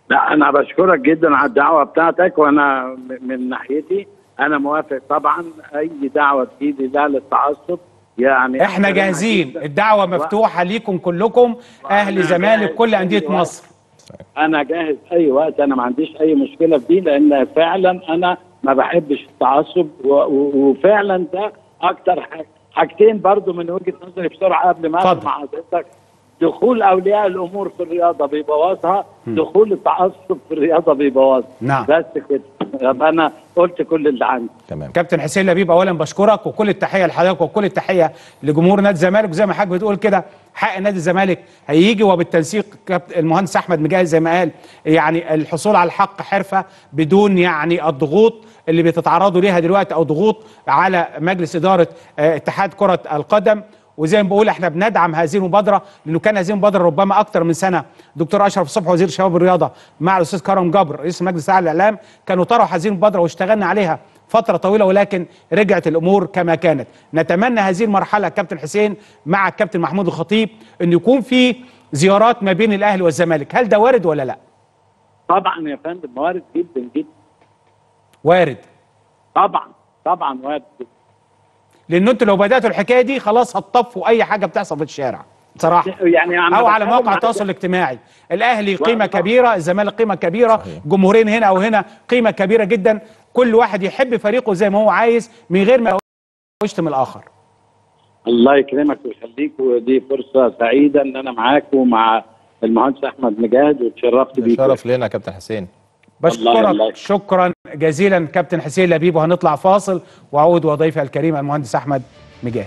Speaker 13: لا انا بشكرك جدا على الدعوه بتاعتك وانا م- من ناحيتي انا موافق طبعا اي دعوه تجيلي لا للتعصب يعني
Speaker 1: احنا جاهزين الدعوه مفتوحه ليكم كلكم اهلي زمالك كل انديه مصر
Speaker 13: انا جاهز اي وقت انا ما عنديش اي مشكله في دي لان فعلا انا ما بحبش التعصب و- و- وفعلا ده اكتر حاجة حاجتين برضو من وجهه نظري بسرعه قبل ما اقفل مع حضرتك دخول اولياء الامور في الرياضه بيبوظها
Speaker 1: م.
Speaker 13: دخول التعصب في الرياضه بيبوظها
Speaker 1: نعم.
Speaker 13: بس كده يبقى انا قلت كل اللي عندي
Speaker 12: تمام
Speaker 1: كابتن حسين لبيب اولا بشكرك وكل التحيه لحضرتك وكل التحيه لجمهور نادي الزمالك وزي ما حضرتك بتقول كده حق نادي الزمالك هيجي وبالتنسيق كابتن المهندس احمد مجاهد زي ما قال يعني الحصول على الحق حرفه بدون يعني الضغوط اللي بتتعرضوا ليها دلوقتي او ضغوط على مجلس اداره آه، اتحاد كره القدم وزي ما بقول احنا بندعم هذه المبادره لانه كان هذه المبادره ربما اكتر من سنه دكتور اشرف صبحي وزير الشباب والرياضه مع الاستاذ كرم جبر رئيس مجلس اعلى الاعلام كانوا طرحوا هذه المبادره واشتغلنا عليها فتره طويله ولكن رجعت الامور كما كانت نتمنى هذه المرحله كابتن حسين مع الكابتن محمود الخطيب ان يكون في زيارات ما بين الاهلي والزمالك هل ده وارد ولا لا
Speaker 13: طبعا يا فندم وارد جدا جدا
Speaker 1: وارد
Speaker 13: طبعا طبعا وارد جدا
Speaker 1: لان انتوا لو بداتوا الحكايه دي خلاص هتطفوا اي حاجه بتحصل في الشارع صراحه
Speaker 13: يعني أنا
Speaker 1: او على
Speaker 13: بتكلم
Speaker 1: مواقع
Speaker 13: عن-
Speaker 1: التواصل الاجتماعي الاهلي
Speaker 13: واحد
Speaker 1: قيمه
Speaker 13: طبعا.
Speaker 1: كبيره الزمالك قيمه كبيره جمهورين هنا او هنا قيمه كبيره جدا كل واحد يحب فريقه زي ما هو عايز من غير ما يشتم الاخر
Speaker 13: الله يكرمك ويخليك ودي فرصه سعيده ان انا معاك ومع المهندس احمد مجاهد واتشرفت بيك
Speaker 12: شرف لنا يا كابتن حسين
Speaker 1: بشكرك شكرا جزيلا كابتن حسين لبيب وهنطلع فاصل واعود وضيفي الكريم المهندس احمد مجاهد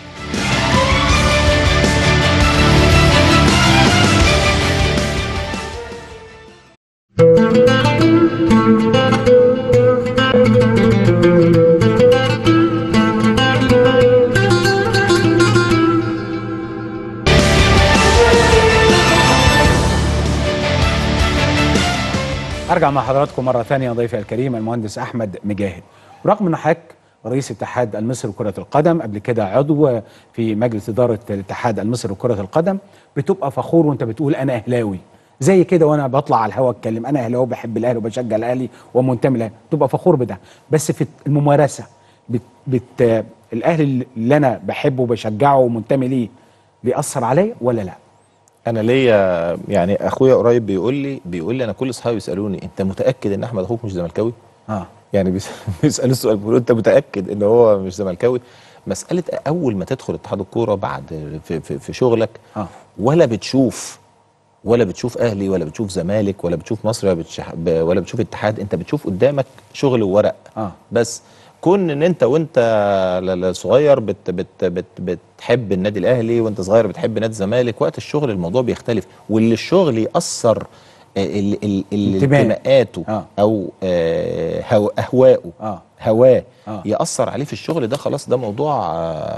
Speaker 1: ارجع مع حضراتكم مره ثانيه ضيفي الكريم المهندس احمد مجاهد رغم ان حضرتك رئيس اتحاد المصري لكره القدم قبل كده عضو في مجلس اداره الاتحاد المصري لكره القدم بتبقى فخور وانت بتقول انا اهلاوي زي كده وانا بطلع على الهواء اتكلم انا اهلاوي بحب الاهلي وبشجع الاهلي ومنتمي لاهلي تبقى فخور بده بس في الممارسه بت بت الاهلي اللي انا بحبه وبشجعه ومنتمي ليه بيأثر عليا ولا لا؟
Speaker 12: انا ليا يعني اخويا قريب بيقول لي بيقول لي انا كل اصحابي بيسالوني انت متاكد ان احمد اخوك مش زملكاوي
Speaker 1: اه
Speaker 12: يعني بيس- بيسالوا السؤال بيقولوا انت متاكد ان هو مش زملكاوي مساله اول ما تدخل اتحاد الكوره بعد في, في, في شغلك
Speaker 1: آه.
Speaker 12: ولا بتشوف ولا بتشوف اهلي ولا بتشوف زمالك ولا بتشوف مصر ولا, بتشح ب- ولا بتشوف اتحاد انت بتشوف قدامك شغل وورق
Speaker 1: آه.
Speaker 12: بس كون ان انت وانت ل- ل- صغير بت بت بت بتحب النادي الاهلي وانت صغير بتحب نادي الزمالك وقت الشغل الموضوع بيختلف واللي الشغل ياثر آه، ال- ال- ال-
Speaker 1: انتماء.
Speaker 12: انتماءاته
Speaker 1: آه.
Speaker 12: او آه، هو اهواءه
Speaker 1: آه.
Speaker 12: هواه
Speaker 1: آه.
Speaker 12: ياثر عليه في الشغل ده خلاص ده موضوع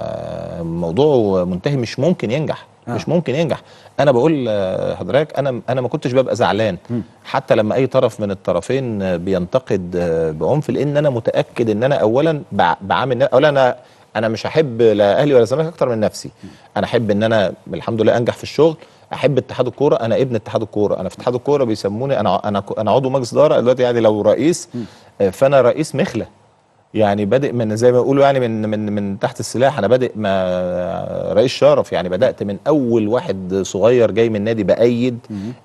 Speaker 12: آه، موضوع منتهي مش ممكن ينجح
Speaker 1: آه.
Speaker 12: مش ممكن ينجح انا بقول آه، حضرتك انا انا ما كنتش ببقى زعلان حتى لما اي طرف من الطرفين آه، بينتقد آه، بعنف لان انا متاكد ان انا اولا بع- بعامل اولا انا انا مش هحب لا اهلي ولا زمالك اكتر من نفسي انا احب ان انا الحمد لله انجح في الشغل احب اتحاد الكوره انا ابن اتحاد الكوره انا في اتحاد الكوره بيسموني انا انا انا عضو مجلس اداره دلوقتي يعني لو رئيس آه، فانا رئيس مخله يعني بادئ من زي ما يقولوا يعني من من من تحت السلاح انا بادئ ما رئيس شرف يعني بدات من اول واحد صغير جاي من النادي بايد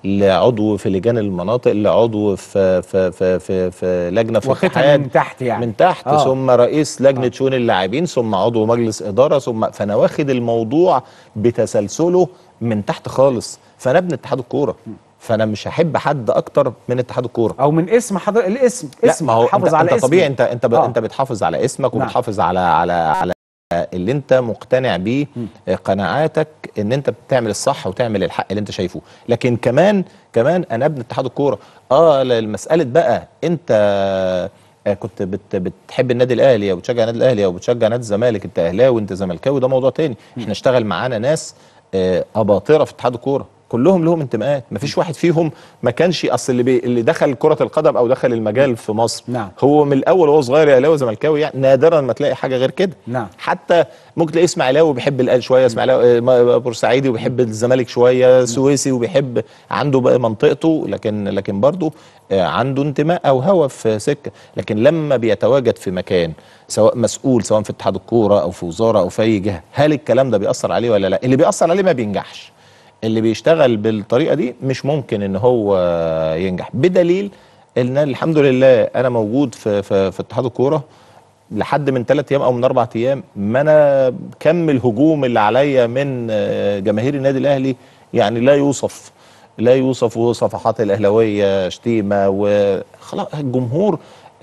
Speaker 12: لعضو في لجان المناطق لعضو في في في في, في لجنه في
Speaker 1: واخدها
Speaker 12: الاتحاد
Speaker 1: من تحت يعني
Speaker 12: من تحت
Speaker 1: آه.
Speaker 12: آه. ثم رئيس لجنه آه. شؤون اللاعبين ثم عضو مجلس اداره ثم فانا واخد الموضوع بتسلسله من تحت خالص فانا ابن اتحاد الكوره فانا مش هحب حد اكتر من اتحاد الكوره
Speaker 1: او من اسم حضر الاسم
Speaker 12: لا
Speaker 1: اسم
Speaker 12: ما هو
Speaker 1: حافظ
Speaker 12: انت,
Speaker 1: على
Speaker 12: انت
Speaker 1: اسمه.
Speaker 12: طبيعي انت انت ب...
Speaker 1: آه.
Speaker 12: آه. انت بتحافظ على اسمك
Speaker 1: نعم.
Speaker 12: وبتحافظ على على على اللي انت مقتنع بيه آه، قناعاتك ان انت بتعمل الصح وتعمل الحق اللي انت شايفه لكن كمان كمان انا ابن اتحاد الكوره اه المساله بقى انت آه، كنت بت بتحب النادي الاهلي او بتشجع النادي الاهلي او بتشجع نادي الزمالك انت اهلاوي انت زملكاوي ده موضوع تاني احنا اشتغل معانا ناس آه، اباطره في اتحاد الكوره كلهم لهم انتماءات مفيش واحد فيهم ما كانش اصل اللي بي اللي دخل كره القدم او دخل المجال في مصر
Speaker 1: نعم.
Speaker 12: هو من الاول وهو صغير اهلاوي وزملكاوي يعني نادرا ما تلاقي حاجه غير كده
Speaker 1: نعم
Speaker 12: حتى ممكن تلاقي اسماعيلاوي بيحب الاهلي شويه اسماعيلاوي آه، بورسعيدي وبيحب الزمالك شويه سويسي وبيحب عنده بقى منطقته لكن لكن برضه آه، عنده انتماء او هوى في سكه لكن لما بيتواجد في مكان سواء مسؤول سواء في اتحاد الكوره او في وزاره او في اي جهه هل الكلام ده بيأثر عليه ولا لا اللي بيأثر عليه ما بينجحش اللي بيشتغل بالطريقه دي مش ممكن ان هو ينجح بدليل ان الحمد لله انا موجود في في, في اتحاد الكوره لحد من ثلاث ايام او من اربع ايام ما انا كم الهجوم اللي عليا من آه، جماهير النادي الاهلي يعني لا يوصف لا يوصف وصفحات الاهلاويه شتيمه وخلاص الجمهور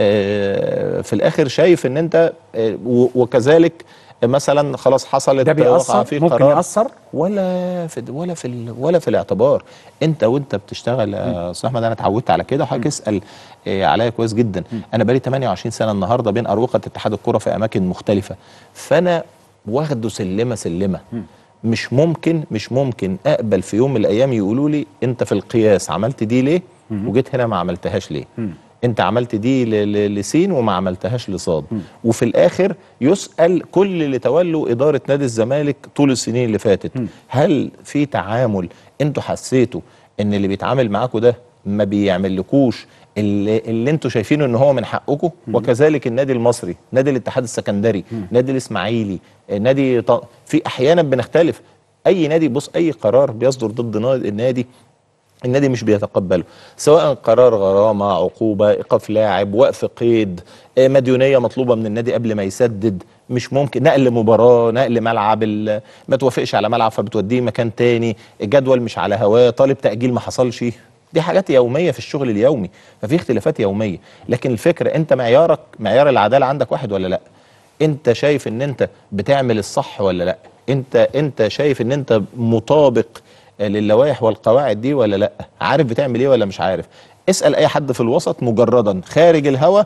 Speaker 12: آه، في الاخر شايف ان انت آه، و- وكذلك مثلا خلاص حصلت
Speaker 1: ده
Speaker 12: وقع
Speaker 1: بيأثر
Speaker 12: فيه
Speaker 1: ممكن
Speaker 12: قرار
Speaker 1: يأثر
Speaker 12: ولا في ولا في ال- ولا في الاعتبار انت وانت بتشتغل يا استاذ احمد انا اتعودت على كده وحضرتك اسال آه، عليا كويس جدا انا بقالي 28 سنه النهارده بين اروقه اتحاد الكره في اماكن مختلفه فانا واخده سلمه سلمه مش ممكن مش ممكن اقبل في يوم من الايام يقولوا لي انت في القياس عملت دي ليه وجيت هنا ما عملتهاش ليه انت عملت دي ل- ل- لسين وما عملتهاش لصاد وفي الاخر يسال كل اللي تولوا اداره نادي الزمالك طول السنين اللي فاتت هل في تعامل انتوا حسيتوا ان اللي بيتعامل معاكم ده ما بيعملكوش اللي, اللي انتوا شايفينه ان هو من حقكم وكذلك النادي المصري نادي الاتحاد السكندري نادي الاسماعيلي نادي ط... في احيانا بنختلف اي نادي بص اي قرار بيصدر ضد نا- النادي النادي مش بيتقبله سواء قرار غرامه عقوبه ايقاف لاعب وقف قيد آه، مديونيه مطلوبه من النادي قبل ما يسدد مش ممكن نقل مباراه نقل ملعب ال- ما توافقش على ملعب فبتوديه مكان تاني الجدول مش على هواه طالب تاجيل ما حصلش دي حاجات يوميه في الشغل اليومي ففي اختلافات يوميه لكن الفكره انت معيارك معيار العداله عندك واحد ولا لا انت شايف ان انت بتعمل الصح ولا لا انت انت شايف ان انت مطابق للوائح والقواعد دي ولا لا عارف بتعمل ايه ولا مش عارف اسال اي حد في الوسط مجردا خارج الهوا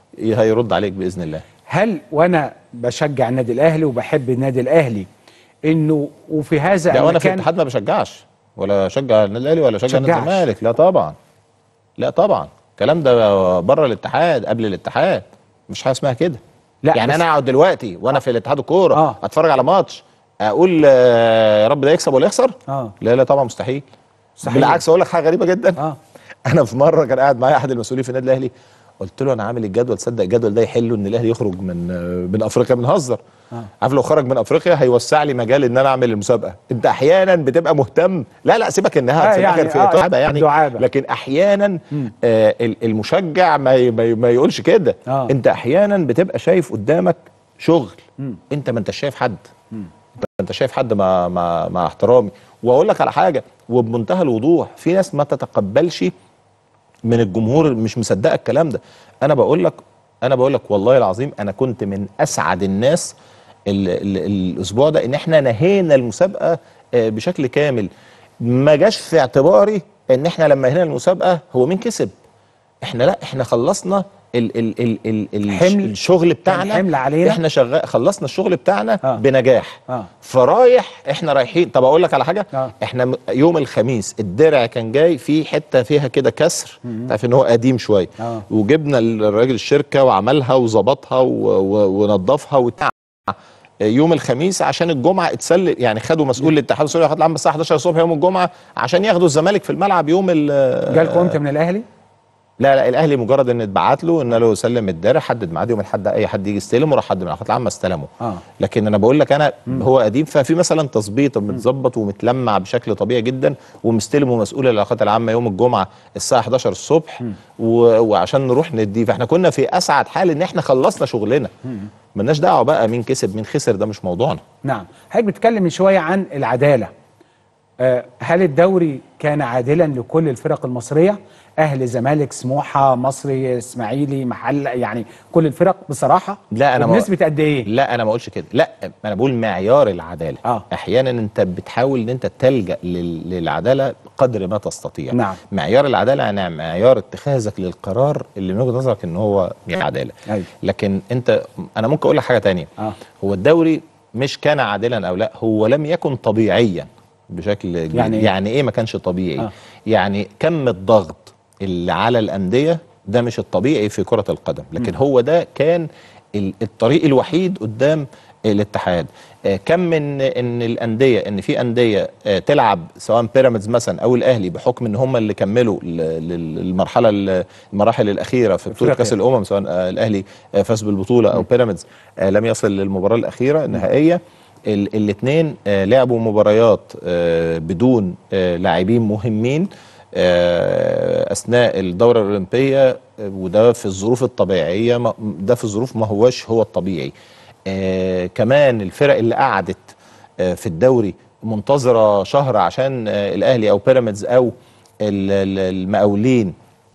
Speaker 12: هيرد عليك باذن الله
Speaker 1: هل وانا بشجع النادي الاهلي وبحب النادي الاهلي انه وفي هذا
Speaker 12: لا وانا في
Speaker 1: المكان
Speaker 12: الاتحاد ما بشجعش ولا اشجع النادي الاهلي ولا اشجع النادي
Speaker 1: شجعش.
Speaker 12: الزمالك لا طبعا لا طبعا الكلام ده بره الاتحاد قبل الاتحاد مش حاجه اسمها كده
Speaker 1: لا،
Speaker 12: يعني
Speaker 1: بس-
Speaker 12: انا اقعد دلوقتي وانا في الاتحاد الكوره
Speaker 1: آه.
Speaker 12: اتفرج على ماتش اقول آه، يا رب ده يكسب ولا يخسر
Speaker 1: اه
Speaker 12: لا لا طبعا مستحيل
Speaker 1: مستحيل.
Speaker 12: بالعكس اقول لك حاجه غريبه جدا
Speaker 1: اه
Speaker 12: انا في مره كان قاعد معايا احد المسؤولين في النادي الاهلي قلت له انا عامل الجدول تصدق الجدول ده يحله ان الاهلي يخرج من من افريقيا بنهزر
Speaker 1: آه.
Speaker 12: عارف لو خرج من افريقيا هيوسع لي مجال ان انا اعمل المسابقه انت احيانا بتبقى مهتم لا لا سيبك انها
Speaker 1: آه
Speaker 12: في
Speaker 1: يعني-
Speaker 12: الاخر في
Speaker 1: آه،
Speaker 12: دعابه يعني
Speaker 1: دعابة.
Speaker 12: لكن احيانا آه ال- المشجع ما ي- ما, ي- ما يقولش كده
Speaker 1: آه.
Speaker 12: انت احيانا بتبقى شايف قدامك شغل
Speaker 1: مم.
Speaker 12: انت ما انت شايف حد انت انت شايف حد مع مع, مع احترامي واقول لك على حاجه وبمنتهى الوضوح في ناس ما تتقبلش من الجمهور مش مصدقه الكلام ده انا بقول لك انا بقول لك والله العظيم انا كنت من اسعد الناس ال ال الاسبوع ده ان احنا نهينا المسابقه آه، بشكل كامل ما جاش في اعتباري ان احنا لما نهينا المسابقه هو مين كسب احنا لا احنا خلصنا ال ال ال ال ال
Speaker 1: حمل.
Speaker 12: الشغل بتاعنا
Speaker 1: كان حمل علينا.
Speaker 12: احنا شغال خلصنا الشغل بتاعنا
Speaker 1: آه.
Speaker 12: بنجاح
Speaker 1: اه
Speaker 12: فرايح احنا رايحين طب اقول لك على حاجه
Speaker 1: آه.
Speaker 12: احنا م- يوم الخميس الدرع كان جاي في حته فيها كده كسر تعرف ان هو قديم شويه
Speaker 1: آه.
Speaker 12: وجبنا الراجل الشركه وعملها وظبطها و- و- ونظفها وبتاع يوم الخميس عشان الجمعه اتسلم يعني خدوا مسؤول الاتحاد السوري خد العام الساعه 11 الصبح يوم الجمعه عشان ياخدوا الزمالك في الملعب يوم ال
Speaker 1: جالكم امتى من الاهلي؟
Speaker 12: لا لا الاهلي مجرد ان اتبعت له ان له سلم الدرع حدد ميعاد يوم الاحد اي حد يجي يستلم وراح حد من العلاقات العامه استلمه
Speaker 1: اه
Speaker 12: لكن انا بقول لك انا هو قديم ففي مثلا تظبيط متظبط ومتلمع بشكل طبيعي جدا ومستلم ومسؤول العلاقات العامه يوم الجمعه الساعه 11 الصبح و... وعشان نروح نديه فاحنا كنا في اسعد حال ان احنا خلصنا شغلنا ملناش دعوه بقى مين كسب مين خسر ده مش موضوعنا
Speaker 1: نعم حضرتك بتتكلم من شويه عن العداله آه، هل الدوري كان عادلا لكل الفرق المصريه اهلي زمالك سموحه مصري اسماعيلي محل يعني كل الفرق بصراحه
Speaker 12: لا انا ما-
Speaker 1: بنسبه قد ايه
Speaker 12: لا انا ما اقولش كده لا انا بقول معيار العداله
Speaker 1: آه.
Speaker 12: احيانا انت بتحاول ان انت تلجا لل- للعداله قدر ما تستطيع
Speaker 1: نعم.
Speaker 12: معيار العداله يعني معيار اتخاذك للقرار اللي من وجهه نظرك ان هو عداله
Speaker 1: أيوة.
Speaker 12: لكن انت انا ممكن اقول لك حاجه تانية
Speaker 1: اه
Speaker 12: هو الدوري مش كان عادلا او لا هو لم يكن طبيعيا بشكل كبير.
Speaker 1: يعني إيه؟
Speaker 12: يعني ايه ما كانش طبيعي
Speaker 1: آه.
Speaker 12: آه. يعني كم الضغط اللي على الانديه ده مش الطبيعي في كره القدم لكن
Speaker 1: م.
Speaker 12: هو ده كان ال- الطريق الوحيد قدام الاتحاد آه، كم من ان الانديه ان في انديه آه، تلعب سواء بيراميدز مثلا او الاهلي بحكم ان هم اللي كملوا ل- لل- المرحله ال- المراحل الاخيره في بطوله
Speaker 1: أفريقيا.
Speaker 12: كاس الامم سواء آه، الاهلي آه، فاز بالبطوله او بيراميدز آه، لم يصل للمباراه الاخيره النهائيه الاثنين لعبوا مباريات آه، بدون آه، لاعبين مهمين آه، اثناء الدوره الاولمبيه آه، وده في الظروف الطبيعيه ما- ده في الظروف ما هوش هو الطبيعي آه، كمان الفرق اللي قعدت آه، في الدوري منتظره شهر عشان آه، الاهلي او بيراميدز او ال- ال- المقاولين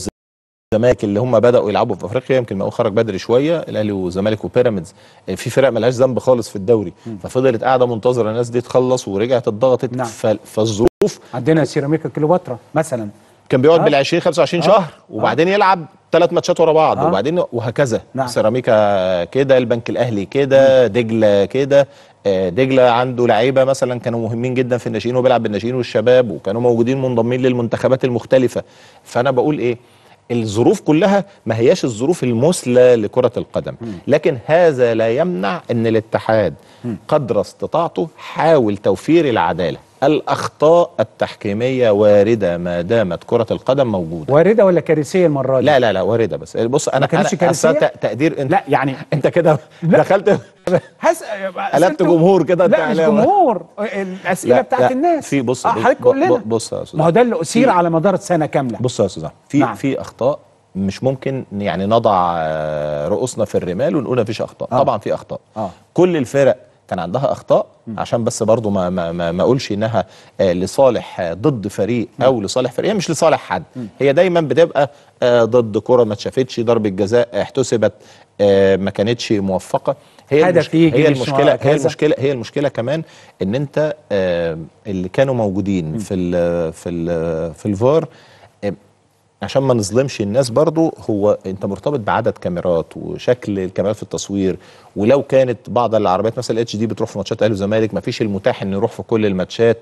Speaker 12: الزمالك اللي هم بداوا يلعبوا في افريقيا يمكن المقاول خرج بدري شويه الاهلي والزمالك وبيراميدز آه، في فرق ملهاش ذنب خالص في الدوري ففضلت قاعده منتظره الناس دي تخلص ورجعت اتضغطت
Speaker 1: نعم.
Speaker 12: ف- فالظروف
Speaker 1: عندنا سيراميكا كليوباترا مثلا
Speaker 12: كان بيقعد
Speaker 1: آه.
Speaker 12: بال 20 25
Speaker 1: آه.
Speaker 12: شهر وبعدين يلعب ثلاث ماتشات ورا بعض
Speaker 1: آه.
Speaker 12: وبعدين وهكذا
Speaker 1: نعم.
Speaker 12: سيراميكا كده البنك الاهلي كده دجله كده آه، دجله عنده لعيبه مثلا كانوا مهمين جدا في الناشئين وبيلعب بالناشئين والشباب وكانوا موجودين منضمين للمنتخبات المختلفه فانا بقول ايه الظروف كلها ما هياش الظروف المثلى لكره القدم لكن هذا لا يمنع ان الاتحاد قدر استطاعته حاول توفير العداله الاخطاء التحكيميه وارده ما دامت كره القدم موجوده
Speaker 1: وارده ولا كارثيه المره دي؟
Speaker 12: لا لا لا وارده بس بص انا
Speaker 1: ما كانتش
Speaker 12: أنا
Speaker 1: كارثية؟
Speaker 12: أصل ت- تقدير انت
Speaker 1: لا يعني
Speaker 12: انت كده دخلت
Speaker 1: هس...
Speaker 12: قلبت جمهور كده انت
Speaker 1: لا مش
Speaker 12: عليهم.
Speaker 1: جمهور الاسئله
Speaker 12: لا،
Speaker 1: بتاعت
Speaker 12: لا،
Speaker 1: الناس
Speaker 12: في بص
Speaker 1: اه
Speaker 12: بص-
Speaker 1: حضرتك قول
Speaker 12: ب-
Speaker 1: لنا
Speaker 12: ب- بص يا استاذ
Speaker 1: ما هو ده اللي اثير
Speaker 12: في-
Speaker 1: على مدار سنه كامله
Speaker 12: بص يا استاذ أحمد، في
Speaker 1: نعم.
Speaker 12: نعم. في اخطاء مش ممكن يعني نضع آه، رؤوسنا في الرمال ونقول مفيش اخطاء
Speaker 1: آه.
Speaker 12: آه. طبعا في اخطاء
Speaker 1: اه
Speaker 12: كل الفرق كان عندها اخطاء عشان بس برضو ما ما ما, ما اقولش انها آه، لصالح آه، ضد فريق او لصالح فريق هي مش لصالح حد هي دايما بتبقى آه، ضد كره ما اتشافتش ضربه جزاء آه، احتسبت آه، ما كانتش موفقه هي
Speaker 1: هدف
Speaker 12: المش...
Speaker 1: يجي
Speaker 12: هي
Speaker 1: مش
Speaker 12: المشكله هي
Speaker 1: كذا.
Speaker 12: المشكله هي المشكله كمان ان انت آه، اللي كانوا موجودين في ال في ال في الفار آه، عشان ما نظلمش الناس برضو هو انت مرتبط بعدد كاميرات وشكل الكاميرات في التصوير ولو كانت بعض العربيات مثلا الاتش دي بتروح في ماتشات اهلي وزمالك ما فيش المتاح انه يروح في كل الماتشات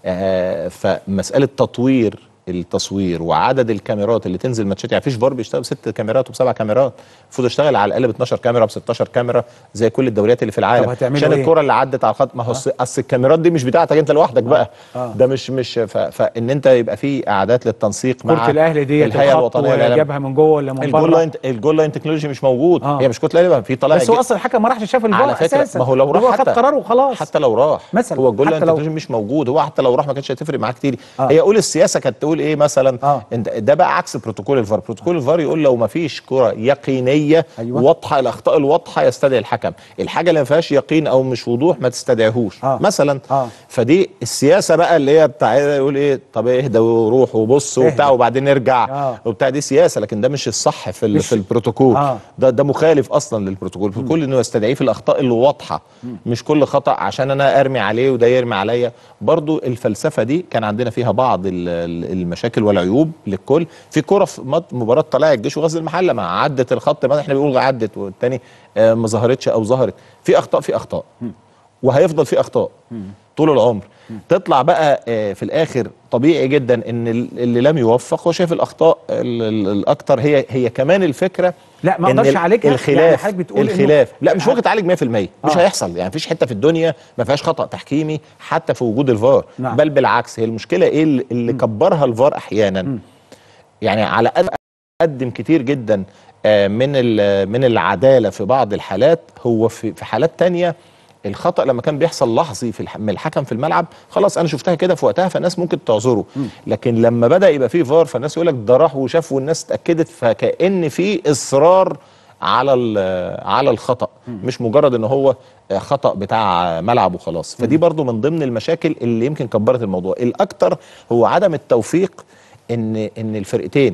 Speaker 12: آه فمساله تطوير التصوير وعدد الكاميرات اللي تنزل ماتشات يعني فيش فار بيشتغل بست كاميرات وبسبع كاميرات المفروض اشتغل على الاقل ب 12 كاميرا ب 16 كاميرا زي كل الدوريات اللي في العالم
Speaker 1: طب هتعملوا
Speaker 12: عشان
Speaker 1: إيه؟
Speaker 12: الكره اللي عدت على الخط ما هو أصل- اصل الكاميرات دي مش بتاعتك انت لوحدك بقى
Speaker 1: آه.
Speaker 12: ده مش مش ف- فان انت يبقى في قعدات للتنسيق مع
Speaker 1: كره الاهلي دي
Speaker 12: الهيئه الوطنيه للإعلام.
Speaker 1: جابها من جوه ولا من
Speaker 12: الجول
Speaker 1: بره
Speaker 12: لاين الجول لاين تكنولوجي مش موجود
Speaker 1: آه.
Speaker 12: هي مش كره الاهلي بقى في طالع
Speaker 1: بس هو
Speaker 12: جي-
Speaker 1: اصلا الحكم ما راحش شاف الفار
Speaker 12: على فكره
Speaker 1: اساسا
Speaker 12: ما هو لو راح
Speaker 1: هو خد
Speaker 12: حتى
Speaker 1: قرار وخلاص
Speaker 12: حتى لو راح
Speaker 1: مثلا
Speaker 12: هو الجول لاين
Speaker 1: حتى لو-
Speaker 12: تكنولوجي مش موجود هو حتى لو راح ما كانش هتفرق معاه كتير
Speaker 1: آه.
Speaker 12: هي قول السياسه كانت تقول ايه مثلا
Speaker 1: آه.
Speaker 12: انت ده بقى عكس بروتوكول الفار بروتوكول الفار يقول لو ما فيش كره يقينيه
Speaker 1: أيوة.
Speaker 12: واضحه الاخطاء الواضحه يستدعي الحكم الحاجه اللي ما فيهاش يقين او مش وضوح ما تستدعيهوش
Speaker 1: آه.
Speaker 12: مثلا
Speaker 1: آه.
Speaker 12: فدي السياسه بقى اللي هي بتاع يقول ايه طب اهدى وروح وبص وبتاع
Speaker 1: اهدى.
Speaker 12: وبعدين نرجع
Speaker 1: آه.
Speaker 12: وبتاع دي سياسه لكن ده مش الصح في ال-
Speaker 1: مش-
Speaker 12: في البروتوكول
Speaker 1: آه.
Speaker 12: ده ده مخالف اصلا للبروتوكول البروتوكول انه يستدعيه في الاخطاء الواضحه مش كل خطا عشان انا ارمي عليه وده يرمي عليا برضو الفلسفه دي كان عندنا فيها بعض ال- ال- المشاكل والعيوب للكل في كره في مط- مباراه طلائع الجيش وغزل المحله ما عدت الخط ما احنا بنقول عدت والتاني آه، ما ظهرتش او ظهرت في اخطاء في اخطاء وهيفضل في اخطاء طول العمر تطلع بقى آه، في الاخر طبيعي جدا ان ال- اللي لم يوفق هو شايف الاخطاء ال- ال- الاكتر هي هي كمان الفكره
Speaker 1: لا ما
Speaker 12: إن
Speaker 1: اقدرش
Speaker 12: ال-
Speaker 1: اعالجها يعني
Speaker 12: الخلاف
Speaker 1: حضرتك بتقول إنه-
Speaker 12: الخلاف لا مش ممكن تعالج 100% مش
Speaker 1: آه.
Speaker 12: هيحصل يعني مفيش حته في الدنيا ما فيهاش خطا تحكيمي حتى في وجود الفار
Speaker 1: نعم.
Speaker 12: بل بالعكس هي المشكله ايه اللي- اللي كبرها الفار احيانا يعني على قد قدم كتير جدا آه، من ال- من العداله في بعض الحالات هو في في حالات تانية الخطا لما كان بيحصل لحظي في الح- من الحكم في الملعب خلاص انا شفتها كده في وقتها فالناس ممكن تعذره لكن لما بدا يبقى فيه فار فالناس يقول لك ده راح وشاف والناس اتاكدت فكان في اصرار على ال- على الخطا مش مجرد ان هو خطا بتاع ملعب وخلاص فدي برضو من ضمن المشاكل اللي يمكن كبرت الموضوع الاكتر هو عدم التوفيق ان ان الفرقتين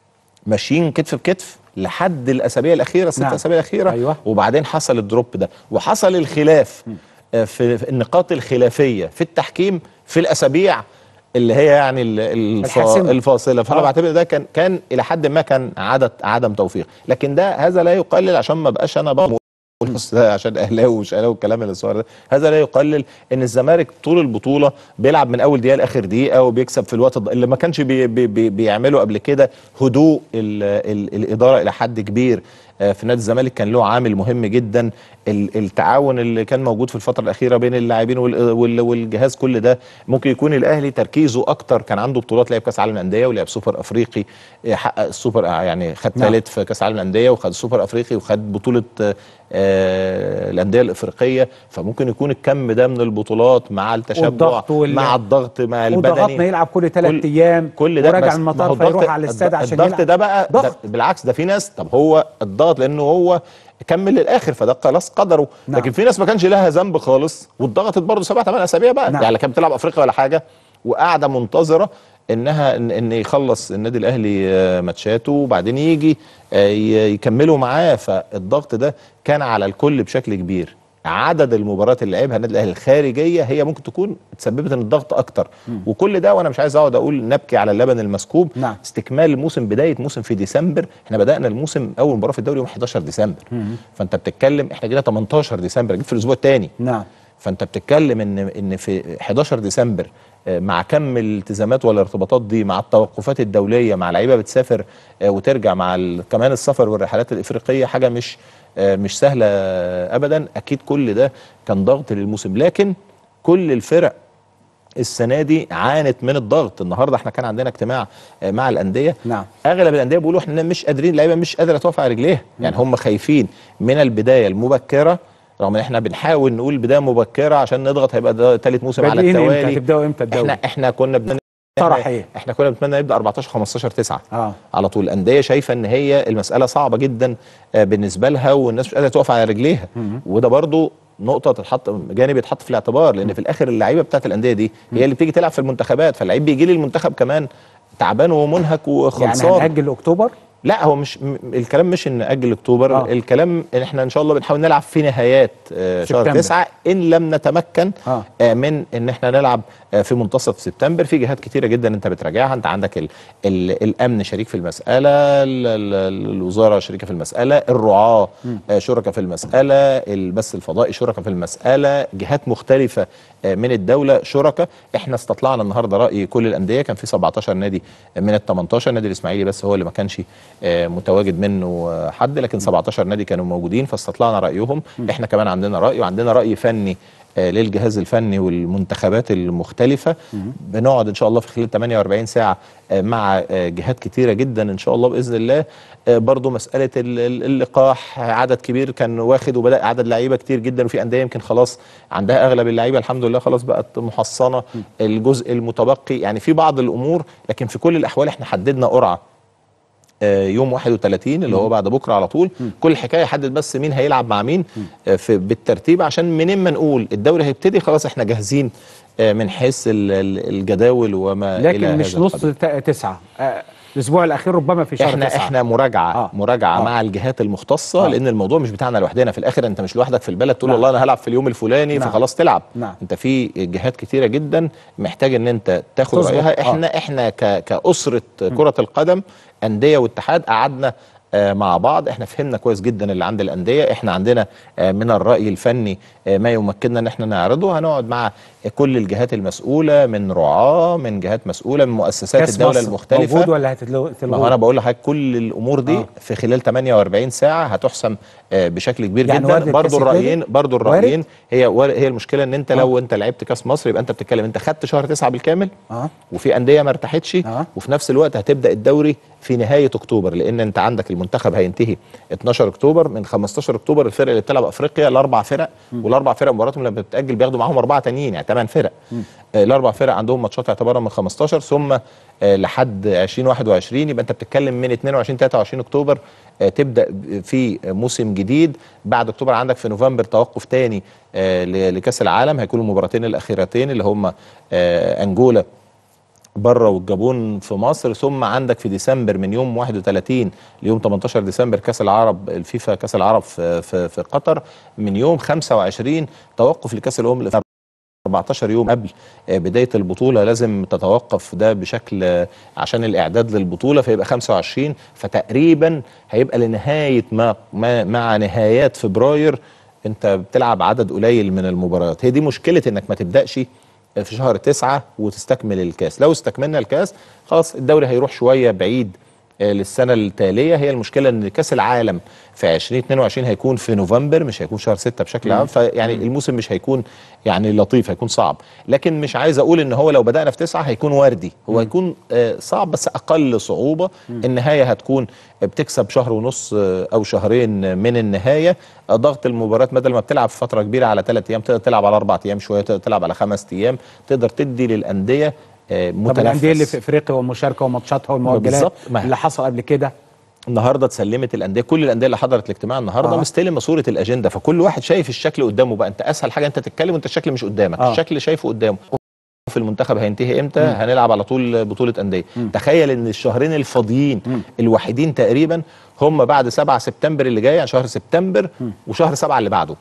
Speaker 12: ماشيين كتف بكتف لحد الاسابيع الاخيره الست
Speaker 1: نعم.
Speaker 12: اسابيع الاخيره
Speaker 1: أيوة.
Speaker 12: وبعدين حصل الدروب ده وحصل الخلاف آه، في في النقاط الخلافيه في التحكيم في الاسابيع اللي هي يعني ال- الف...
Speaker 1: الحاسمة.
Speaker 12: الفاصله فانا
Speaker 1: آه.
Speaker 12: بعتبر ده كان كان الى حد ما كان عدد عدم توفيق لكن ده هذا لا يقلل عشان ما بقاش انا بقى تقول اصل ده عشان اهلاوي ومش اهلاوي الكلام اللي الصغير ده هذا لا يقلل ان الزمالك طول البطوله بيلعب من اول دقيقه لاخر دقيقه وبيكسب في الوقت الض- اللي ما كانش بي بي بي بيعمله قبل كده هدوء ال ال الاداره الى حد كبير آه، في نادي الزمالك كان له عامل مهم جدا ال- التعاون اللي كان موجود في الفتره الاخيره بين اللاعبين وال- وال- والجهاز كل ده ممكن يكون الاهلي تركيزه اكتر كان عنده بطولات لعب كاس عالم الانديه ولعب سوبر افريقي آه، حقق السوبر آه، يعني خد
Speaker 1: نعم.
Speaker 12: ثالث في كاس عالم الانديه وخد سوبر افريقي وخد بطوله آه، آه، الانديه الافريقيه فممكن يكون الكم ده من البطولات مع التشبع
Speaker 1: والضغط وال-
Speaker 12: مع الضغط مع البدني
Speaker 1: وضغطنا يلعب كل ثلاث
Speaker 12: كل-
Speaker 1: ايام
Speaker 12: كل ده
Speaker 1: وراجع
Speaker 12: بس
Speaker 1: من
Speaker 12: ما
Speaker 1: المطار
Speaker 12: هو الضغط-
Speaker 1: فيروح على الاستاد
Speaker 12: الض-
Speaker 1: عشان
Speaker 12: الضغط
Speaker 1: يلعب
Speaker 12: ده بقى ده بالعكس ده في ناس طب هو الضغط لانه هو كمل للاخر فده خلاص قدره
Speaker 1: نعم.
Speaker 12: لكن في ناس ما كانش لها ذنب خالص واتضغطت برضه سبع ثمان اسابيع بقى
Speaker 1: نعم.
Speaker 12: يعني لا كانت بتلعب افريقيا ولا حاجه وقاعده منتظره انها ان, إن يخلص النادي الاهلي آه، ماتشاته وبعدين يجي آه، ي- يكملوا معاه فالضغط ده كان على الكل بشكل كبير عدد المباريات اللي لعبها النادي الاهلي الخارجيه هي ممكن تكون تسببت ان الضغط اكتر وكل ده وانا مش عايز اقعد اقول نبكي على اللبن المسكوب
Speaker 1: نعم.
Speaker 12: استكمال الموسم بدايه موسم في ديسمبر احنا بدانا الموسم اول مباراه في الدوري يوم 11 ديسمبر فانت بتتكلم احنا جينا 18 ديسمبر جيت في الاسبوع الثاني
Speaker 1: نعم
Speaker 12: فانت بتتكلم ان ان في 11 ديسمبر آه، مع كم الالتزامات والارتباطات دي مع التوقفات الدوليه مع لعيبه بتسافر آه، وترجع مع ال- كمان السفر والرحلات الافريقيه حاجه مش آه، مش سهله آه، ابدا اكيد كل ده كان ضغط للموسم لكن كل الفرق السنه دي عانت من الضغط النهارده احنا كان عندنا اجتماع آه، مع الانديه
Speaker 1: نعم
Speaker 12: اغلب الانديه بيقولوا احنا مش قادرين اللعيبه مش قادره تقف على رجليها يعني هم خايفين من البدايه المبكره رغم ان احنا بنحاول نقول بدايه مبكره عشان نضغط هيبقى ده ثالث موسم على
Speaker 1: بادئين امتى
Speaker 12: التوالي
Speaker 1: هتبداوا امتى الدوري
Speaker 12: احنا احنا كنا بن
Speaker 1: طرح ايه
Speaker 12: احنا كنا بنتمنى نبدا 14 15 9
Speaker 1: اه
Speaker 12: على طول الانديه شايفه ان هي المساله صعبه جدا آه، بالنسبه لها والناس مش قادره تقف على رجليها وده برضو نقطه تتحط جانب يتحط في الاعتبار لان في الاخر اللعيبه بتاعت الانديه دي هي اللي بتيجي تلعب في المنتخبات فاللعيب بيجي لي المنتخب كمان تعبان ومنهك
Speaker 1: يعني
Speaker 12: وخلصان
Speaker 1: هنأجل اكتوبر
Speaker 12: لا هو مش م- الكلام مش ان اجل اكتوبر
Speaker 1: آه.
Speaker 12: آه. الكلام ان احنا ان شاء الله بنحاول نلعب في نهايات آه شهر
Speaker 1: سبتمبر.
Speaker 12: تسعة ان لم نتمكن
Speaker 1: آه.
Speaker 12: آه. آه من ان احنا نلعب آه في منتصف سبتمبر في جهات كتيره جدا انت بتراجعها انت عندك ال ال الامن شريك في المساله ال ال الوزاره شريكه في المساله الرعاه آه شركاء في المساله البث الفضائي شركاء في المساله جهات مختلفه آه من الدوله شركاء احنا استطلعنا النهارده راي كل الانديه كان في 17 نادي من ال 18 نادي الاسماعيلي بس هو اللي ما كانش آه، متواجد منه آه، حد لكن 17 نادي كانوا موجودين فاستطلعنا رايهم احنا كمان عندنا راي وعندنا راي فني آه، للجهاز الفني والمنتخبات المختلفه بنقعد ان شاء الله في خلال 48 ساعه آه، مع آه، جهات كتيره جدا ان شاء الله باذن الله آه، برضو مساله ال- ال- اللقاح عدد كبير كان واخد وبدا عدد لعيبه كتير جدا وفي انديه يمكن خلاص عندها اغلب اللعيبه الحمد لله خلاص بقت محصنه الجزء المتبقي يعني في بعض الامور لكن في كل الاحوال احنا حددنا قرعه آه، يوم 31 اللي هو بعد بكره على طول كل الحكايه حدد بس مين هيلعب مع مين آه، في بالترتيب عشان منين ما نقول الدوري هيبتدي خلاص احنا جاهزين آه، من حيث ال- ال- الجداول وما الى
Speaker 1: لكن مش
Speaker 12: هذا
Speaker 1: نص
Speaker 12: القدر.
Speaker 1: تا- تسعة آه، الاسبوع الاخير ربما في شهر
Speaker 12: احنا
Speaker 1: تسعة.
Speaker 12: احنا مراجعه
Speaker 1: آه.
Speaker 12: آه. مراجعه
Speaker 1: آه.
Speaker 12: آه. مع الجهات المختصه
Speaker 1: آه.
Speaker 12: آه. لان الموضوع مش بتاعنا لوحدنا في الاخر انت مش لوحدك في البلد تقول
Speaker 1: نعم.
Speaker 12: والله انا هلعب في اليوم الفلاني
Speaker 1: نعم.
Speaker 12: فخلاص تلعب
Speaker 1: نعم.
Speaker 12: انت في جهات كتيره جدا محتاج ان انت تاخد
Speaker 1: تظبط.
Speaker 12: رايها
Speaker 1: آه.
Speaker 12: احنا احنا ك كاسره كره القدم انديه واتحاد قعدنا آه، مع بعض احنا فهمنا كويس جدا اللي عند الانديه احنا عندنا آه، من الراي الفني آه، ما يمكننا ان احنا نعرضه هنقعد مع كل الجهات المسؤوله من رعاه من جهات مسؤوله من مؤسسات
Speaker 1: كاس
Speaker 12: الدوله
Speaker 1: مصر
Speaker 12: المختلفه
Speaker 1: موجود ولا هتتلغوا
Speaker 12: ما هو انا بقول لحضرتك كل الامور دي
Speaker 1: آه.
Speaker 12: آه. في خلال 48 ساعه هتحسم آه، بشكل كبير
Speaker 1: يعني وارد
Speaker 12: جدا برضو
Speaker 1: الكاس
Speaker 12: الرايين
Speaker 1: يتلغي؟
Speaker 12: برضو
Speaker 1: وارد؟
Speaker 12: الرايين هي وار- هي المشكله ان انت
Speaker 1: آه.
Speaker 12: لو انت لعبت كاس مصر يبقى انت بتتكلم انت خدت شهر تسعة بالكامل
Speaker 1: اه
Speaker 12: وفي انديه ما ارتاحتش
Speaker 1: آه.
Speaker 12: وفي نفس الوقت هتبدا الدوري في نهايه اكتوبر لان انت عندك المنتخب هينتهي 12 اكتوبر من 15 اكتوبر الفرق اللي بتلعب افريقيا الاربع فرق والاربع فرق مباراتهم لما بتتاجل بياخدوا معاهم اربعه تانيين يعني ثمان فرق آه، الاربع فرق عندهم ماتشات اعتبارا من 15 ثم آه، لحد 2021 يبقى انت بتتكلم من 22 23 اكتوبر آه، تبدا في موسم جديد بعد اكتوبر عندك في نوفمبر توقف تاني آه، ل- لكاس العالم هيكونوا المباراتين الاخيرتين اللي هم آه، انجولا بره والجابون في مصر ثم عندك في ديسمبر من يوم 31 ليوم 18 ديسمبر كاس العرب الفيفا كاس العرب في في, في قطر من يوم 25 توقف لكاس الامم الافريقيه 14 يوم قبل آه، بدايه البطوله لازم تتوقف ده بشكل آه، عشان الاعداد للبطوله فيبقى 25 فتقريبا هيبقى لنهايه ما, ما مع نهايات فبراير انت بتلعب عدد قليل من المباريات هي دي مشكله انك ما تبداش في شهر تسعة وتستكمل الكاس لو استكملنا الكاس خلاص الدوري هيروح شويه بعيد آه، للسنه التاليه هي المشكله ان كاس العالم في 2022 هيكون في نوفمبر مش هيكون شهر 6 بشكل عام فيعني الموسم مش هيكون يعني لطيف هيكون صعب لكن مش عايز اقول ان هو لو بدانا في تسعة هيكون وردي هو هيكون آه، صعب بس اقل صعوبه النهايه هتكون بتكسب شهر ونص آه، او شهرين من النهايه آه، ضغط المباريات بدل ما بتلعب فتره كبيره على ثلاث ايام تقدر تلعب على اربع ايام شويه تقدر تلعب على خمس ايام تقدر تدي للانديه آه،
Speaker 1: طب
Speaker 12: متنفس
Speaker 1: الانديه اللي في افريقيا والمشاركه وماتشاتها والمؤجلات
Speaker 12: بالظبط. ما-
Speaker 1: اللي حصل قبل كده
Speaker 12: النهارده اتسلمت الانديه كل الانديه اللي حضرت الاجتماع النهارده
Speaker 1: آه.
Speaker 12: آه. مستلمه صوره الاجنده فكل واحد شايف الشكل قدامه بقى انت اسهل حاجه انت تتكلم وانت الشكل مش قدامك
Speaker 1: آه.
Speaker 12: آه. الشكل شايفه قدامه في المنتخب هينتهي امتى هنلعب على طول بطوله انديه تخيل ان الشهرين الفاضيين الوحيدين تقريبا هم بعد 7 سبتمبر اللي جاي يعني شهر سبتمبر وشهر 7 اللي بعده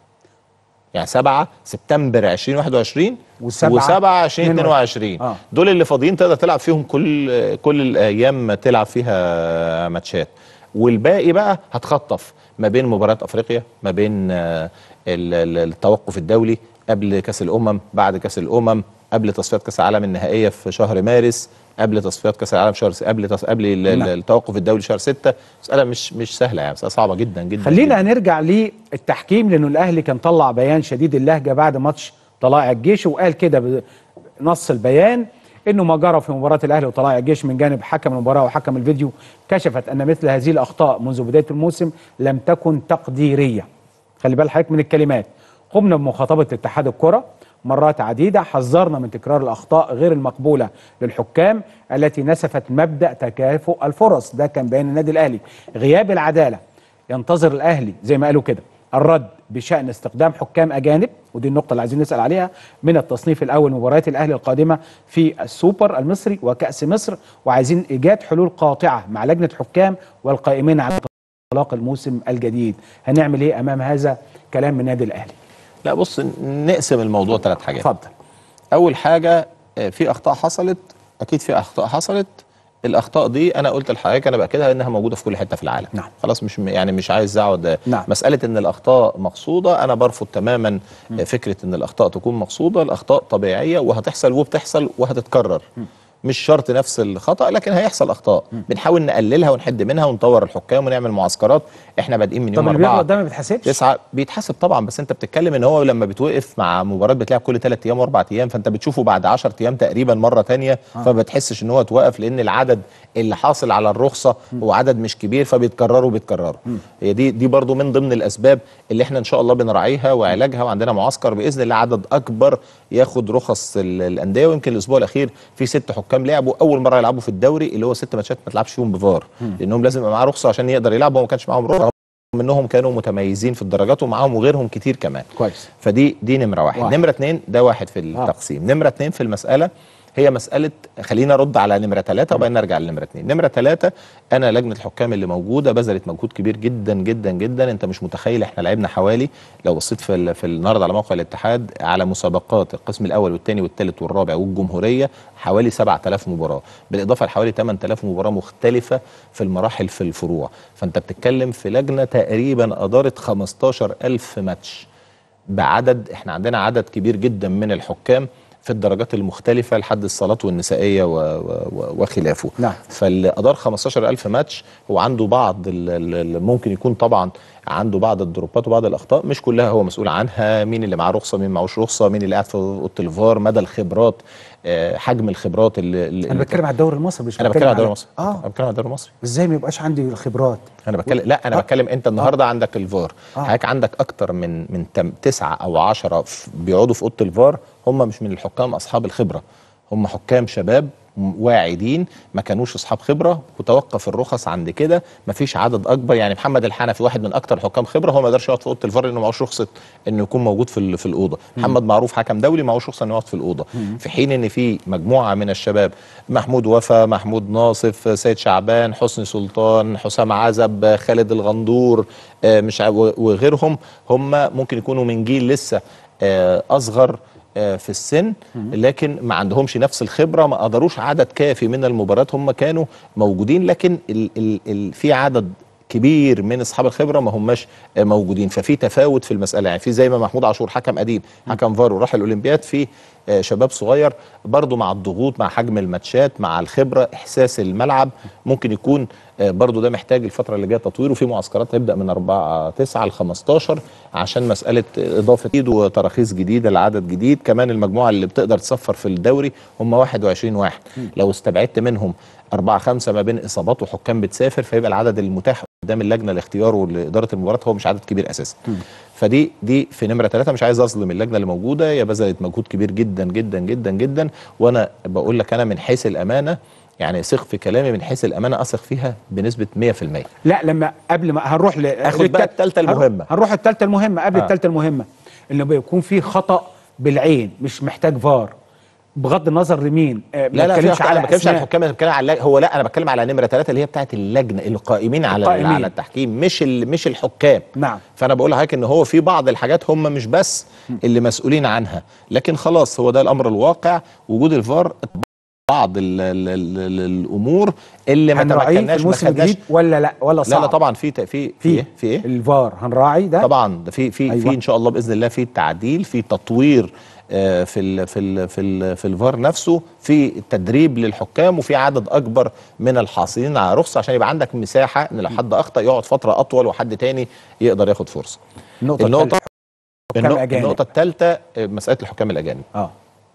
Speaker 12: يعني 7 سبتمبر 2021
Speaker 1: وسبعة
Speaker 12: و7 2022
Speaker 1: آه.
Speaker 12: دول اللي فاضيين تقدر تلعب فيهم كل كل الايام تلعب فيها ماتشات والباقي بقى هتخطف ما بين مباريات افريقيا ما بين آه، ال- ال- التوقف الدولي قبل كاس الامم بعد كاس الامم قبل تصفيات كاس العالم النهائيه في شهر مارس قبل تصفيات كاس العالم شهر س- قبل تص... قبل ال- ال-
Speaker 1: نعم.
Speaker 12: التوقف الدولي شهر 6 مساله مش مش سهله يعني مساله صعبه جدا جدا
Speaker 1: خلينا نرجع للتحكيم لانه الاهلي كان طلع بيان شديد اللهجه بعد ماتش طلائع الجيش وقال كده بنص البيان انه ما جرى في مباراه الاهلي وطلائع الجيش من جانب حكم المباراه وحكم الفيديو كشفت ان مثل هذه الاخطاء منذ بدايه الموسم لم تكن تقديريه خلي بال حضرتك من الكلمات قمنا بمخاطبه اتحاد الكره مرات عديده حذرنا من تكرار الاخطاء غير المقبوله للحكام التي نسفت مبدا تكافؤ الفرص ده كان بيان النادي الاهلي غياب العداله ينتظر الاهلي زي ما قالوا كده الرد بشان استخدام حكام اجانب ودي النقطه اللي عايزين نسال عليها من التصنيف الاول مباريات الاهلي القادمه في السوبر المصري وكاس مصر وعايزين ايجاد حلول قاطعه مع لجنه حكام والقائمين على انطلاق الموسم الجديد هنعمل ايه امام هذا كلام من النادي الاهلي
Speaker 12: لا بص نقسم الموضوع ثلاث حاجات
Speaker 1: اتفضل
Speaker 12: اول حاجه آه، في اخطاء حصلت اكيد في اخطاء حصلت الاخطاء دي انا قلت لحضرتك انا باكدها انها موجوده في كل حته في العالم
Speaker 1: نعم.
Speaker 12: خلاص مش يعني مش عايز اقعد
Speaker 1: نعم.
Speaker 12: مساله ان الاخطاء مقصوده انا برفض تماما آه، فكره ان الاخطاء تكون مقصوده الاخطاء طبيعيه وهتحصل وبتحصل وهتتكرر مش شرط نفس الخطا لكن هيحصل اخطاء بنحاول نقللها ونحد منها ونطور الحكام ونعمل معسكرات احنا بادئين من
Speaker 1: طب
Speaker 12: يوم
Speaker 1: اللي بيغلط
Speaker 12: أربعة
Speaker 1: ده ما بيتحسبش
Speaker 12: تسعة بيتحسب طبعا بس انت بتتكلم ان هو لما بتوقف مع مباراه بتلعب كل ثلاث ايام واربع ايام فانت بتشوفه بعد 10 ايام تقريبا مره تانية
Speaker 1: آه.
Speaker 12: فما بتحسش ان هو اتوقف لان العدد اللي حاصل على الرخصه هو عدد مش كبير فبيتكرروا بيتكرروا هي دي دي برضو من ضمن الاسباب اللي احنا ان شاء الله بنراعيها وعلاجها وعندنا معسكر باذن الله عدد اكبر ياخد رخص ال- الانديه ويمكن الاسبوع الاخير في ست حكام لعبوا اول مره يلعبوا في الدوري اللي هو ست ماتشات ما تلعبش فيهم بفار لانهم لازم يبقى معاه رخصه عشان يقدر يلعب وهو ما كانش معاهم رخصه منهم كانوا متميزين في الدرجات ومعاهم وغيرهم كتير كمان
Speaker 1: كويس
Speaker 12: فدي دي نمره واحد,
Speaker 1: واحد.
Speaker 12: واحد. نمره اتنين ده واحد في التقسيم نمره اتنين في المساله هي مساله خلينا ارد على نمره ثلاثه وبعدين نرجع لنمره اتنين نمره ثلاثه انا لجنه الحكام اللي موجوده بذلت مجهود كبير جدا جدا جدا انت مش متخيل احنا لعبنا حوالي لو بصيت في ال- في النهارده على موقع الاتحاد على مسابقات القسم الاول والثاني والثالث والرابع والجمهوريه حوالي 7000 مباراه بالاضافه لحوالي 8000 مباراه مختلفه في المراحل في الفروع فانت بتتكلم في لجنه تقريبا ادارت 15000 ماتش بعدد احنا عندنا عدد كبير جدا من الحكام في الدرجات المختلفة لحد الصلاة والنسائية و و و وخلافه
Speaker 1: نعم.
Speaker 12: فاللي أدار 15000 ماتش هو عنده بعض ال- ال- ال- ممكن يكون طبعا عنده بعض الدروبات وبعض الأخطاء مش كلها هو مسؤول عنها مين اللي معاه رخصة مين معهوش رخصة مين اللي قاعد في أوضة الفار مدى الخبرات آه، حجم الخبرات اللي, اللي
Speaker 1: انا بتكلم على الدوري المصري مش
Speaker 12: أنا بتكلم على الدوري
Speaker 1: على-
Speaker 12: المصري
Speaker 1: اه
Speaker 12: أنا بتكلم على الدوري المصري
Speaker 1: ازاي ما يبقاش عندي الخبرات
Speaker 12: انا بتكلم لا انا
Speaker 1: آه.
Speaker 12: بتكلم انت النهارده آه. عندك الفار
Speaker 1: آه.
Speaker 12: آه. حضرتك عندك اكتر من من تم تسعة او عشرة ف- بيقعدوا في اوضه الفار هم مش من الحكام اصحاب الخبره هم حكام شباب م- واعدين ما كانوش اصحاب خبره وتوقف الرخص عند كده ما فيش عدد اكبر يعني محمد الحنفي واحد من اكتر حكام خبره هو ما قدرش يقعد في اوضه الفار لانه معهوش رخصه انه يكون موجود في ال- في الاوضه محمد معروف حكم دولي معهوش رخصه انه يقعد في الاوضه في حين ان في مجموعه من الشباب محمود وفا محمود ناصف سيد شعبان حسني سلطان حسام عزب خالد الغندور آه، مش ع- و- وغيرهم هم ممكن يكونوا من جيل لسه آه، اصغر آه، في السن لكن ما عندهمش نفس الخبره ما قدروش عدد كافي من المباريات هم كانوا موجودين لكن ال ال ال في عدد كبير من اصحاب الخبره ما هماش آه، موجودين ففي تفاوت في المساله يعني في زي ما محمود عاشور حكم قديم حكم فار وراح الاولمبياد في آه، شباب صغير برضو مع الضغوط مع حجم الماتشات مع الخبره احساس الملعب ممكن يكون آه، برضو ده محتاج الفتره اللي جايه تطوير وفي معسكرات تبدا من 4 9 ل 15 عشان مساله اضافه ايد وتراخيص جديده لعدد جديد كمان المجموعه اللي بتقدر تصفر في الدوري هم 21 واحد لو استبعدت منهم أربعة خمسة ما بين إصابات وحكام بتسافر فيبقى العدد المتاح قدام اللجنة لاختيار ولإدارة المباراة هو مش عدد كبير أساسا فدي دي في نمرة ثلاثة مش عايز أظلم اللجنة اللي موجودة هي بذلت مجهود كبير جدا جدا جدا جدا وأنا بقول لك أنا من حيث الأمانة يعني ثق في كلامي من حيث الأمانة أثق فيها بنسبة 100%
Speaker 1: لا لما قبل ما هنروح ل
Speaker 12: آخد بقى
Speaker 1: للتالت-
Speaker 12: التالتة المهمة.
Speaker 1: هنروح الثالثه المهمه قبل
Speaker 12: آه.
Speaker 1: الثالثه المهمه اللي بيكون في خطا بالعين مش محتاج فار بغض النظر لمين آه،
Speaker 12: لا لا في
Speaker 1: بتكلمش
Speaker 12: أخطاء، انا ما بتكلمش على
Speaker 1: أسماء.
Speaker 12: الحكام انا بتكلم على اللج- هو لا انا بتكلم على نمره ثلاثه اللي هي بتاعه اللجنه القائمين على
Speaker 1: القائمين.
Speaker 12: على التحكيم مش ال- مش الحكام
Speaker 1: نعم
Speaker 12: فانا بقول لحضرتك ان هو في بعض الحاجات هم مش بس اللي مسؤولين عنها لكن خلاص هو ده الامر الواقع وجود الفار بعض ال ال ال ال الامور اللي ما
Speaker 1: هنراعيه في
Speaker 12: تمكناش ما
Speaker 1: الموسم
Speaker 12: خدناش
Speaker 1: الجديد ولا لا ولا
Speaker 12: لا
Speaker 1: صعب
Speaker 12: لا طبعا في ت- في في ايه في ايه
Speaker 1: الفار هنراعي ده
Speaker 12: طبعا ده في في
Speaker 1: أيوة.
Speaker 12: في ان شاء الله باذن الله في تعديل في تطوير آه، في ال في ال في ال في الفار نفسه في تدريب للحكام وفي عدد اكبر من الحاصلين على رخصه عشان يبقى عندك مساحه ان لو حد اخطا يقعد فتره اطول وحد تاني يقدر ياخد فرصه
Speaker 1: النقطة
Speaker 12: النقطه
Speaker 1: التالتة. حكام
Speaker 12: النقطة,
Speaker 1: أجانب.
Speaker 12: النقطه الثالثه مساله الحكام الاجانب
Speaker 1: اه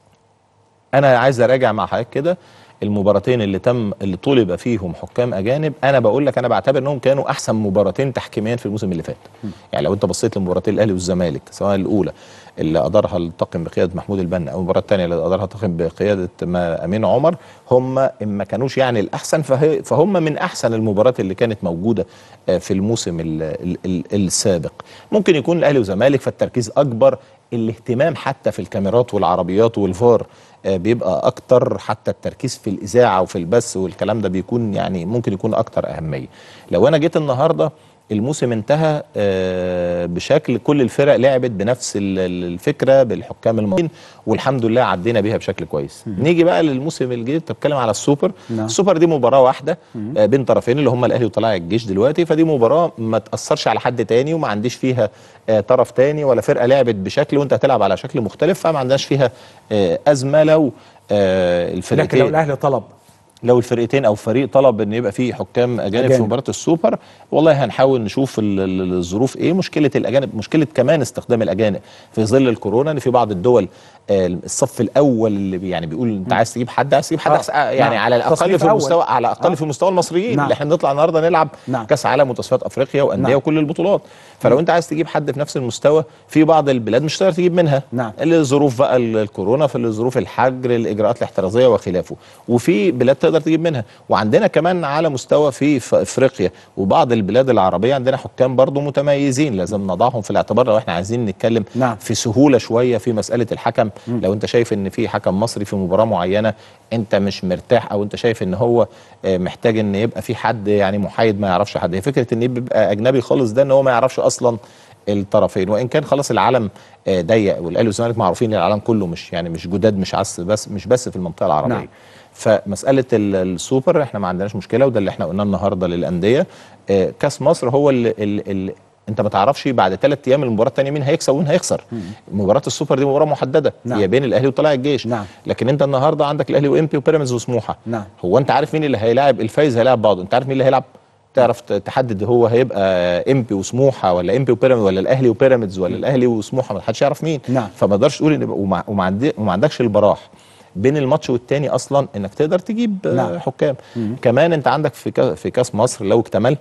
Speaker 12: انا عايز اراجع مع حضرتك كده المباراتين اللي تم اللي طلب فيهم حكام اجانب انا بقول لك انا بعتبر انهم كانوا احسن مباراتين تحكيميا في الموسم اللي فات يعني لو انت بصيت لمباراتين الاهلي والزمالك سواء الاولى اللي ادارها الطاقم بقياده محمود البنا او المباراه الثانيه اللي ادارها الطاقم بقياده ما- امين عمر هم ان ما كانوش يعني الاحسن فهي فهم من احسن المباريات اللي كانت موجوده آه، في الموسم ال ال ال السابق ممكن يكون الاهلي والزمالك فالتركيز اكبر الاهتمام حتى في الكاميرات والعربيات والفار آه، بيبقى اكتر حتى التركيز في الاذاعه وفي البث والكلام ده بيكون يعني ممكن يكون اكتر اهميه لو انا جيت النهارده الموسم انتهى آه، بشكل كل الفرق لعبت بنفس ال- ال- الفكره بالحكام المصريين والحمد لله عدينا بيها بشكل كويس نيجي بقى للموسم الجديد بتتكلم على السوبر
Speaker 1: نعم.
Speaker 12: السوبر دي مباراه واحده آه، بين طرفين اللي هم الاهلي وطلائع الجيش دلوقتي فدي مباراه ما تاثرش على حد تاني وما عنديش فيها آه، طرف تاني ولا فرقه لعبت بشكل وانت هتلعب على شكل مختلف فما عندناش فيها آه، ازمه لو آه،
Speaker 1: لكن
Speaker 12: الفرقتين
Speaker 1: لو الاهلي طلب
Speaker 12: لو الفرقتين او فريق طلب ان يبقى فيه حكام اجانب في
Speaker 1: أجانب.
Speaker 12: مباراه السوبر والله هنحاول نشوف ال- ال- الظروف ايه مشكله الاجانب مشكله كمان استخدام الاجانب في ظل الكورونا ان في بعض الدول آه، الصف الاول اللي بي يعني بيقول انت عايز تجيب حد عايز تجيب حد
Speaker 1: آه.
Speaker 12: أحسن- آه، يعني
Speaker 1: نعم.
Speaker 12: على الاقل
Speaker 1: تصنيف
Speaker 12: في المستوى
Speaker 1: أول.
Speaker 12: على الاقل
Speaker 1: آه.
Speaker 12: في مستوى المصريين
Speaker 1: نعم.
Speaker 12: اللي احنا بنطلع النهارده نلعب
Speaker 1: نعم.
Speaker 12: كاس عالم وتصفيات افريقيا وانديه
Speaker 1: نعم.
Speaker 12: وكل البطولات فلو انت عايز تجيب حد في نفس المستوى في بعض البلاد مش هتقدر تجيب منها
Speaker 1: نعم.
Speaker 12: لظروف بقى ال- الكورونا في ظروف الحجر الاجراءات الاحترازيه وخلافه وفي بلاد تقدر تجيب منها وعندنا كمان على مستوى في ف- افريقيا وبعض البلاد العربيه عندنا حكام برضو متميزين لازم نضعهم في الاعتبار لو احنا عايزين نتكلم
Speaker 1: نعم.
Speaker 12: في سهوله شويه في مساله الحكم لو انت شايف ان في حكم مصري في مباراه معينه انت مش مرتاح او انت شايف ان هو آه، محتاج ان يبقى في حد يعني محايد ما يعرفش حد هي فكره ان يبقى اجنبي خالص ده ان هو ما يعرفش اصلا الطرفين وان كان خلاص العالم آه، ضيق والاهلي والزمالك معروفين للعالم كله مش يعني مش جداد مش عس بس مش بس في المنطقه العربيه
Speaker 1: نعم.
Speaker 12: نعم. فمساله ال- السوبر احنا ما عندناش مشكله وده اللي احنا قلناه النهارده للانديه آه، كاس مصر هو اللي, اللي انت ما تعرفش بعد ثلاث ايام المباراه الثانيه مين هيكسب ومين هيخسر مباراه السوبر دي مباراه محدده
Speaker 1: نعم.
Speaker 12: هي بين الاهلي وطلائع الجيش
Speaker 1: نعم.
Speaker 12: لكن انت النهارده عندك الاهلي وامبي وبيراميدز وسموحه
Speaker 1: نعم.
Speaker 12: هو انت عارف مين اللي هيلاعب الفايز هيلاعب بعضه انت عارف مين اللي هيلعب تعرف ت- تحدد هو هيبقى امبي وسموحه ولا امبي وبيراميدز ولا الاهلي وبيراميدز ولا الاهلي وسموحه ما حدش يعرف مين
Speaker 1: نعم.
Speaker 12: فما تقدرش تقول ان وما, وما, عندي وما عندكش البراح بين الماتش والتاني اصلا انك تقدر تجيب
Speaker 1: نعم.
Speaker 12: نعم. حكام كمان انت عندك في كا- في كاس مصر لو اكتمل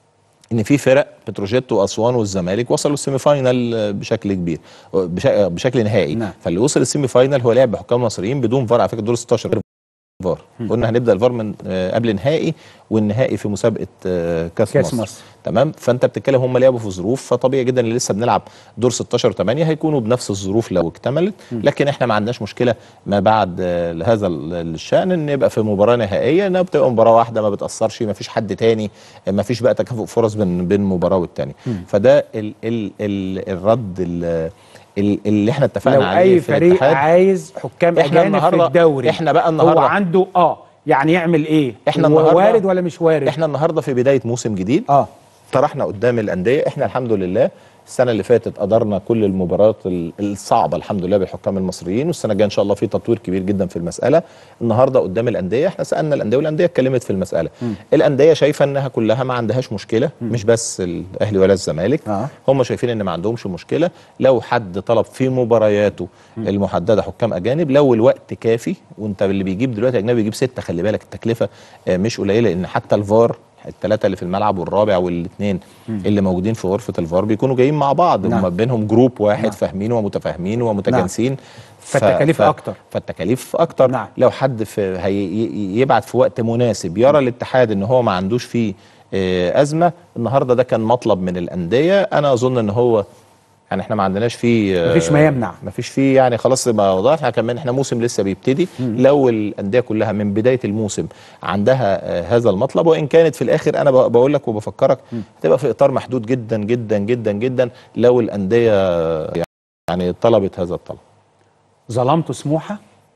Speaker 12: ان في فرق بتروجيت واسوان والزمالك وصلوا السيمي فاينال بشكل كبير بش- بشكل نهائي
Speaker 1: نعم.
Speaker 12: فاللي وصل السيمي فاينال هو لعب بحكام مصريين بدون فار على فكره دور 16 فار قلنا هنبدا الفار من آه، قبل نهائي والنهائي في مسابقه آه، كاس,
Speaker 1: كاس
Speaker 12: مصر.
Speaker 1: مصر.
Speaker 12: تمام فانت بتتكلم هم لعبوا في ظروف فطبيعي جدا اللي لسه بنلعب دور 16 و8 هيكونوا بنفس الظروف لو اكتملت لكن احنا ما عندناش مشكله ما بعد آه، لهذا ال- الشان ان يبقى في مباراه نهائيه انها بتبقى مباراه واحده ما بتاثرش ما فيش حد تاني آه، ما فيش بقى تكافؤ فرص بين بين مباراه والتانيه فده ال ال ال الرد ال ال- اللي احنا اتفقنا
Speaker 1: لو
Speaker 12: عليه
Speaker 1: اي
Speaker 12: في
Speaker 1: فريق
Speaker 12: الاتحاد
Speaker 1: عايز حكام
Speaker 12: إحنا
Speaker 1: اجانب في
Speaker 12: النهاردة-
Speaker 1: الدوري
Speaker 12: إحنا بقى
Speaker 1: هو
Speaker 12: النهاردة
Speaker 1: عنده اه يعني يعمل ايه
Speaker 12: احنا
Speaker 1: هو
Speaker 12: النهارده
Speaker 1: وارد ولا مش وارد
Speaker 12: احنا النهارده في بدايه موسم جديد
Speaker 1: اه
Speaker 12: طرحنا قدام الانديه احنا الحمد لله السنه اللي فاتت قدرنا كل المباريات ال- الصعبه الحمد لله بالحكام المصريين والسنه الجايه ان شاء الله في تطوير كبير جدا في المساله النهارده قدام الانديه احنا سالنا الانديه والانديه اتكلمت في المساله
Speaker 1: مم.
Speaker 12: الانديه شايفه انها كلها ما عندهاش مشكله مش بس الاهلي ولا الزمالك
Speaker 1: آه.
Speaker 12: هم شايفين ان ما عندهمش مشكله لو حد طلب في مبارياته المحدده حكام اجانب لو الوقت كافي وانت اللي بيجيب دلوقتي اجنبي بيجيب سته خلي بالك التكلفه آه، مش قليله لان حتى الفار الثلاثه اللي في الملعب والرابع والاثنين اللي موجودين في غرفه الفار بيكونوا جايين مع بعض
Speaker 1: نعم.
Speaker 12: هم بينهم جروب واحد
Speaker 1: نعم.
Speaker 12: فاهمين ومتفاهمين ومتجانسين ف-
Speaker 1: فالتكاليف
Speaker 12: ف-
Speaker 1: أكتر.
Speaker 12: فالتكاليف اكتر نعم. لو حد في هي ي- يبعت في وقت مناسب يرى الاتحاد ان هو ما عندوش فيه آه، ازمه النهارده ده كان مطلب من الانديه انا اظن ان هو يعني احنا ما عندناش فيه آه،
Speaker 1: مفيش ما يمنع.
Speaker 12: مفيش فيه يعني خلاص ما وضعت احنا كمان احنا موسم لسه بيبتدي لو الانديه كلها من بدايه الموسم عندها آه، هذا المطلب وان كانت في الاخر انا ب- بقول لك وبفكرك هتبقى في اطار محدود جدا جدا جدا جدا لو الانديه يعني طلبت هذا الطلب
Speaker 1: ظلمتوا سموحه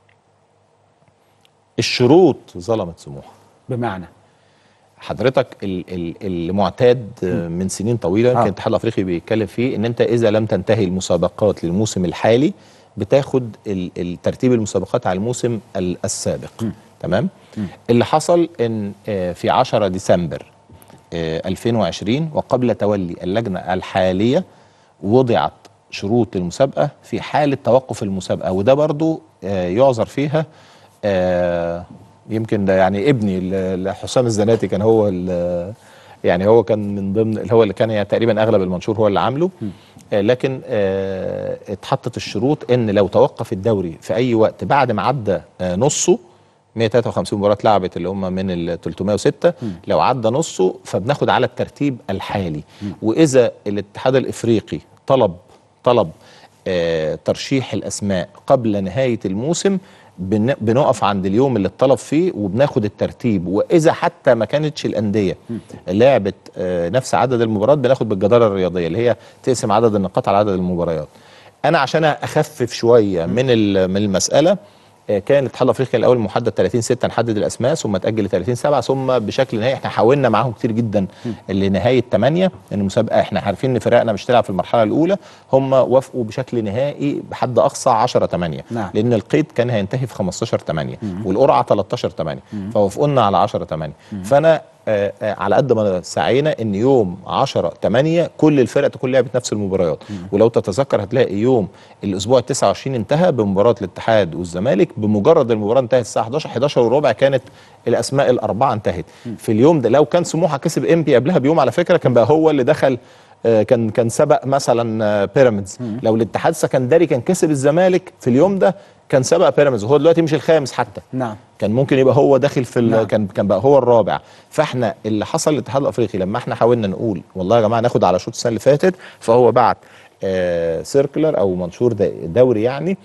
Speaker 12: الشروط ظلمت سموحه
Speaker 1: بمعنى
Speaker 12: حضرتك ال- ال- المعتاد آه، من سنين طويله يمكن
Speaker 1: آه.
Speaker 12: الاتحاد الافريقي بيتكلم فيه ان انت اذا لم تنتهي المسابقات للموسم الحالي بتاخد ال- ال- ترتيب المسابقات على الموسم ال- السابق تمام اللي حصل ان آه، في 10 ديسمبر آه، 2020 وقبل تولي اللجنه الحاليه وضعت شروط المسابقه في حاله توقف المسابقه وده برضو آه، يعذر فيها آه، يمكن ده يعني ابني ل- لحسام الزناتي كان هو ال- يعني هو كان من ضمن اللي هو اللي كان يعني تقريبا اغلب المنشور هو اللي عامله آه، لكن آه، اتحطت الشروط ان لو توقف الدوري في اي وقت بعد ما عدى آه، نصه 153 مباراه اتلعبت اللي هم من ال 306 لو عدى نصه فبناخد على الترتيب الحالي واذا الاتحاد الافريقي طلب طلب آه، ترشيح الاسماء قبل نهايه الموسم بن- بنقف عند اليوم اللي اتطلب فيه وبناخد الترتيب واذا حتى ما كانتش الانديه لعبت آه، نفس عدد المباريات بناخد بالجداره الرياضيه اللي هي تقسم عدد النقاط على عدد المباريات انا عشان اخفف شويه من ال- من المساله آه، كان الاتحاد الافريقي الاول محدد 30 6 نحدد الاسماء ثم تاجل ل 30 7 ثم بشكل نهائي احنا حاولنا معاهم كتير جدا لنهايه 8 ان المسابقه احنا عارفين ان فرقنا مش تلعب في المرحله الاولى هم وافقوا بشكل نهائي بحد اقصى 10 8
Speaker 1: نعم.
Speaker 12: لان القيد كان هينتهي في 15 8 والقرعه 13 8 فوافقونا على 10 8 فانا آه، آه، على قد ما سعينا ان يوم 10 8 كل الفرق تكون لعبت نفس المباريات ولو تتذكر هتلاقي يوم الاسبوع ال 29 انتهى بمباراه الاتحاد والزمالك بمجرد المباراه انتهت الساعه 11 11 وربع كانت الاسماء الاربعه انتهت في اليوم ده لو كان سموحه كسب امبي قبلها بيوم على فكره كان بقى هو اللي دخل آه، كان كان سبق مثلا آه، بيراميدز لو الاتحاد السكندري كان كسب الزمالك في اليوم ده كان سبق بيراميدز وهو دلوقتي مش الخامس حتى
Speaker 1: نعم
Speaker 12: كان ممكن يبقى هو داخل في
Speaker 1: نعم.
Speaker 12: نعم. كان كان بقى هو الرابع فاحنا اللي حصل للاتحاد الافريقي لما احنا حاولنا نقول والله يا جماعه ناخد على شوط السنه اللي فاتت فهو بعت آه سيركلر او منشور دا- دوري يعني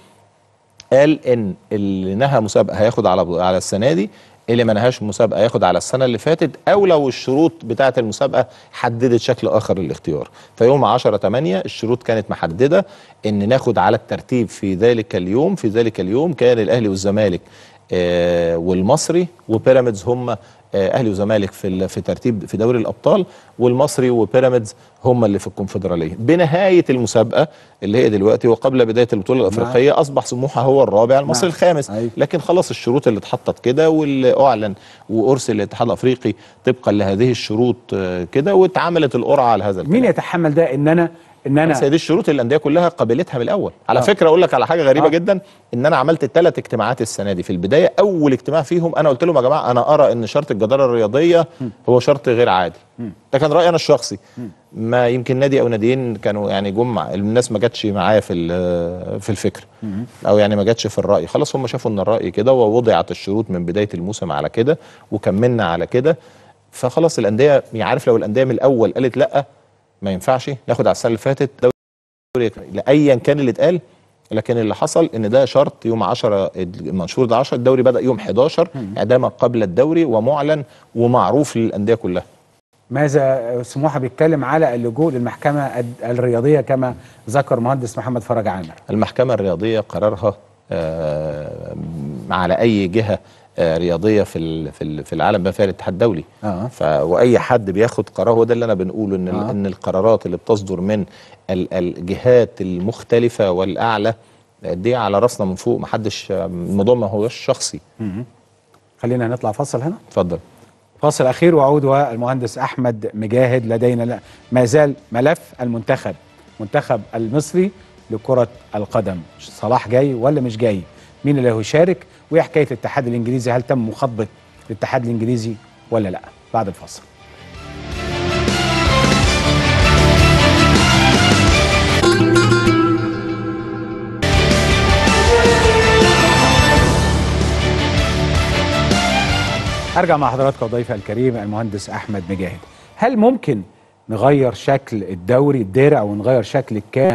Speaker 12: قال ان اللي نهى مسابقه هياخد على على السنه دي اللي ما نهاش مسابقه هياخد على السنه اللي فاتت او لو الشروط بتاعه المسابقه حددت شكل اخر للاختيار فيوم 10 8 الشروط كانت محدده ان ناخد على الترتيب في ذلك اليوم في ذلك اليوم كان الاهلي والزمالك آه والمصري وبيراميدز هم آه اهلي وزمالك في ال- في ترتيب في دوري الابطال والمصري وبيراميدز هم اللي في الكونفدراليه بنهايه المسابقه اللي هي دلوقتي وقبل بدايه البطوله الافريقيه اصبح سموحه هو الرابع المصري
Speaker 1: نعم.
Speaker 12: الخامس
Speaker 1: أيوة.
Speaker 12: لكن خلاص الشروط اللي اتحطت كده واللي اعلن وارسل للاتحاد الافريقي طبقا لهذه الشروط آه، كده واتعملت القرعه على هذا الكلام
Speaker 1: مين يتحمل ده ان انا ان انا
Speaker 12: بس هي دي الشروط اللي الانديه كلها قابلتها من الاول على
Speaker 1: آه.
Speaker 12: فكره اقول لك على حاجه غريبه
Speaker 1: آه.
Speaker 12: جدا ان انا عملت ثلاث اجتماعات السنه دي في البدايه اول اجتماع فيهم انا قلت لهم يا جماعه انا ارى ان شرط الجداره الرياضيه هو شرط غير عادي ده كان رايي انا الشخصي ما يمكن نادي او ناديين كانوا يعني جم مع- الناس ما جاتش معايا في ال- في الفكر او يعني ما جاتش في الراي خلاص هم شافوا ان الراي كده ووضعت الشروط من بدايه الموسم على كده وكملنا على كده فخلاص الانديه يعني عارف لو الانديه من الاول قالت لا ما ينفعش ناخد على السنه اللي فاتت دوري لايا كان اللي اتقال لكن اللي حصل ان ده شرط يوم 10 المنشور ده 10 الدوري بدا يوم 11 يعني ده ما قبل الدوري ومعلن ومعروف للانديه كلها
Speaker 1: ماذا سموحه بيتكلم على اللجوء للمحكمه الد- الرياضيه كما ذكر مهندس محمد فرج عامر
Speaker 12: المحكمة الرياضية قرارها آه، على أي جهة آه، رياضية في ال- في ال- في العالم بما فيها الاتحاد الدولي
Speaker 1: آه.
Speaker 12: ف واي حد بياخد قرار هو ده اللي انا بنقوله ان
Speaker 1: آه.
Speaker 12: آه. ان القرارات اللي بتصدر من ال- الجهات المختلفه والاعلى دي على راسنا من فوق محدش الموضوع ما هوش شخصي
Speaker 1: مم. خلينا نطلع فاصل هنا
Speaker 12: اتفضل
Speaker 1: فاصل اخير وعود والمهندس احمد مجاهد لدينا لا- ما زال ملف المنتخب منتخب المصري لكره القدم صلاح جاي ولا مش جاي مين اللي هيشارك وايه حكايه الاتحاد الانجليزي هل تم مخاطبه الاتحاد الانجليزي ولا لا بعد الفاصل ارجع مع حضراتكم ضيفي الكريم المهندس احمد مجاهد هل ممكن نغير شكل الدوري الدرع ونغير شكل الكاس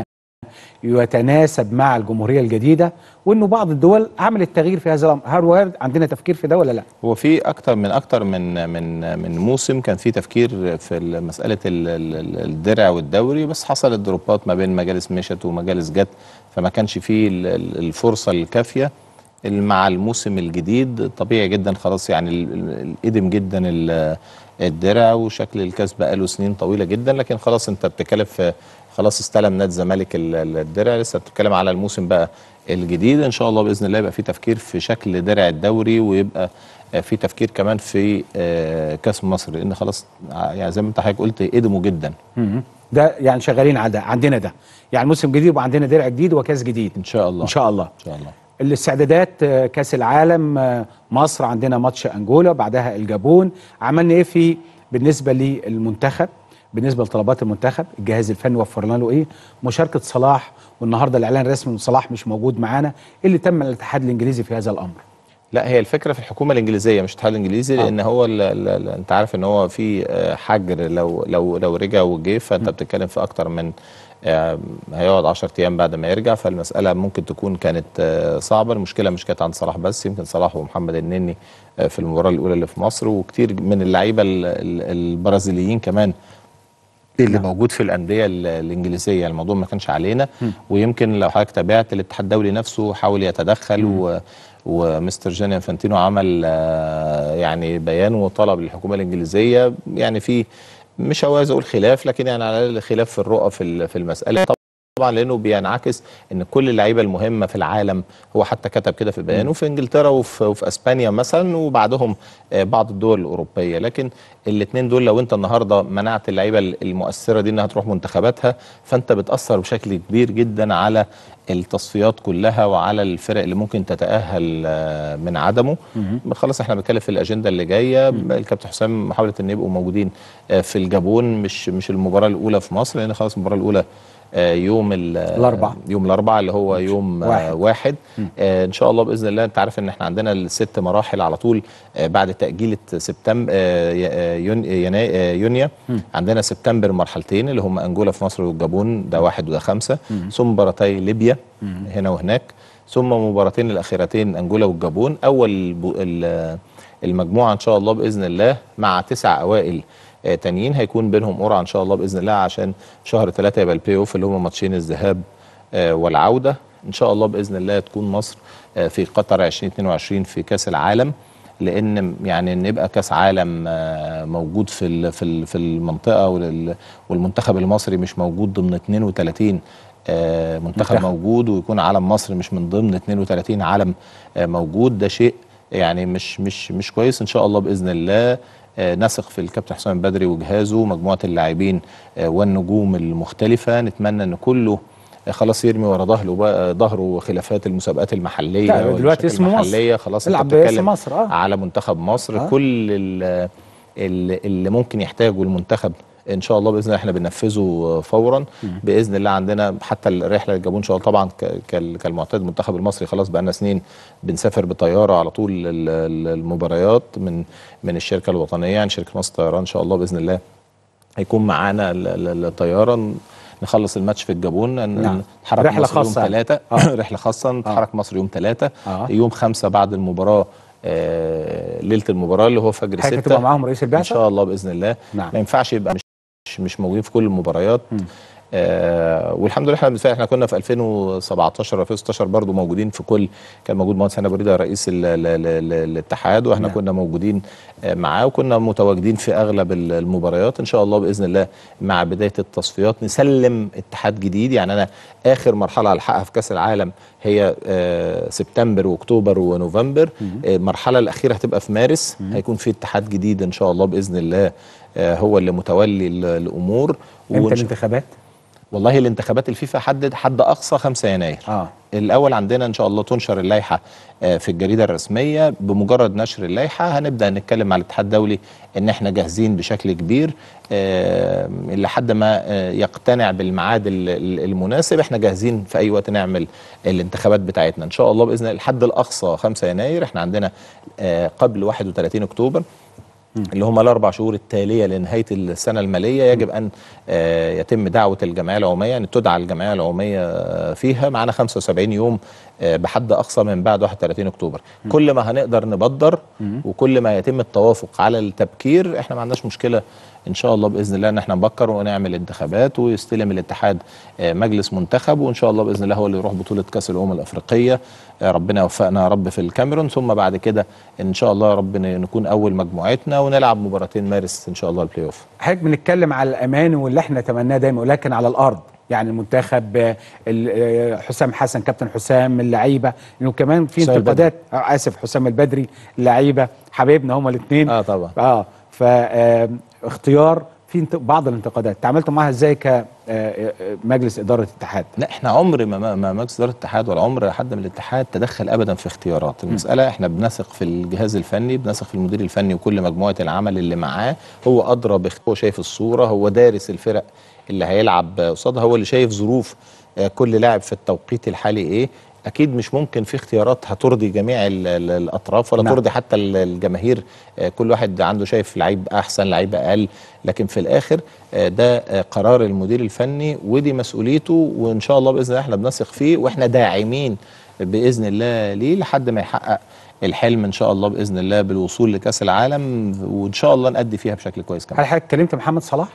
Speaker 1: يتناسب مع الجمهوريه الجديده وانه بعض الدول عملت تغيير في هذا الامر هل وارد عندنا تفكير في ده ولا لا
Speaker 12: هو في اكتر من اكتر من من من موسم كان في تفكير في مساله ال- ال- الدرع والدوري بس حصلت دروبات ما بين مجالس مشت ومجالس جت فما كانش فيه ال- ال- الفرصه الكافيه ال- مع الموسم الجديد طبيعي جدا خلاص يعني ال- ال- القدم جدا ال- الدرع وشكل الكاس بقاله سنين طويله جدا لكن خلاص انت بتتكلم في خلاص استلم نادي الزمالك ال- ال- الدرع لسه بتتكلم على الموسم بقى الجديد ان شاء الله باذن الله يبقى في تفكير في شكل درع الدوري ويبقى آه، في تفكير كمان في آه، كاس مصر لان خلاص ع- يعني زي ما انت حضرتك قلت قدموا جدا
Speaker 1: مم. ده يعني شغالين على ده عندنا ده يعني موسم جديد يبقى عندنا درع جديد وكاس جديد
Speaker 12: ان شاء الله
Speaker 1: ان شاء الله
Speaker 12: ان شاء الله
Speaker 1: الاستعدادات آه، كاس العالم آه، مصر عندنا ماتش انجولا بعدها الجابون عملنا ايه في بالنسبه للمنتخب بالنسبه لطلبات المنتخب الجهاز الفني وفر لنا له ايه مشاركه صلاح والنهارده الاعلان الرسمي ان صلاح مش موجود معانا إيه اللي تم من الاتحاد الانجليزي في هذا الامر
Speaker 12: لا هي الفكره في الحكومه الانجليزيه مش الاتحاد الانجليزي
Speaker 1: آه.
Speaker 12: لان هو ال ال ال انت عارف ان هو في آه، حجر لو لو لو رجع وجه فانت بتتكلم في اكتر من آه، هيقعد 10 ايام بعد ما يرجع فالمساله ممكن تكون كانت آه، صعبه المشكله مش كانت عند صلاح بس يمكن صلاح ومحمد النني آه، في المباراه الاولى اللي في مصر وكتير من اللعيبه ال- ال- البرازيليين كمان اللي موجود في الانديه ال- الانجليزيه الموضوع ما كانش علينا ويمكن لو حضرتك تابعت الاتحاد الدولي نفسه حاول يتدخل و ومستر جان انفانتينو عمل آه، يعني بيان وطلب للحكومه الانجليزيه يعني في مش عاوز اقول خلاف لكن يعني على الاقل خلاف في الرؤى في ال- في المساله طبعا لانه بينعكس ان كل اللعيبه المهمه في العالم هو حتى كتب كده في بيانه في انجلترا وفي, وفي اسبانيا مثلا وبعدهم آه، بعض الدول الاوروبيه لكن الاثنين دول لو انت النهارده منعت اللعيبه المؤثره دي انها تروح منتخباتها فانت بتاثر بشكل كبير جدا على التصفيات كلها وعلى الفرق اللي ممكن تتاهل آه، من عدمه خلاص احنا بنتكلم في الاجنده اللي جايه الكابتن حسام محاوله ان يبقوا موجودين آه، في الجابون مش مش المباراه الاولى في مصر لان خلاص المباراه الاولى آه، يوم ال-
Speaker 1: الأربعاء.
Speaker 12: يوم الاربعاء اللي هو يوم
Speaker 1: واحد.
Speaker 12: واحد, واحد. آه ان شاء الله باذن الله انت عارف ان احنا عندنا الست مراحل على طول آه بعد تاجيله سبتمبر آه ي- آه، يون ينا- آه، يونيو عندنا سبتمبر مرحلتين اللي هم انجولا في مصر والجابون ده واحد وده خمسه ثم مباراتي ليبيا هنا وهناك ثم مباراتين الاخيرتين انجولا والجابون اول بو- ال- المجموعه ان شاء الله باذن الله مع تسع اوائل آه، تانيين هيكون بينهم قرعه ان شاء الله باذن الله عشان شهر ثلاثه يبقى البلاي اوف اللي هم ماتشين الذهاب آه، والعوده ان شاء الله باذن الله تكون مصر آه، في قطر 2022 في كاس العالم لان يعني ان يبقى كاس عالم آه، موجود في ال- في ال- في المنطقه ولل- والمنتخب المصري مش موجود ضمن 32 آه، منتخب
Speaker 1: منتخب.
Speaker 12: موجود ويكون علم مصر مش من ضمن 32 علم آه، موجود ده شيء يعني مش مش مش كويس ان شاء الله باذن الله آه، نثق في الكابتن حسام البدري وجهازه مجموعه اللاعبين آه، والنجوم المختلفه نتمنى ان كله آه، خلاص يرمي ورا ظهره بقى ظهره خلافات المسابقات المحليه
Speaker 1: لا، دلوقتي
Speaker 12: والمشاكل
Speaker 1: اسمه مصر.
Speaker 12: المحليه خلاص انت
Speaker 1: العب باسم
Speaker 12: بتتكلم
Speaker 1: مصر، آه.
Speaker 12: على منتخب مصر
Speaker 1: آه.
Speaker 12: آه. كل ال- ال- اللي ممكن يحتاجه المنتخب ان شاء الله باذن الله احنا بننفذه فورا باذن الله عندنا حتى الرحله للجابون ان شاء الله طبعا ك- كال- كالمعتاد المنتخب المصري خلاص بقى لنا سنين بنسافر بطياره على طول ال- ال- المباريات من من الشركه الوطنيه يعني شركه مصر طيران ان شاء الله باذن الله هيكون معانا ال- ال- الطياره ن- نخلص الماتش في الجابون ن-
Speaker 1: نعم.
Speaker 12: نتحرك
Speaker 1: رحلة
Speaker 12: مصر يوم
Speaker 1: خاصة يعني.
Speaker 12: ثلاثة
Speaker 1: آه.
Speaker 12: رحله خاصه نتحرك مصر يوم ثلاثة
Speaker 1: آه.
Speaker 12: يوم خمسة بعد المباراه آه، ليله المباراه اللي هو فجر
Speaker 1: حضرتك
Speaker 12: 6
Speaker 1: هتبقى معاهم رئيس البعثة؟
Speaker 12: ان شاء الله باذن الله
Speaker 1: نعم.
Speaker 12: ما ينفعش يبقى مش مش- مش موجودين في كل المباريات آه والحمد لله احنا بالفعل احنا كنا في 2017 2016 برضو موجودين في كل كان موجود مهندس هاني بريده رئيس ال ال ال ال الاتحاد واحنا
Speaker 1: نعم.
Speaker 12: كنا موجودين آه معاه وكنا متواجدين في اغلب ال- المباريات ان شاء الله باذن الله مع بدايه التصفيات نسلم اتحاد جديد يعني انا اخر مرحله هلحقها في كاس العالم هي آه سبتمبر واكتوبر ونوفمبر آه المرحله الاخيره هتبقى في مارس هيكون في اتحاد جديد ان شاء الله باذن الله آه هو اللي متولي ال- الامور
Speaker 1: امتى
Speaker 12: وإن شاء-
Speaker 1: الانتخابات؟
Speaker 12: والله الانتخابات الفيفا حدد حد اقصى 5 يناير
Speaker 1: اه
Speaker 12: الاول عندنا ان شاء الله تنشر اللائحه آه، في الجريده الرسميه بمجرد نشر اللائحه هنبدا نتكلم مع الاتحاد الدولي ان احنا جاهزين بشكل كبير آه، لحد ما آه، يقتنع بالميعاد ال- ال- المناسب احنا جاهزين في اي وقت نعمل الانتخابات بتاعتنا ان شاء الله باذن الله الحد الاقصى 5 يناير احنا عندنا آه، قبل 31 اكتوبر اللي هم الاربع شهور التاليه لنهايه السنه الماليه يجب ان آه، يتم دعوه الجمعيه العموميه يعني تدعى الجمعيه العموميه آه، فيها معانا 75 يوم آه، بحد اقصى من بعد 31 اكتوبر كل ما هنقدر نبدر وكل ما يتم التوافق على التبكير احنا ما عندناش مشكله ان شاء الله باذن الله ان احنا نبكر ونعمل انتخابات ويستلم الاتحاد آه، مجلس منتخب وان شاء الله باذن الله هو اللي يروح بطوله كاس الامم الافريقيه آه، ربنا يوفقنا يا رب في الكاميرون ثم بعد كده ان شاء الله يا رب ن- نكون اول مجموعتنا ونلعب مباراتين مارس ان شاء الله البلاي اوف
Speaker 1: حضرتك بنتكلم على الامان واللي احنا نتمناه دايما ولكن على الارض يعني المنتخب آه، ال- آه، حسام حسن كابتن حسام اللعيبه انه كمان في
Speaker 12: حسام
Speaker 1: انتقادات آه، اسف حسام البدري اللعيبه حبايبنا هما الاثنين
Speaker 12: اه طبعا
Speaker 1: اه فاختيار في انت- بعض الانتقادات تعاملتوا معاها ازاي كمجلس اداره الاتحاد
Speaker 12: لا احنا عمر ما ما- ما مجلس اداره الاتحاد ولا عمر حد من الاتحاد تدخل ابدا في اختيارات المساله احنا بنثق في الجهاز الفني بنثق في المدير الفني وكل مجموعه العمل اللي معاه هو ادرى باخت- هو شايف الصوره هو دارس الفرق اللي هيلعب قصادها هو اللي شايف ظروف آه، كل لاعب في التوقيت الحالي ايه اكيد مش ممكن في اختيارات هترضي جميع ال- ال- الاطراف ولا
Speaker 1: نعم.
Speaker 12: ترضي حتى ال- الجماهير آه، كل واحد عنده شايف لعيب احسن لعيب اقل لكن في الاخر آه، ده آه، قرار المدير الفني ودي مسؤوليته وان شاء الله باذن الله احنا بنثق فيه واحنا داعمين باذن الله ليه لحد ما يحقق الحلم ان شاء الله باذن الله بالوصول لكاس العالم وان شاء الله نأدي فيها بشكل كويس كمان
Speaker 1: هل حضرتك كلمت محمد صلاح؟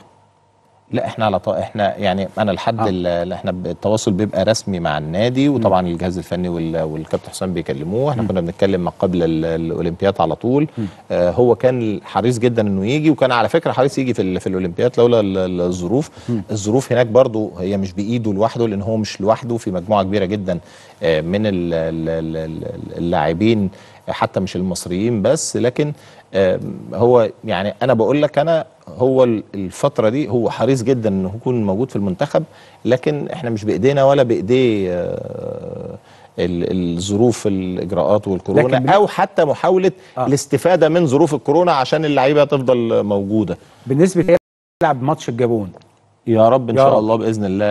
Speaker 12: لا احنا على طا... احنا يعني انا لحد آه. اللي احنا ب- التواصل بيبقى رسمي مع النادي وطبعا الجهاز الفني وال... والكابتن حسام بيكلموه احنا كنا بنتكلم ما قبل ال... الاولمبياد على طول آه هو كان حريص جدا انه يجي وكان على فكره حريص يجي في ال... في الاولمبياد لولا ال- ال- الظروف الظروف هناك برضو هي مش بايده لوحده لان هو مش لوحده في مجموعه كبيره جدا آه من ال- ال- ال- ال- اللاعبين حتى مش المصريين بس لكن آم، هو يعني انا بقول لك انا هو ال- الفتره دي هو حريص جدا انه يكون موجود في المنتخب لكن احنا مش بايدينا ولا بايديه آه، ال- الظروف الاجراءات والكورونا
Speaker 1: لكن بن-
Speaker 12: او حتى محاوله آه. الاستفاده من ظروف الكورونا عشان اللعيبه تفضل موجوده
Speaker 1: بالنسبه يلعب ماتش الجابون
Speaker 12: يا رب ان
Speaker 1: يا
Speaker 12: شاء
Speaker 1: رب.
Speaker 12: الله باذن الله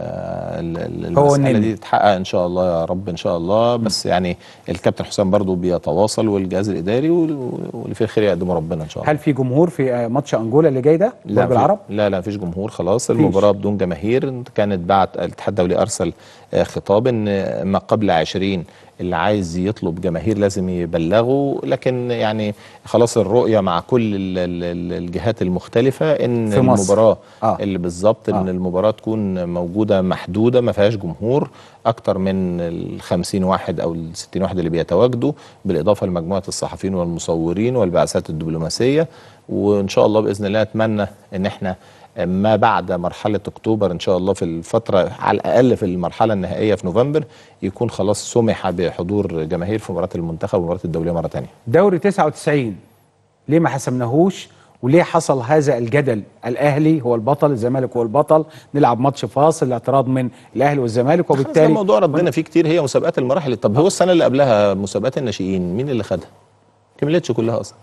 Speaker 12: ال- ال-
Speaker 1: هو
Speaker 12: المساله
Speaker 1: النني.
Speaker 12: دي تتحقق ان شاء الله يا رب ان شاء الله بس يعني الكابتن حسام برضو بيتواصل والجهاز الاداري وال- واللي فيه الخير يقدمه ربنا ان شاء الله
Speaker 1: هل في جمهور في آه، ماتش انجولا اللي جاي ده
Speaker 12: لا
Speaker 1: برج
Speaker 12: في-
Speaker 1: العرب
Speaker 12: لا لا مفيش جمهور خلاص المباراه بدون جماهير كانت بعد الاتحاد الدولي ارسل آه، خطاب ان ما قبل 20 اللي عايز يطلب جماهير لازم يبلغوا لكن يعني خلاص الرؤيه مع كل ال- ال- ال- الجهات المختلفه ان
Speaker 1: في مصر.
Speaker 12: المباراه
Speaker 1: آه.
Speaker 12: اللي بالظبط ان
Speaker 1: آه.
Speaker 12: المباراه تكون موجوده محدوده ما فيهاش جمهور اكتر من ال 50 واحد او ال 60 واحد اللي بيتواجدوا بالاضافه لمجموعه الصحفيين والمصورين والبعثات الدبلوماسيه وان شاء الله باذن الله اتمنى ان احنا ما بعد مرحله اكتوبر ان شاء الله في الفتره على الاقل في المرحله النهائيه في نوفمبر يكون خلاص سمح بحضور جماهير في مباراه المنتخب ومباراه الدوليه مره ثانيه
Speaker 1: دوري 99 ليه ما حسمناهوش وليه حصل هذا الجدل الاهلي هو البطل الزمالك هو البطل نلعب ماتش فاصل اعتراض من الاهلي والزمالك
Speaker 12: بالتالي
Speaker 1: وبالتالي
Speaker 12: الموضوع ردنا فيه كتير هي مسابقات المراحل طب هو السنه اللي قبلها مسابقات الناشئين مين اللي خدها؟ كملتش كلها اصلا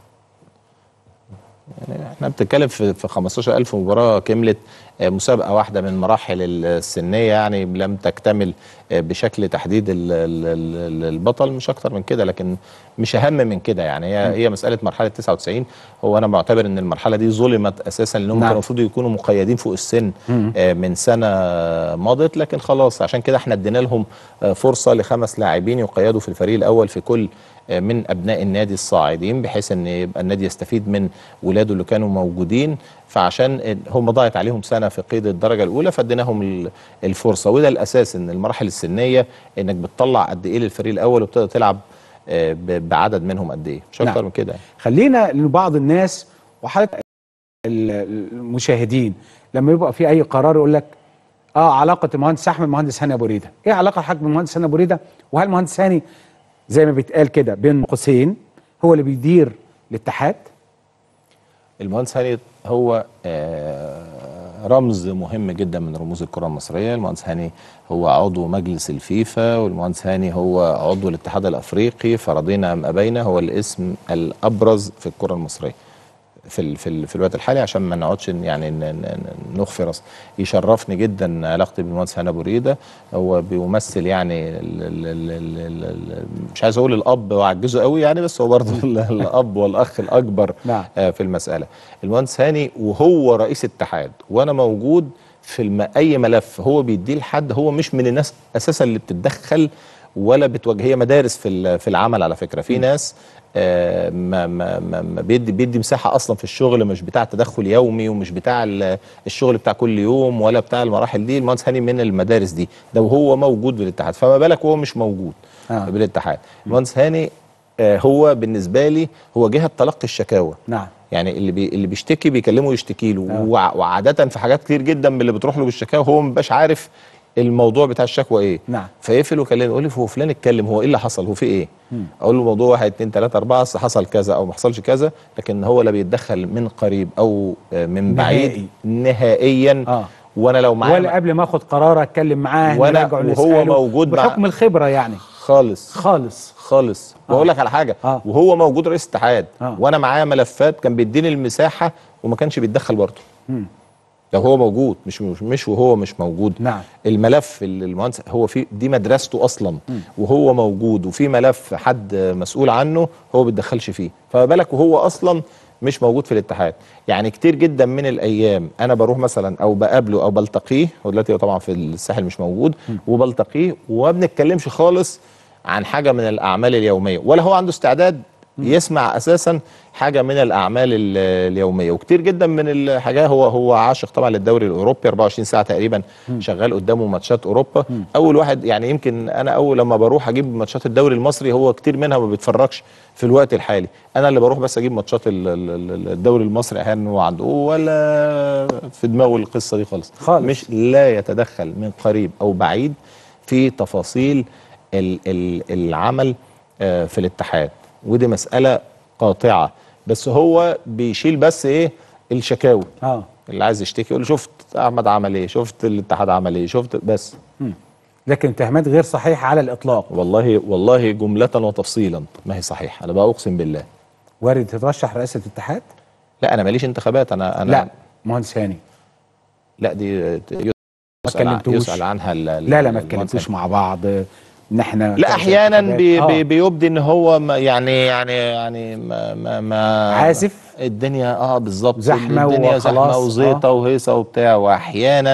Speaker 12: يعني احنا بنتكلم في في 15000 مباراه كملت آه، مسابقه واحده من مراحل السنيه يعني لم تكتمل آه، بشكل تحديد ال- ال- ال- البطل مش اكتر من كده لكن مش اهم من كده يعني هي هي مساله مرحله 99 هو انا معتبر ان المرحله دي ظلمت اساسا لانهم
Speaker 1: نعم.
Speaker 12: كانوا المفروض يكونوا مقيدين فوق السن
Speaker 1: مم.
Speaker 12: آه، من سنه مضت لكن خلاص عشان كده احنا ادينا لهم آه، فرصه لخمس لاعبين يقيدوا في الفريق الاول في كل آه، من ابناء النادي الصاعدين بحيث ان يبقى النادي يستفيد من ولاده اللي كانوا موجودين فعشان هم ضاعت عليهم سنه في قيد الدرجه الاولى فاديناهم ال- الفرصه وده الاساس ان المراحل السنيه انك بتطلع قد ايه للفريق الاول وبتقدر تلعب آه، ب- بعدد منهم قد ايه مش اكتر
Speaker 1: نعم.
Speaker 12: من كده يعني.
Speaker 1: خلينا لبعض الناس وحضرتك ال- المشاهدين لما يبقى في اي قرار يقول لك اه علاقه المهندس احمد المهندس هاني ابو ريده ايه علاقه حضرتك بالمهندس هاني ابو ريده وهل المهندس هاني زي ما بيتقال كده بين قوسين هو اللي بيدير الاتحاد
Speaker 12: المهندس هاني هو آه، رمز مهم جدا من رموز الكره المصريه المهندس هاني هو عضو مجلس الفيفا والمهندس هاني هو عضو الاتحاد الافريقي فرضينا ام ابينا هو الاسم الابرز في الكره المصريه في ال في, ال في الوقت الحالي عشان ما نقعدش ن- يعني ن- ن- ن- نخفي راس يشرفني جدا علاقتي بالمهندس هاني ابو ريده هو بيمثل يعني ال ال ال ال ال ال مش عايز اقول الاب واعجزه قوي يعني بس هو برضه ال- الاب والاخ الاكبر
Speaker 1: نعم.
Speaker 12: آه، في المساله المهندس هاني وهو رئيس اتحاد وانا موجود في الم... اي ملف هو بيديه لحد هو مش من الناس اساسا اللي بتتدخل ولا بتواجه هي مدارس في ال- في العمل على فكره في ناس آه، ما ما ما ما بيدي بيدي مساحه اصلا في الشغل مش بتاع تدخل يومي ومش بتاع ال- الشغل بتاع كل يوم ولا بتاع المراحل دي المهندس هاني من المدارس دي ده وهو موجود بالاتحاد فما بالك وهو مش موجود
Speaker 1: آه.
Speaker 12: بالاتحاد المهندس هاني آه، هو بالنسبه لي هو جهه تلقي الشكاوى
Speaker 1: نعم
Speaker 12: يعني اللي بي اللي بيشتكي بيكلمه يشتكي له وع- وعاده في حاجات كتير جدا من اللي بتروح له بالشكاوى هو مبقاش عارف الموضوع بتاع الشكوى ايه
Speaker 1: نعم
Speaker 12: فيقفل ويكلمني يقول لي هو فلان اتكلم هو ايه اللي حصل هو في ايه اقول له موضوع واحد اتنين تلاته اربعه اصل حصل كذا او ما حصلش كذا لكن هو لا بيتدخل من قريب او آه، من بعيد نهائيا
Speaker 1: آه.
Speaker 12: وانا لو معاه
Speaker 1: ولا قبل ما اخد قرار اتكلم معاه
Speaker 12: وأنا
Speaker 1: نراجعه
Speaker 12: وهو
Speaker 1: نسأله
Speaker 12: موجود مع-
Speaker 1: بحكم الخبره يعني
Speaker 12: خالص
Speaker 1: خالص
Speaker 12: خالص واقول لك على حاجه
Speaker 1: آه.
Speaker 12: وهو موجود رئيس اتحاد
Speaker 1: آه.
Speaker 12: وانا معايا ملفات كان بيديني المساحه وما كانش بيتدخل برضه
Speaker 1: مم.
Speaker 12: لو هو موجود مش مش, مش وهو مش موجود
Speaker 1: نعم
Speaker 12: الملف اللي المهندس هو في دي مدرسته اصلا وهو موجود وفي ملف حد مسؤول عنه هو ما بيتدخلش فيه فما بالك وهو اصلا مش موجود في الاتحاد يعني كتير جدا من الايام انا بروح مثلا او بقابله او بلتقيه هو دلوقتي هو طبعا في الساحل مش موجود وبلتقيه وما بنتكلمش خالص عن حاجه من الاعمال اليوميه ولا هو عنده استعداد يسمع اساسا حاجه من الاعمال ال- اليوميه وكتير جدا من الحاجات هو هو عاشق طبعا للدوري الاوروبي 24 ساعه تقريبا شغال قدامه ماتشات اوروبا اول واحد يعني يمكن انا اول لما بروح اجيب ماتشات الدوري المصري هو كتير منها ما بيتفرجش في الوقت الحالي انا اللي بروح بس اجيب ماتشات ال- ال- ال- الدوري المصري احيانا هو عنده ولا في دماغه القصه دي خالص
Speaker 1: خالص.
Speaker 12: مش لا يتدخل من قريب او بعيد في تفاصيل ال- ال- العمل آه، في الاتحاد ودي مسألة قاطعة بس هو بيشيل بس ايه الشكاوي
Speaker 1: اه
Speaker 12: اللي عايز يشتكي يقول له شفت احمد عمل ايه شفت الاتحاد عمل ايه شفت بس
Speaker 1: لكن اتهامات غير صحيحه على الاطلاق
Speaker 12: والله والله جملة وتفصيلا ما هي صحيحة انا بقى اقسم بالله
Speaker 1: وارد تترشح رئاسه الاتحاد
Speaker 12: لا انا ماليش انتخابات انا انا
Speaker 1: لا مهندس هاني
Speaker 12: لا دي
Speaker 1: ما
Speaker 12: يسأل, عن-
Speaker 1: اتكلمتوش
Speaker 12: يسأل عنها ال- ال-
Speaker 1: لا لا ما
Speaker 12: المهندس
Speaker 1: اتكلمتوش مع بعض ان احنا
Speaker 12: لا احيانا بي
Speaker 1: آه.
Speaker 12: بي بيبدي ان هو ما يعني يعني يعني ما ما, ما
Speaker 1: عازف؟
Speaker 12: الدنيا اه بالظبط
Speaker 1: زحمة
Speaker 12: الدنيا زحمه
Speaker 1: وخلاص،
Speaker 12: وزيطه
Speaker 1: آه.
Speaker 12: وهيصه وبتاع واحيانا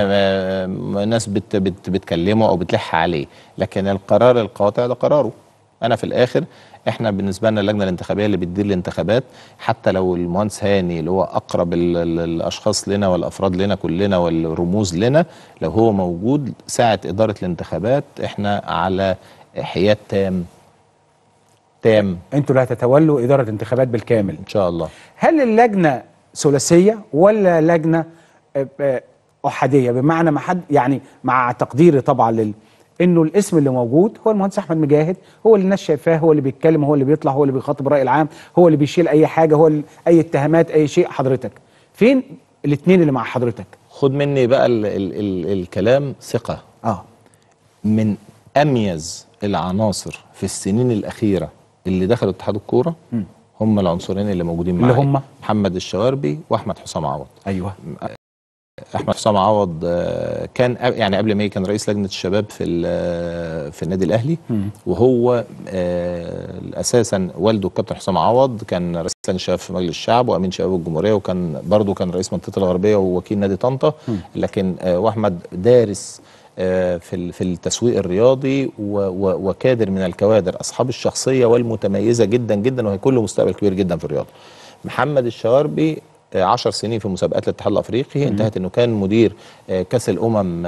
Speaker 12: آه. ناس بت بت بتكلمه او بتلح عليه لكن القرار القاطع ده قراره انا في الاخر احنا بالنسبه لنا اللجنه الانتخابيه اللي بتدير الانتخابات حتى لو المهندس هاني اللي هو اقرب ال ال الاشخاص لنا والافراد لنا كلنا والرموز لنا لو هو موجود ساعه اداره الانتخابات احنا على حياد تام تام
Speaker 1: انتوا اللي هتتولوا اداره الانتخابات بالكامل
Speaker 12: ان شاء الله
Speaker 1: هل اللجنه ثلاثيه ولا لجنه آه، آه، احاديه بمعنى ما حد يعني مع تقديري طبعا لل انه الاسم اللي موجود هو المهندس احمد مجاهد هو اللي الناس شايفاه هو اللي بيتكلم هو اللي بيطلع هو اللي بيخاطب الراي العام هو اللي بيشيل اي حاجه هو اللي اي اتهامات اي شيء حضرتك فين الاثنين اللي مع حضرتك
Speaker 12: خد مني بقى ال ال ال الكلام ثقه
Speaker 1: اه
Speaker 12: من اميز العناصر في السنين الاخيره اللي دخلوا اتحاد الكوره
Speaker 1: مم.
Speaker 12: هم العنصرين اللي موجودين
Speaker 1: اللي
Speaker 12: معايا
Speaker 1: هم؟
Speaker 12: محمد الشواربي واحمد حسام عوض
Speaker 1: ايوه
Speaker 12: احمد حسام عوض آه، كان قب- يعني قبل ما يجي كان رئيس لجنه الشباب في ال- في النادي الاهلي
Speaker 1: مم.
Speaker 12: وهو آه، اساسا والده الكابتن حسام عوض كان رئيس لجنه الشباب في مجلس الشعب وامين شباب الجمهوريه وكان برضه كان رئيس منطقه الغربيه ووكيل نادي طنطا
Speaker 1: مم.
Speaker 12: لكن آه، واحمد دارس آه، في ال- في التسويق الرياضي و- و- وكادر من الكوادر اصحاب الشخصيه والمتميزه جدا جدا وهيكون له مستقبل كبير جدا في الرياضه. محمد الشواربي آه، عشر سنين في مسابقات الاتحاد الافريقي انتهت انه كان مدير آه، كاس الامم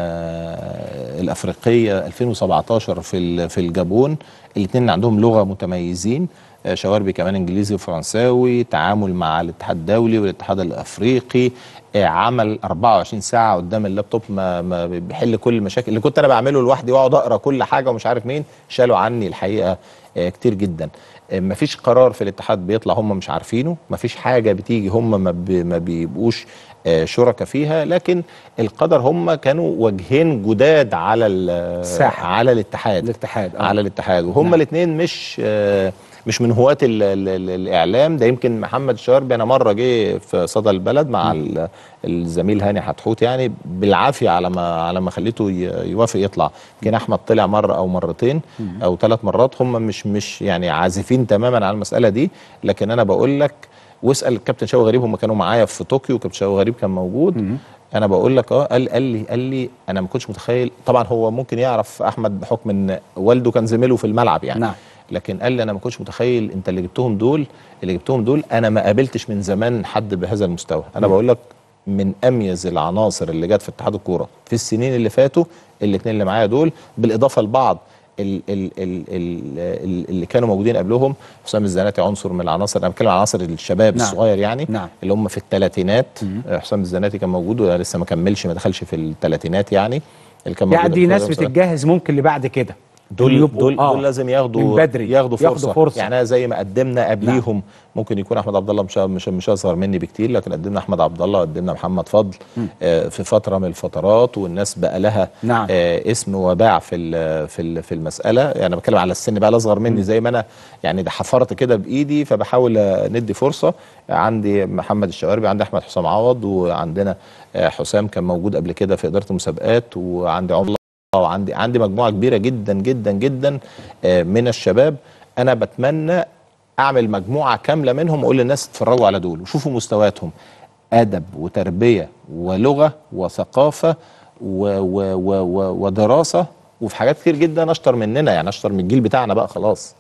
Speaker 12: آه، الافريقيه 2017 في ال- في الجابون الاثنين عندهم لغه متميزين آه، شواربي كمان انجليزي وفرنساوي تعامل مع الاتحاد الدولي والاتحاد الافريقي آه، عمل 24 ساعه قدام اللابتوب ما, ما بيحل كل المشاكل اللي كنت انا بعمله لوحدي واقعد اقرا كل حاجه ومش عارف مين شالوا عني الحقيقه آه، كتير جدا آه، مفيش قرار في الاتحاد بيطلع هم مش عارفينه مفيش حاجه بتيجي هم ما, بي ما بيبقوش آه، شركاء فيها لكن القدر هم كانوا وجهين جداد على ال-
Speaker 1: الساحة.
Speaker 12: على الاتحاد
Speaker 1: الاتحاد
Speaker 12: على الاتحاد وهم
Speaker 1: نعم.
Speaker 12: الاثنين مش آه، مش من هواة ال ال ال الاعلام ده يمكن محمد الشواربي انا مره جه في صدى البلد مع ال- الزميل هاني حتحوت يعني بالعافيه على ما على ما خليته ي- يوافق يطلع يمكن احمد طلع مره او مرتين او ثلاث مرات هم مش مش يعني عازفين تماما على المساله دي لكن انا بقول لك واسال الكابتن شوقي غريب هم كانوا معايا في طوكيو كابتن شوقي غريب كان موجود انا بقول لك اه قال قال لي قال لي انا ما كنتش متخيل طبعا هو ممكن يعرف احمد بحكم ان والده كان زميله في الملعب يعني
Speaker 1: نعم.
Speaker 12: لكن قال لي انا ما كنتش متخيل انت اللي جبتهم دول اللي جبتهم دول انا ما قابلتش من زمان حد بهذا المستوى انا بقول لك من اميز العناصر اللي جت في اتحاد الكوره في السنين اللي فاتوا الاثنين اللي معايا دول بالاضافه لبعض ال ال ال ال ال اللي كانوا موجودين قبلهم حسام الزناتي عنصر من العناصر انا بتكلم عن عناصر الشباب
Speaker 1: نعم.
Speaker 12: الصغير يعني
Speaker 1: نعم.
Speaker 12: اللي هم في الثلاثينات حسام الزناتي كان موجود ولا لسه ما كملش ما دخلش في الثلاثينات يعني اللي كان موجود
Speaker 1: يعني دي ناس
Speaker 12: 2007.
Speaker 1: بتتجهز ممكن لبعد كده
Speaker 12: دول
Speaker 1: إنه يبقوا-
Speaker 12: دول,
Speaker 1: آه،
Speaker 12: دول لازم ياخدوا
Speaker 1: من بدري
Speaker 12: ياخدوا فرصه,
Speaker 1: ياخدوا فرصة.
Speaker 12: يعني أنا زي ما قدمنا قبليهم ممكن يكون احمد عبد الله مش مش مش اصغر مني بكتير لكن قدمنا احمد عبد الله قدمنا محمد فضل آه في فتره من الفترات والناس بقى لها
Speaker 1: نعم.
Speaker 12: آه اسم وباع في ال- في ال- في المساله يعني انا بتكلم على السن بقى الاصغر مني زي ما انا يعني ده حفرت كده بايدي فبحاول آه، ندي فرصه عندي محمد الشواربي عندي احمد حسام عوض وعندنا آه حسام كان موجود قبل كده في اداره المسابقات وعندي عمر وعندي عندي مجموعه كبيره جدا جدا جدا آه، من الشباب انا بتمنى اعمل مجموعه كامله منهم واقول للناس اتفرجوا على دول وشوفوا مستوياتهم ادب وتربيه ولغه وثقافه و و و و ودراسه وفي حاجات كتير جدا اشطر مننا يعني اشطر من الجيل بتاعنا بقى خلاص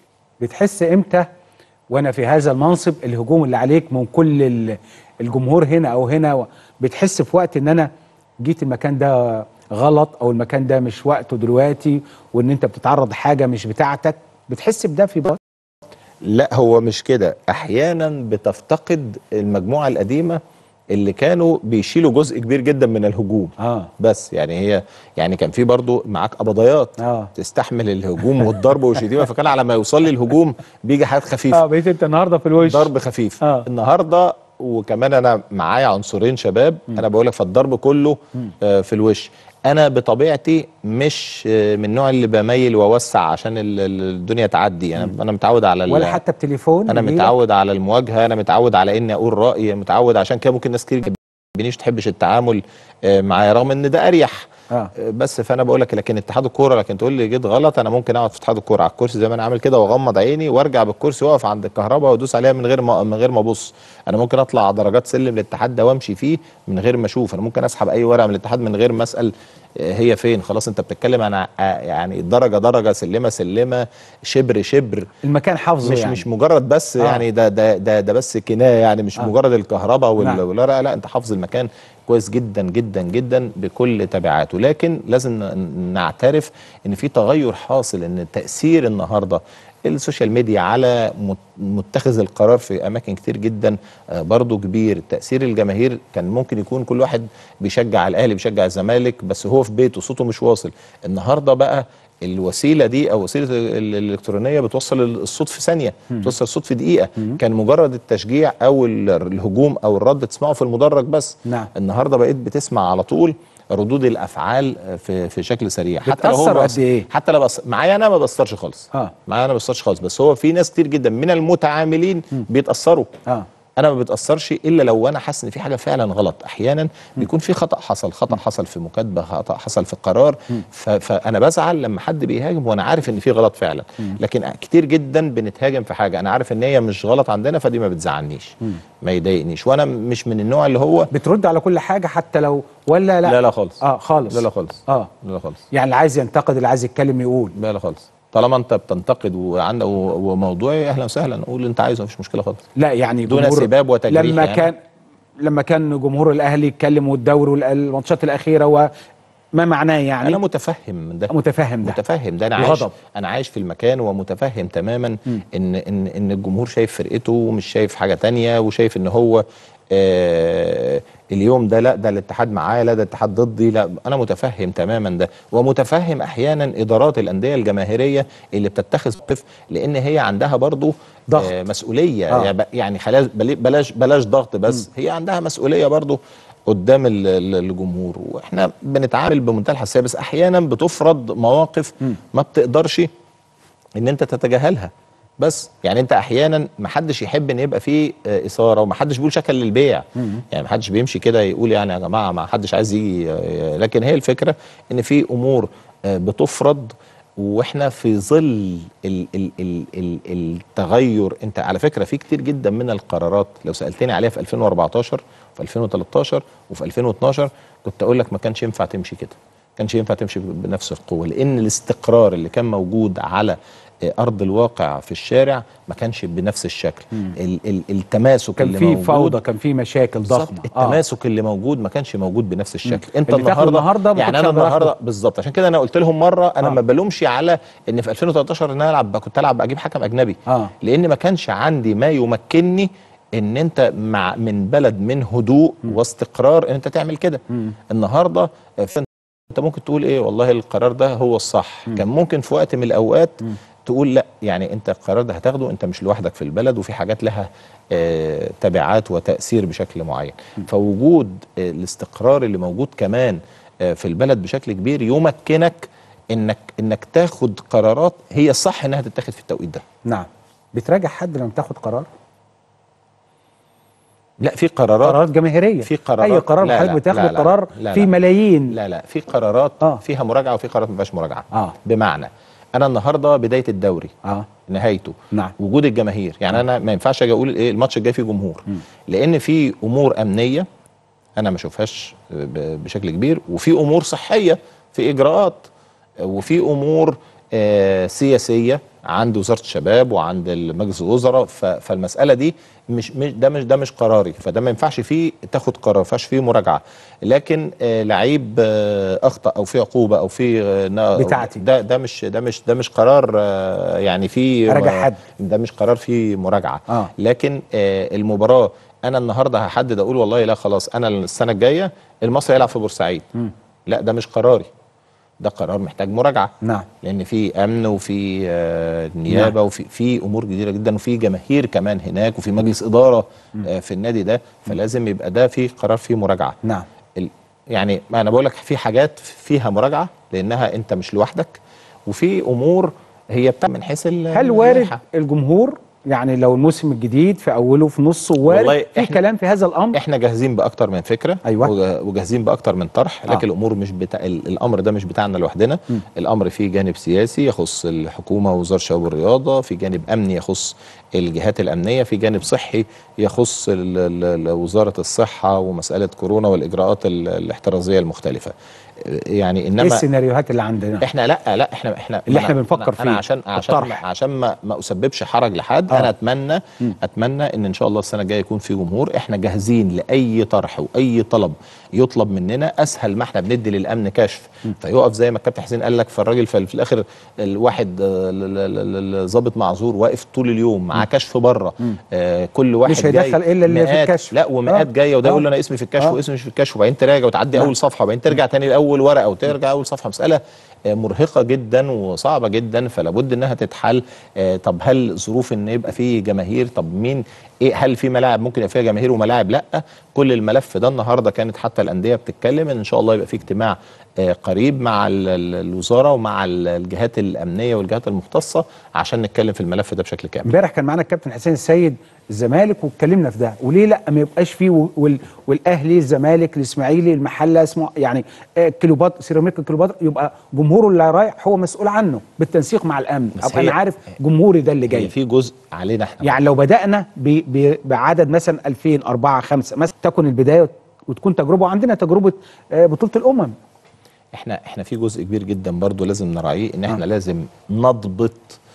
Speaker 1: بتحس امتى وانا في هذا المنصب الهجوم اللي عليك من كل ال- الجمهور هنا او هنا و- بتحس في وقت ان انا جيت المكان ده غلط او المكان ده مش وقته دلوقتي وان انت بتتعرض حاجه مش بتاعتك بتحس بده في بقى
Speaker 12: لا هو مش كده احيانا بتفتقد المجموعه القديمه اللي كانوا بيشيلوا جزء كبير جدا من الهجوم
Speaker 1: اه
Speaker 12: بس يعني هي يعني كان في برضو معاك قبضيات
Speaker 1: اه
Speaker 12: تستحمل الهجوم والضرب والشتيمه فكان على ما يوصل لي الهجوم بيجي حاجات خفيفه
Speaker 1: اه بقيت انت النهارده في الوش
Speaker 12: ضرب خفيف
Speaker 1: آه.
Speaker 12: النهارده وكمان انا معايا عنصرين شباب انا بقول لك فالضرب كله آه في الوش انا بطبيعتي مش آه من النوع اللي بميل واوسع عشان ال- ال- الدنيا تعدي انا انا متعود على ال-
Speaker 1: ولا حتى بتليفون
Speaker 12: انا
Speaker 1: يجيلك؟
Speaker 12: متعود على المواجهه انا متعود على اني اقول رايي متعود عشان كده ممكن ناس كتير ما بتحبنيش تحبش التعامل آه، معايا رغم ان ده اريح
Speaker 1: اه
Speaker 12: آه، بس فانا بقول لك لكن اتحاد الكوره لكن تقول لي جيت غلط انا ممكن اقعد في اتحاد الكوره على الكرسي زي ما انا عامل كده واغمض عيني وارجع بالكرسي واقف عند الكهرباء وادوس عليها من غير ما من غير ما ابص انا ممكن اطلع على درجات سلم الاتحاد ده وامشي فيه من غير ما اشوف انا ممكن اسحب اي ورقه من الاتحاد من غير ما اسال آه، هي فين خلاص انت بتتكلم عن آه، يعني درجه درجه سلمه سلمه شبر شبر
Speaker 1: المكان حافظه
Speaker 12: مش
Speaker 1: يعني.
Speaker 12: مش مجرد بس
Speaker 1: آه.
Speaker 12: آه. يعني ده ده ده ده بس كنايه يعني مش
Speaker 1: آه.
Speaker 12: آه. مجرد الكهرباء وال-
Speaker 1: نعم.
Speaker 12: والورقه لا انت حافظ المكان كويس جدا جدا جدا بكل تبعاته لكن لازم ن- نعترف ان في تغير حاصل ان تاثير النهارده السوشيال ميديا على مت- متخذ القرار في اماكن كتير جدا آه، برضو كبير تاثير الجماهير كان ممكن يكون كل واحد بيشجع الاهلي بيشجع الزمالك بس هو في بيته صوته مش واصل النهارده بقى الوسيله دي او وسيله ال- الالكترونيه بتوصل الصوت في ثانيه بتوصل الصوت في دقيقه كان مجرد التشجيع او ال- الهجوم او الرد تسمعه في المدرج بس
Speaker 1: نعم.
Speaker 12: النهارده بقيت بتسمع على طول ردود الافعال في في شكل سريع حتى لو هو
Speaker 1: بتأثر
Speaker 12: بأس-
Speaker 1: قد إيه؟
Speaker 12: حتى لو بس معايا انا ما بأثرش خالص
Speaker 1: اه
Speaker 12: معايا انا ما بأثرش خالص بس هو في ناس كتير جدا من المتعاملين بيتاثروا
Speaker 1: اه
Speaker 12: انا ما بتاثرش الا لو انا حاسس ان في حاجه فعلا غلط احيانا بيكون في خطا حصل خطا حصل في مكاتبه خطا حصل في قرار ف- فانا بزعل لما حد بيهاجم وانا عارف ان في غلط فعلا لكن كتير جدا بنتهاجم في حاجه انا عارف ان هي مش غلط عندنا فدي ما بتزعلنيش ما يضايقنيش وانا مش من النوع اللي هو
Speaker 1: بترد على كل حاجه حتى لو ولا لا
Speaker 12: لا لا خالص
Speaker 1: اه خالص
Speaker 12: لا لا خالص
Speaker 1: اه
Speaker 12: لا لا خالص
Speaker 1: يعني اللي عايز ينتقد اللي عايز يتكلم يقول
Speaker 12: لا لا خالص طالما انت بتنتقد وعندك وموضوعي اهلا وسهلا قول اللي انت عايزه مفيش مشكله خالص
Speaker 1: لا يعني
Speaker 12: دون
Speaker 1: جمهور-
Speaker 12: سباب وتجريح
Speaker 1: لما
Speaker 12: يعني.
Speaker 1: كان لما كان جمهور الاهلي يتكلم والدوري والماتشات الاخيره وما معناه يعني
Speaker 12: انا متفهم من ده
Speaker 1: متفهم ده
Speaker 12: متفهم ده انا عايش
Speaker 1: الغضب.
Speaker 12: انا عايش في المكان ومتفهم تماما ان ان ان الجمهور شايف فرقته ومش شايف حاجه تانية وشايف ان هو آه اليوم ده لا ده الاتحاد معاه لا ده الاتحاد ضدي لا انا متفهم تماما ده ومتفهم احيانا ادارات الانديه الجماهيريه اللي بتتخذ موقف لان هي عندها برضو
Speaker 1: ضغط.
Speaker 12: آه مسؤوليه
Speaker 1: آه.
Speaker 12: يعني ب- يعني خلاص بل- بلاش بلاش ضغط بس هي عندها مسؤوليه برضو قدام ال- ال- الجمهور واحنا بنتعامل بمنتهى الحساسيه بس احيانا بتفرض مواقف ما بتقدرش ان انت تتجاهلها بس يعني انت احيانا ما حدش يحب ان يبقى فيه آه، اثاره وما حدش بيقول شكل للبيع يعني ما حدش بيمشي كده يقول يعني يا جماعه ما حدش عايز يجي آه، لكن هي الفكره ان في امور آه، بتفرض واحنا في ظل ال ال ال ال التغير انت على فكره في كتير جدا من القرارات لو سالتني عليها في 2014 في 2013 وفي 2012 كنت اقول لك ما كانش ينفع تمشي كده كانش ينفع تمشي بنفس القوه لان الاستقرار اللي كان موجود على آه، ارض الواقع في الشارع ما كانش بنفس الشكل ال ال التماسك
Speaker 1: كان
Speaker 12: اللي
Speaker 1: في
Speaker 12: موجود
Speaker 1: فوضى كان في مشاكل
Speaker 12: بالظبط
Speaker 1: ضخمه آه.
Speaker 12: التماسك اللي موجود ما كانش موجود بنفس الشكل انت
Speaker 1: اللي تاخده
Speaker 12: النهارده
Speaker 1: النهاردة ما
Speaker 12: يعني
Speaker 1: كنتش
Speaker 12: انا
Speaker 1: أقدر
Speaker 12: النهارده
Speaker 1: آخده.
Speaker 12: بالظبط عشان كده انا قلت لهم مره انا
Speaker 1: آه.
Speaker 12: ما بلومش على ان في 2013 ان انا العب كنت العب اجيب حكم اجنبي
Speaker 1: آه.
Speaker 12: لان ما كانش عندي ما يمكنني ان انت مع من بلد من هدوء واستقرار ان انت تعمل كده النهارده آه، في- انت ممكن تقول ايه والله القرار ده هو الصح كان ممكن في وقت من الاوقات تقول لا يعني انت القرار ده هتاخده انت مش لوحدك في البلد وفي حاجات لها آه تبعات وتاثير بشكل معين فوجود آه الاستقرار اللي موجود كمان آه في البلد بشكل كبير يمكنك انك انك تاخد قرارات هي الصح انها تتاخد في التوقيت ده
Speaker 1: نعم بتراجع حد لما بتاخد قرار
Speaker 12: لا في قرارات
Speaker 1: قرارات جماهيريه
Speaker 12: في قرارات
Speaker 1: اي قرار
Speaker 12: لا،
Speaker 1: حضرتك
Speaker 12: لا،
Speaker 1: بتاخد
Speaker 12: لا، لا،
Speaker 1: قرار
Speaker 12: لا،
Speaker 1: في
Speaker 12: لا.
Speaker 1: ملايين
Speaker 12: لا لا في قرارات
Speaker 1: آه.
Speaker 12: فيها مراجعه وفي قرارات ما فيهاش مراجعه
Speaker 1: اه
Speaker 12: بمعنى انا النهارده بدايه الدوري
Speaker 1: اه
Speaker 12: نهايته
Speaker 1: نعم
Speaker 12: وجود الجماهير يعني انا ما ينفعش اجي اقول ايه الماتش الجاي فيه جمهور لان في امور امنيه انا ما اشوفهاش ب- بشكل كبير وفي امور صحيه في اجراءات وفي امور آه سياسيه عند وزاره الشباب وعند مجلس الوزراء ف- فالمساله دي مش مش ده مش ده مش قراري فده ما ينفعش فيه تاخد قرار ما ينفعش فيه مراجعه لكن آه لعيب آه اخطا او في عقوبه او في آه نا-
Speaker 1: بتاعتي.
Speaker 12: ده ده مش ده مش ده مش قرار آه يعني في
Speaker 1: أراجع حد.
Speaker 12: ده مش قرار فيه مراجعه
Speaker 1: آه.
Speaker 12: لكن آه المباراه انا النهارده هحدد اقول والله لا خلاص انا السنه الجايه المصري هيلعب في بورسعيد لا ده مش قراري ده قرار محتاج مراجعه
Speaker 1: نعم
Speaker 12: لان في امن وفي آه نيابه
Speaker 1: نعم.
Speaker 12: وفي في امور كتيره جدا وفي جماهير كمان هناك وفي مجلس اداره آه في النادي ده فلازم يبقى ده في قرار فيه مراجعه
Speaker 1: نعم
Speaker 12: ال- يعني ما انا بقول لك في حاجات فيها مراجعه لانها انت مش لوحدك وفي امور هي بتاع من حيث ال-
Speaker 1: هل وارد
Speaker 12: اللائحة.
Speaker 1: الجمهور يعني لو الموسم الجديد في اوله في نصه وارد
Speaker 12: والله
Speaker 1: في
Speaker 12: إحنا-
Speaker 1: كلام في هذا الامر
Speaker 12: احنا جاهزين باكتر من فكره
Speaker 1: أيوة.
Speaker 12: وجا- وجاهزين باكتر من طرح لكن
Speaker 1: آه.
Speaker 12: الامور مش بتاع ال- الامر ده مش بتاعنا لوحدنا الامر فيه جانب سياسي يخص الحكومه ووزاره الشباب والرياضه في جانب امني يخص الجهات الامنيه في جانب صحي يخص ال- ال- ال- وزاره الصحه ومساله كورونا والاجراءات ال- الاحترازيه المختلفه يعني
Speaker 1: ايه
Speaker 12: انما
Speaker 1: السيناريوهات اللي عندنا
Speaker 12: احنا لا لا احنا احنا
Speaker 1: اللي
Speaker 12: أنا-
Speaker 1: احنا بنفكر
Speaker 12: أنا
Speaker 1: فيه،
Speaker 12: انا عشان عشان
Speaker 1: الطرح.
Speaker 12: عشان ما ما اسببش حرج لحد
Speaker 1: آه.
Speaker 12: انا اتمنى اتمنى ان ان شاء الله السنه الجايه يكون في جمهور احنا جاهزين لاي طرح واي طلب يطلب مننا اسهل ما احنا بندي للامن كشف فيقف زي ما الكابتن حسين قال لك فالراجل في في الاخر الواحد آه، ال- ال- ال- الضابط معذور واقف طول اليوم معاه كشف بره آه كل واحد
Speaker 1: مش هيدخل
Speaker 12: جاي
Speaker 1: إلا اللي في
Speaker 12: مئات-
Speaker 1: الكشف.
Speaker 12: لا ومئات
Speaker 1: آه.
Speaker 12: جايه وده
Speaker 1: آه.
Speaker 12: يقول له انا اسمي في الكشف
Speaker 1: آه.
Speaker 12: واسمي مش في الكشف وبعدين تراجع وتعدي
Speaker 1: نعم.
Speaker 12: اول صفحه وبعدين ترجع تاني لاول ورقه وترجع اول صفحه مساله آه، مرهقه جدا وصعبه جدا فلا بد انها تتحل آه، طب هل ظروف ان يبقى في جماهير طب مين ايه هل في ملاعب ممكن يبقى فيها جماهير وملاعب لا كل الملف ده النهارده كانت حتى الانديه بتتكلم ان ان شاء الله يبقى في اجتماع آه، قريب مع ال- ال- الوزاره ومع ال- الجهات الامنيه والجهات المختصه عشان نتكلم في الملف ده بشكل كامل
Speaker 1: امبارح كان معانا الكابتن حسين السيد الزمالك واتكلمنا في ده وليه لا ما يبقاش فيه و- وال والاهلي الزمالك الاسماعيلي المحله اسمه يعني آه، كيلوبات سيراميكا كيلوباترا يبقى جمهوره اللي رايح هو مسؤول عنه بالتنسيق مع الامن
Speaker 12: بس
Speaker 1: ابقى
Speaker 12: هي-
Speaker 1: انا عارف جمهوري ده اللي
Speaker 12: هي
Speaker 1: جاي
Speaker 12: في جزء علينا احنا
Speaker 1: يعني لو بدانا ب- ب- بعدد مثلا 2000 4 5 مثلا تكن البدايه وتكون تجربه وعندنا تجربه آه، بطوله الامم
Speaker 12: احنا احنا في جزء كبير جدا برضو لازم نراعيه ان احنا لازم نضبط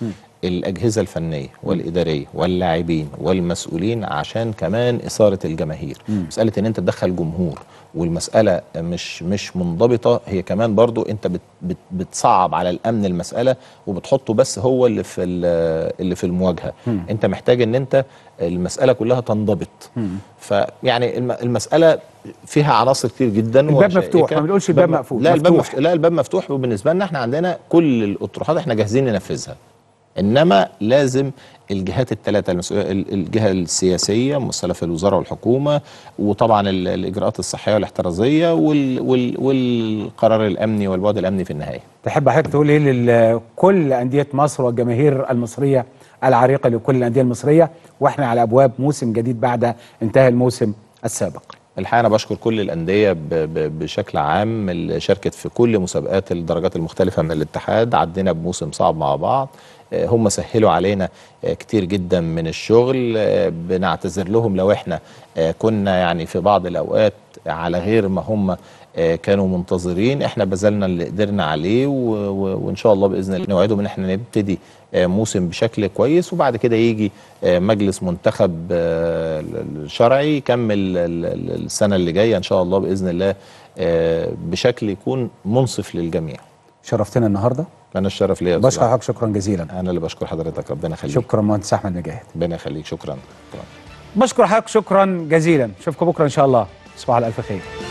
Speaker 12: الاجهزه الفنيه والاداريه واللاعبين والمسؤولين عشان كمان اثاره الجماهير مساله ان انت تدخل جمهور والمساله مش مش منضبطه هي كمان برضو انت بت بت بتصعب على الامن المساله وبتحطه بس هو اللي في ال- اللي في المواجهه
Speaker 1: مم.
Speaker 12: انت محتاج ان انت المساله كلها تنضبط فيعني الم- المساله فيها عناصر كتير جدا
Speaker 1: الباب
Speaker 12: وشائكة.
Speaker 1: مفتوح، ما بنقولش الباب مقفول،
Speaker 12: لا الباب
Speaker 1: مفتوح.
Speaker 12: مفتوح لا الباب مفتوح وبالنسبه لنا احنا عندنا كل الاطروحات احنا جاهزين ننفذها انما لازم الجهات الثلاثه المسؤوليه ال- الجهه السياسيه ممثله في الوزاره والحكومه وطبعا ال- الاجراءات الصحيه والاحترازيه وال وال والقرار الامني والبعد الامني في النهايه
Speaker 1: تحب حضرتك تقول ايه لكل انديه مصر والجماهير المصريه العريقه لكل الانديه المصريه واحنا على ابواب موسم جديد بعد انتهاء الموسم السابق
Speaker 12: الحقيقه انا بشكر كل الانديه ب- ب- بشكل عام اللي شاركت في كل مسابقات الدرجات المختلفه من الاتحاد عدينا بموسم صعب مع بعض آه، هم سهلوا علينا آه، كتير جدا من الشغل آه، بنعتذر لهم لو احنا آه، كنا يعني في بعض الاوقات على غير ما هم آه، كانوا منتظرين احنا بذلنا اللي قدرنا عليه و- و- وان شاء الله باذن الله نوعدهم ان احنا نبتدي آه، موسم بشكل كويس وبعد كده يجي آه، مجلس منتخب آه، الشرعي يكمل ال- ال- السنه اللي جايه ان شاء الله باذن الله آه، بشكل يكون منصف للجميع
Speaker 1: شرفتنا النهارده
Speaker 12: انا الشرف ليا يا أستاذ
Speaker 1: بشكر حضرتك شكرا جزيلا
Speaker 12: انا اللي بشكر حضرتك ربنا يخليك
Speaker 1: شكرا مهندس احمد نجاهد
Speaker 12: ربنا يخليك شكرا
Speaker 1: بشكر حضرتك شكرا جزيلا اشوفكم بكره ان شاء الله تصبحوا على الف خير